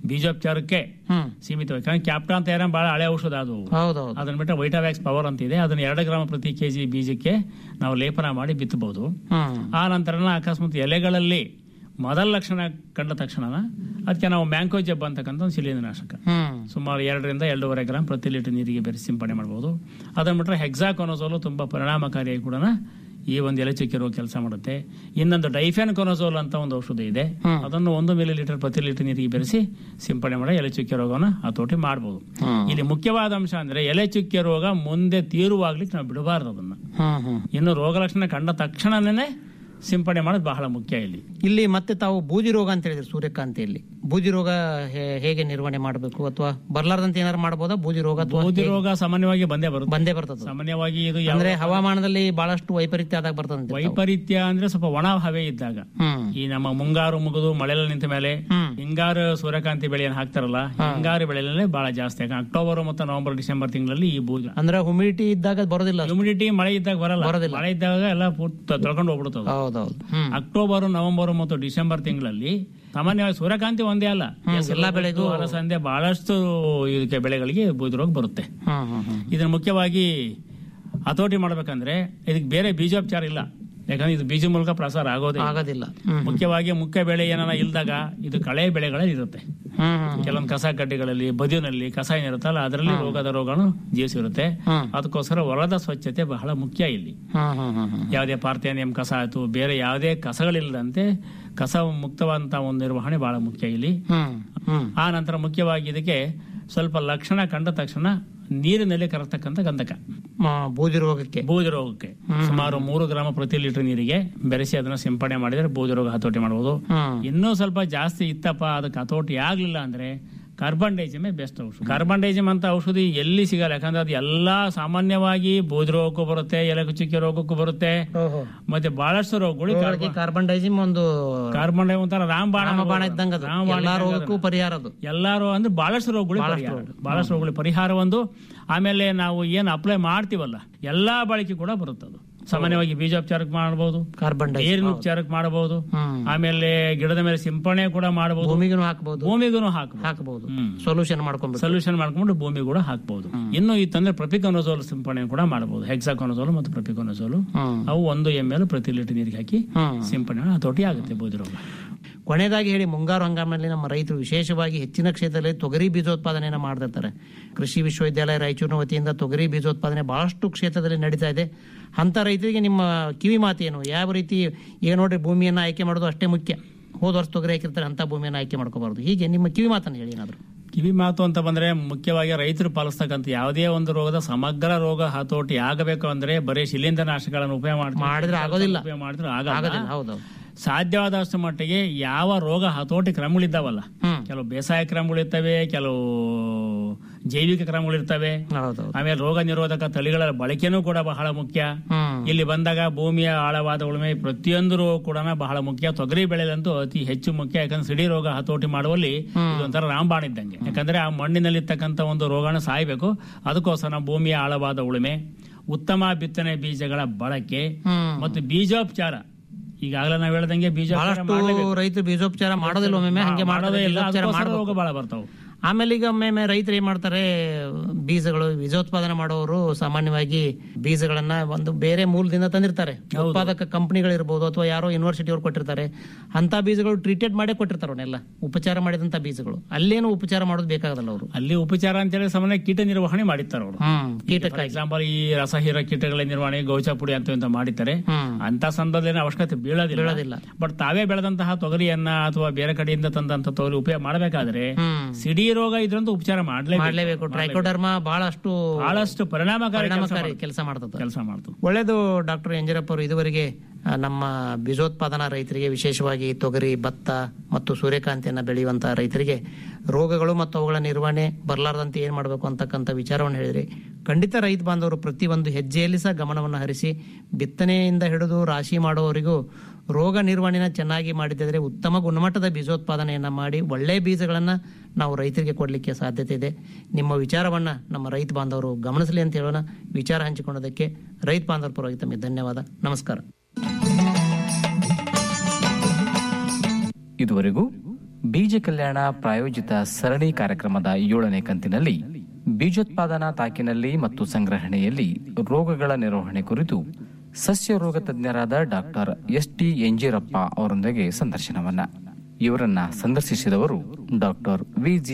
ಬೀಜೋಪಚಾರಕ್ಕೆ ಸೀಮಿತವಾಗಿ ಕಾರಣ ಕ್ಯಾಪ್ಟಾ ಅಂತ ಏನೋ ಬಹಳ ಹಳೆ ಔಷಧ ಅದು ಹೌದೌದು ಅದನ್ನ ಬಿಟ್ಟರೆ ವೈಟಾವ್ಯಾಕ್ಸ್ ಪವರ್ ಅಂತ ಇದೆ ಅದನ್ನ ಎರಡು ಗ್ರಾಮ ಪ್ರತಿ ಕೆಜಿ ಬೀಜಕ್ಕೆ ನಾವು ಲೇಪನ ಮಾಡಿ ಬಿತ್ತಬಹುದು ಹ್ಮ್ ಆ ನಂತರ ಅಕಸ್ಮಾತ್ ಎಲೆಗಳಲ್ಲಿ ಮೊದಲ ಲಕ್ಷಣ ಕಂಡ ತಕ್ಷಣ ಅದಕ್ಕೆ ನಾವು ಮ್ಯಾಂಕೋ ಜಬ್ ಅಂತಕ್ಕಂಥ ಒಂದು ಶಿಲೀಂಧ್ರನಾಶಕ ಹ್ಮ್ ಸುಮಾರು ಎರಡರಿಂದ ಎರಡೂವರೆ ಗ್ರಾಮ್ ಪ್ರತಿ ಲೀಟರ್ ನೀರಿಗೆ ಬೆರೆಸಿ ಸಿಂಪಡಣೆ ಮಾಡಬಹುದು ಅದನ್ನ ಬಿಟ್ಟರೆ ಹೆಕ್ಸಾಕೊನೋಸೋಲು ತುಂಬಾ ಪರಿಣಾಮಕಾರಿಯಾಗಿ ಕೂಡ ಈ ಒಂದು ಎಲೆ ಚುಕ್ಕಿ ರೋಗ ಕೆಲಸ ಮಾಡುತ್ತೆ ಇನ್ನೊಂದು ಡೈಫೆನ್ ಕೊನೋಸೋಲ್ ಅಂತ ಒಂದು ಔಷಧ ಇದೆ ಅದನ್ನು ಒಂದು ಮಿಲಿ ಲೀಟರ್ ಪ್ರತಿ ಲೀಟರ್ ನೀರಿಗೆ ಬೆರೆಸಿ ಸಿಂಪಡಣೆ ಮಾಡಿ ಎಲೆ ಚುಕ್ಕೆ ರೋಗವನ್ನು ಹತೋಟಿ ಮಾಡಬಹುದು ಇಲ್ಲಿ ಮುಖ್ಯವಾದ ಅಂಶ ಅಂದ್ರೆ ಎಲೆ ಚುಕ್ಕೆ ರೋಗ ಮುಂದೆ ತೀರುವಾಗ್ಲಿಕ್ಕೆ ನಾವು ಬಿಡಬಾರ್ದು ಅದನ್ನ ಹ್ಮ್ ಹ್ಮ್ ಇನ್ನು ರೋಗ ಲಕ್ಷಣ ಕಂಡ ತಕ್ಷಣನೇ ಸಿಂಪಡಣೆ ಮಾಡೋದು ಬಹಳ ಮುಖ್ಯ ಇಲ್ಲಿ ಇಲ್ಲಿ ಮತ್ತೆ ತಾವು ಬೂದಿ ರೋಗ ಅಂತ ಹೇಳಿದ್ರೆ ಸೂರ್ಯಕಾಂತಿಯಲ್ಲಿ ಬೂದಿ ರೋಗ ಹೇ- ಹೇಗೆ ನಿರ್ವಹಣೆ ಮಾಡಬೇಕು ಅಥವಾ ಬರ್ಲಾರ್ದಂತ ಏನಾರು ಮಾಡಬಹುದಾ ಬೂದಿ ರೋಗ ಅಥವಾ ಬೂದಿ ಹೇಗೆ? ರೋಗ ಸಾಮಾನ್ಯವಾಗಿ ಬಂದೇ ಬರುತ್ತೆ ಬಂದೇ ಬರ್ತದೆ ಸಾಮಾನ್ಯವಾಗಿ ಇದು ಯಾವ- ಅಂದ್ರೆ ಹವಾಮಾನದಲ್ಲಿ ಬಹಳಷ್ಟು ವೈಪರೀತ್ಯ ಆದಾಗ ಬರ್ತದೆ ವೈಪರೀತ್ಯ ಅಂದ್ರೆ ಸ್ವಲ್ಪ ಒಣ ಹವೆ ಇದ್ದಾಗ ಹ್ಮ್ ಈ ನಮ್ಮ ಮುಂಗಾರು ಮುಗಿದು ಮಳೆಲ್ಲ ನಿಂತ ಮೇಲೆ ಹ್ಮ್. ಹಿಂಗಾರು ಸೂರ್ಯಕಾಂತಿ ಬೆಳೆಯನ್ನು ಹಾಕ್ತಾರಲ್ಲ ಹಿಂಗಾರು ಬೆಳೆಯಲ್ಲೇ ಬಹಳ ಜಾಸ್ತಿ ಯಾಕಂದ್ರೆ ಅಕ್ಟೋಬರ್ ಮತ್ತು ನವೆಂಬರ್ ಡಿಸೆಂಬರ್ ತಿಂಗಳಲ್ಲಿ ಈ ಬೂಜ ಅಂದ್ರೆ ಹುಮಿಡಿಟಿ ಇದ್ದಾಗ ಬರೋದಿಲ್ಲ ಅಷ್ಟು. ಹ್ಯೂಮಿಡಿಟಿ ಮಳೆ ಇದ್ದಾಗ ಬರಲ್ಲ ಬರೋದಿಲ್ಲ. ಮಳೆ ಇದ್ದಾಗ ಎಲ್ಲ ಪೂರ್ತಿ ತೊಳ್ಕೊಂಡು ಹೋಗ್ಬಿಡುತ್ತದೆ ಹೌದೌದು ಹ್ಮ್ ಅಕ್ಟೋಬರ್ ನವೆಂಬರ್ ಮತ್ತು ಡಿಸೆಂಬರ್ ತಿಂಗಳಲ್ಲಿ ಸಾಮಾನ್ಯವಾಗಿ ಸೂರ್ಯಕಾಂತಿ ಒಂದೇ ಅಲ್ಲ ಹೆಸರು, ಎಲ್ಲಾ ಬೆಳೆಗೂ ಉದ್ದು, ಅಲಸಂದೆ ಬಹಳಷ್ಟು ಇದಕ್ಕೆ ಬೆಳೆಗಳಿಗೆ ಬೂದಿ ರೋಗ ಬರುತ್ತೆ ಹ್ಮ್ ಹ್ಮ್ ಹ್ಮ್ ಇದನ್ನ ಮುಖ್ಯವಾಗಿ ಹತೋಟಿ ಮಾಡ್ಬೇಕಂದ್ರೆ ಇದಕ್ಕೆ ಬೇರೆ ಬೀಜೋಪಚಾರ ಇಲ್ಲ ಯಾಕಂದ್ರೆ ಇದು ಬೀಜ ಮೂಲಕ ಪ್ರಸಾರ ಆಗೋದೇ ಇಲ್ಲ. ಆಗೋದಿಲ್ಲ ಹ್ಮ್ ಮುಖ್ಯವಾಗಿ ಮುಖ್ಯ ಬೆಳೆ ಏನಾರ ಇಲ್ದಾಗ ಇದು ಕಳೆ ಬೆಳೆಗಳಲ್ಲಿ ಇರುತ್ತೆ ಹ್ಮ್ ಹ್ಮ್ ಕೆಲವೊಂದು ಕಸ ಕಡ್ಡಿಗಳಲ್ಲಿ ಬದಿಯಲ್ಲಿ ಕಸ ಏನಿರುತ್ತಲ್ಲ ಅದರಲ್ಲಿ ರೋಗದ ರೋಗನು ಜೀವಿಸಿರುತ್ತೆ ಹ್ಮ್. ಅದಕ್ಕೋಸ್ಕರ ಹೊಲದ ಸ್ವಚ್ಛತೆ ಬಹಳ ಮುಖ್ಯ ಇಲ್ಲಿ ಹ್ಮ್ ಹ್ಮ್ ಹ್ಮ್ ಹ್ಮ್ ಯಾವುದೇ ಪಾರ್ಥೇನಿಯಂ ಕಸ ಆಯ್ತು ಬೇರೆ ಯಾವುದೇ ಕಸಗಳಿಲ್ಲದಂತೆ ಕಸ ಮುಕ್ತವಾದಂತ ಒಂದು ನಿರ್ವಹಣೆ ಬಹಳ ಮುಖ್ಯ ಇಲ್ಲಿ ಹ್ಮ್ ಹ್ಮ್ ಆ ನಂತರ ಮುಖ್ಯವಾಗಿ ಇದಕ್ಕೆ ಸ್ವಲ್ಪ ಲಕ್ಷಣ ಕಂಡ ತಕ್ಷಣ ನೀರಿನಲ್ಲಿ ಕರತಕ್ಕಂಥ ಗಂಧಕ ಮ- ಬೂದಿ ರೋಗಕ್ಕೆ ಬೂದಿ ರೋಗಕ್ಕೆ ಸುಮಾರು ಮೂರು ಗ್ರಾಮ ಪ್ರತಿ ಲೀಟರ್ ನೀರಿಗೆ ಬೆರೆಸಿ ಅದನ್ನ ಸಿಂಪಡಣೆ ಮಾಡಿದ್ರೆ ಬೂದಿ ರೋಗ ಹತೋಟಿ ಮಾಡಬಹುದು ಹ್ಮ್ ಇನ್ನೂ ಸ್ವಲ್ಪ ಜಾಸ್ತಿ ಇತ್ತಪ್ಪ ಅದಕ್ಕೆ ಹತೋಟಿ ಆಗ್ಲಿಲ್ಲ ಅಂದ್ರೆ ಕಾರ್ಬನ್ ಡೈಜಮೇ ಬೆಸ್ಟ್ ಔಷಧ ಕಾರ್ಬನ್ ಡೈಜಮ್ ಅಂತ ಔಷಧಿ ಎಲ್ಲಿ ಸಿಗಲ್ಲ ಯಾಕಂದ್ರೆ ಅದು ಎಲ್ಲಾ ಸಾಮಾನ್ಯವಾಗಿ ಬೂದಿ ರೋಗಕ್ಕೂ ಬರುತ್ತೆ ಎಲೆ ಚುಕ್ಕೆ ರೋಗಕ್ಕೂ ಬರುತ್ತೆ ಓಹೋ ಮತ್ತೆ ಬಹಳಷ್ಟು ರೋಗಗಳು ರೋಗಕ್ಕೆ ಕಾರ್ಬನ್ ಡೈಸಿಮ್ ಒಂದು ಕಾರ್ಬನ್ ಡೈ ಒಂಥರ ರಾಮಬಾಣ ರಾಮಬಾಣ ಇದ್ದಂಗ ಅದು. ರಾಮಬಾಣ ಎಲ್ಲಾ ಇದ್ದಂಗೆ ರೋಗಕ್ಕೂ ಪರಿಹಾರ ಅದು ಎಲ್ಲಾರು ಅಂದ್ರೆ ಬಹಳಷ್ಟು ರೋಗಗಳು ಬಹಳಷ್ಟು ಪರಿಹಾರ. ಬಹಳಷ್ಟು ರೋಗಗಳು ಪರಿಹಾರ ಒಂದು ಆಮೇಲೆ ನಾವು ಏನು ಅಪ್ಲೈ ಮಾಡ್ತೀವಲ್ಲ ಎಲ್ಲಾ ಬಳಕೆ ಕೂಡ ಬರುತ್ತದು ಸಾಮಾನ್ಯವಾಗಿ ಬೀಜೋಪಚಾರಕ್ಕೆ ಮಾಡಬಹುದು ಕಾರ್ಬನ್ ಡೈ ನೀರಿನ ಉಪಚಾರಕ್ಕೆ ಮಾಡಬಹುದು ಹ್ಮ್ ಆಮೇಲೆ ಗಿಡದ ಮೇಲೆ ಸಿಂಪಡಣೆ ಕೂಡ ಮಾಡಬಹುದು ಭೂಮಿಗೂ ಹಾಕಬಹುದು ಭೂಮಿಗೂ ಹಾಕಬಹುದು ಹಾಕಬಹುದು ಹ್ಮ್. ಸೊಲ್ಯೂಷನ್ ಮಾಡ್ಕೊಂಡ್ಬಿಟ್ಟು ಸೊಲ್ಯೂಷನ್ ಮಾಡ್ಕೊಂಡು ಭೂಮಿ ಕೂಡ ಹಾಕಬಹುದು ಇನ್ನು ಇತ್ತಂದ್ರೆ ಪ್ರಪಿಕೊನೋಸೋಲ್ ಸಿಂಪಡಣೆ ಕೂಡ ಮಾಡಬಹುದು ಹೆಕ್ಸಾಕೊನೋಸೋಲ್ ಮತ್ತು ಪ್ರಪಿಕೊನೋಸೋಲ್ ಹ್ಮ್ ಅವು ಒಂದು ಎಂ ಎಲ್ ಪ್ರತಿ ಲೀಟರ್ ನೀರಿಗೆ ಹಾಕಿ ಹ್ಮ್ ಸಿಂಪಡಣೆ ಹತೋಟಿ ಆಗುತ್ತೆ ಬೂದಿ ರೋಗ ಕೊನೆಯದಾಗಿ ಹೇಳಿ ಮುಂಗಾರು ಹಂಗಾಮಿನಲ್ಲಿ ನಮ್ಮ ರೈತರು ವಿಶೇಷವಾಗಿ ಹೆಚ್ಚಿನ ಕ್ಷೇತ್ರದಲ್ಲಿ ತೊಗರಿ ಬೀಜೋತ್ಪಾದನೆಯನ್ನು ಮಾಡ್ತಿರ್ತಾರೆ ಕೃಷಿ ವಿಶ್ವವಿದ್ಯಾಲಯ ರಾಯಚೂರಿನ ವತಿಯಿಂದ ತೊಗರಿ ಬೀಜೋತ್ಪಾದನೆ ಬಹಳಷ್ಟು ಕ್ಷೇತ್ರದಲ್ಲಿ ನಡೀತಾ ಇದೆ ಅಂತ ರೈತರಿಗೆ ನಿಮ್ಮ ಕಿವಿ ಮಾತೇನು ಯಾವ ರೀತಿ ಈಗ ನೋಡ್ರಿ ಭೂಮಿಯನ್ನು ಆಯ್ಕೆ ಮಾಡೋದು ಅಷ್ಟೇ ಮುಖ್ಯ ಹೋದ ವರ್ಷ ತೊಗರಿ ಹಾಕಿರ್ತಾರೆ ಅಂತ ಭೂಮಿಯನ್ನು ಆಯ್ಕೆ ಮಾಡ್ಕೋಬಾರ್ದು ಹೀಗೆ ನಿಮ್ಮ ಕಿವಿ ಮಾತನ್ನು ಹೇಳಿ ಏನಾದ್ರು ಕಿವಿ ಮಾತು ಅಂತ ಬಂದ್ರೆ ಮುಖ್ಯವಾಗಿ ರೈತರು ಪಾಲಿಸ್ತಕ್ಕಂಥ ಯಾವುದೇ ಒಂದು ರೋಗದ ಸಮಗ್ರ ರೋಗ ಹತೋಟಿ ಆಗಬೇಕು ಅಂದ್ರೆ ಬರೀ ಶಿಲೀಂಧ್ರನಾಶಕಗಳನ್ನು ಉಪಯೋಗ ಮಾಡ್ತಾರೆ. ಮಾಡಿದ್ರೆ ಆಗೋದಿಲ್ಲ. ಉಪಯೋಗ ಮಾಡಿದ್ರೆ ಆಗೋದಿಲ್ಲ ಆಗಲ್ಲ ಹೌದೌದು ಸಾಧ್ಯವಾದಷ್ಟು ಮಟ್ಟಿಗೆ ಯಾವ ರೋಗ ಹತೋಟಿ ಕ್ರಮಗಳಿದ್ದಾವಲ್ಲ ಹ್ಮ್ ಕೆಲವು ಬೇಸಾಯ ಕ್ರಮಗಳಿರ್ತವೆ ಕೆಲವು ಜೈವಿಕ ಕ್ರಮಗಳಿರ್ತವೆ ಹೌದೌದು ಆಮೇಲೆ ರೋಗ ನಿರೋಧಕ ತಳಿಗಳ ಬಳಕೆನೂ ಕೂಡ ಬಹಳ ಮುಖ್ಯ ಹ್ಮ್ ಇಲ್ಲಿ ಬಂದಾಗ ಭೂಮಿಯ ಆಳವಾದ ಉಳುಮೆ ಪ್ರತಿಯೊಂದು ರೋಗ ಕೂಡ ಬಹಳ ಮುಖ್ಯ ತೊಗರಿ ಬೆಳೆದಂತೂ ಅತಿ ಹೆಚ್ಚು ಮುಖ್ಯ ಯಾಕಂದ್ರೆ ಸಿಡಿ ರೋಗ ಹತೋಟಿ ಮಾಡುವಲ್ಲಿ ಇದೊಂಥರ ರಾಮಬಾಣ ಇದ್ದಂಗೆ ಯಾಕಂದ್ರೆ ಆ ಮಣ್ಣಿನಲ್ಲಿರ್ತಕ್ಕಂಥ ಒಂದು ರೋಗನ ಸಾಯ್ಬೇಕು ಅದಕ್ಕೋಸ್ಕರ ನಾವು ಭೂಮಿಯ ಆಳವಾದ ಉಳುಮೆ ಉತ್ತಮ ಬಿತ್ತನೆ ಬೀಜಗಳ ಬಳಕೆ ಹ್ಮ್ ಮತ್ತು ಬೀಜೋಪಚಾರ ಈಗಾಗಲೇ ನಾವು ಹೇಳ್ದಂಗೆ ಬೀಜೋಪಚಾರ ಬಹಳಷ್ಟು ಮಾಡ್ಲೇಬೇಕು. ರೈತರು ಬೀಜೋಪಚಾರ ಮಾಡೋದಿಲ್ಲ ಒಮ್ಮೆ ಹಂಗೆ ಮಾಡೋದೇ ಇಲ್ಲ ಬೀಜೋಪಚಾರ ಅದಕ್ಕೋಸ್ಕರ ಮಾಡ್ಬೇಕು. ರೋಗ ಬಹಳ ಬರ್ತಾವೆ ಆಮೇಲೆ ಈಗ ಒಮ್ಮೆ ರೈತರು ಏನ್ ಮಾಡ್ತಾರೆ ಬೀಜಗಳು ಬೀಜೋತ್ಪಾದನೆ ಮಾಡೋರು ಸಾಮಾನ್ಯವಾಗಿ ಬೀಜಗಳನ್ನ ಒಂದು ಬೇರೆ ಮೂಲದಿಂದ ತಂದಿರ್ತಾರೆ ಉತ್ಪಾದಕ ಕಂಪನಿಗಳಿರ್ಬೋದು ಅಥವಾ ಯಾರೋ ಯೂನಿವರ್ಸಿಟಿ ಅವ್ರು ಕೊಟ್ಟಿರ್ತಾರೆ ಅಂತ ಬೀಜಗಳು ಟ್ರೀಟೆಡ್ ಮಾಡೇ ಕೊಟ್ಟಿರ್ತಾರೆ ಅವನ್ನೆಲ್ಲ ಉಪಚಾರ ಮಾಡಿದಂತ ಬೀಜಗಳು ಅಲ್ಲೇನು ಉಪಚಾರ ಮಾಡೋದು ಬೇಕಾಗಲ್ಲ ಅವರು ಅಲ್ಲಿ ಉಪಚಾರ ಅಂತೇಳಿ ಸಾಮಾನ್ಯ ಕೀಟ ನಿರ್ವಹಣೆ ಮಾಡಿರ್ತಾರೆ ಅವರು ಹ್ಮ್ ಫಾರ್ ಕೀಟಕ್ಕಾಗಿ ಎಕ್ಸಾಂಪಲ್ ಈ ರಸಹೀರ ಕೀಟಗಳ ನಿರ್ವಹಣೆ ಗೌಚ ಪುಡಿ ಅಂತ ಇಂತ ಮಾಡಿದ್ದಾರೆ ಹ್ಮ್ ಅಂತ ಸಂದರ್ಭದಲ್ಲಿ ಅವಶ್ಯಕತೆ ಬೀಳೋದಿಲ್ಲ ಬೀಳೋದಿಲ್ಲ. ಬಟ್ ತಾವೇ ಬೆಳೆದಂತಹ ತೊಗರಿಯನ್ನ ಅಥವಾ ಬೇರೆ ಕಡೆಯಿಂದ ತಂದಂತ ತೊಗರಿ ಉಪಯೋಗ ಮಾಡಬೇಕಾದ್ರೆ ಹ್ಮ್ ಸಿಡಿ ರೋಗ ಇದ್ರಂತೂ ಉಪಚಾರ ಮಾಡ್ಲೇಬೇಕು ಮಾಡ್ಲೇಬೇಕು ಟ್ರೈಕೋಡರ್ಮಾ ಬಹಳಷ್ಟು ಬಹಳಷ್ಟು ಪರಿಣಾಮಕಾರಿ ಪರಿಣಾಮಕಾರಿ ಕೆಲಸ ಮಾಡ್ತದೆ ಕೆಲಸ ಮಾಡ್ತು ಒಳ್ಳೆಯದು ಡಾಕ್ಟರ್ ಎಂಜರಪ್ಪ ಅವರು ಇದುವರೆಗೆ ಆ, ನಮ್ಮ ಬೀಜೋತ್ಪಾದನಾ ರೈತರಿಗೆ ವಿಶೇಷವಾಗಿ ತೊಗರಿ ಭತ್ತ ಮತ್ತು ಸೂರ್ಯಕಾಂತಿಯನ್ನು ಬೆಳೆಯುವಂತಹ ರೈತರಿಗೆ ರೋಗಗಳು ಮತ್ತು ಅವುಗಳ ನಿರ್ವಹಣೆ ಬರಲಾರ್ದಂತೆ ಏನು ಮಾಡಬೇಕು ಅಂತಕ್ಕಂಥ ವಿಚಾರವನ್ನು ಹೇಳಿದ್ರಿ ಖಂಡಿತ ರೈತ ಬಾಂಧವರು ಪ್ರತಿಯೊಂದು ಹೆಜ್ಜೆಯಲ್ಲಿ ಸಹ ಗಮನವನ್ನು ಹರಿಸಿ ಬಿತ್ತನೆಯಿಂದ ಹಿಡಿದು ರಾಶಿ ಮಾಡುವವರಿಗೂ ರೋಗ ನಿರ್ವಹಣೆನ ಚೆನ್ನಾಗಿ ಮಾಡಿದ್ರೆ ಉತ್ತಮ ಗುಣಮಟ್ಟದ ಬೀಜೋತ್ಪಾದನೆಯನ್ನ ಮಾಡಿ ಒಳ್ಳೆಯ ಬೀಜಗಳನ್ನ ನಾವು ರೈತರಿಗೆ ಕೊಡಲಿಕ್ಕೆ ಸಾಧ್ಯತೆ ಇದೆ ನಿಮ್ಮ ವಿಚಾರವನ್ನ ನಮ್ಮ ರೈತ ಬಾಂಧವರು ಗಮನಿಸಲಿ ಅಂತ ಹೇಳೋಣ ವಿಚಾರ ಹಂಚಿಕೊಳ್ಳೋದಕ್ಕೆ ರೈತ ಬಾಂಧವರ ಪರವಾಗಿ ತಮಗೆ ಧನ್ಯವಾದ ನಮಸ್ಕಾರ ಇದುವರೆಗೂ ಬೀಜ ಕಲ್ಯಾಣ ಪ್ರಾಯೋಜಿತ ಸರಣಿ ಕಾರ್ಯಕ್ರಮದ ಏಳನೇ ಕಂತಿನಲ್ಲಿ ಬೀಜೋತ್ಪಾದನಾ ತಾಕಿನಲ್ಲಿ ಮತ್ತು ಸಂಗ್ರಹಣೆಯಲ್ಲಿ ರೋಗಗಳ ನಿರ್ವಹಣೆ ಕುರಿತು ಸಸ್ಯ ರೋಗ ತಜ್ಞರಾದ ಡಾಕ್ಟರ್ ಎಸ್ ಟಿ ಎಂಜಿರಪ್ಪ ಅವರೊಂದಿಗೆ ಸಂದರ್ಶನವನ್ನ ಇವರನ್ನ ಸಂದರ್ಶಿಸಿದವರು ಡಾಕ್ಟರ್ ವಿ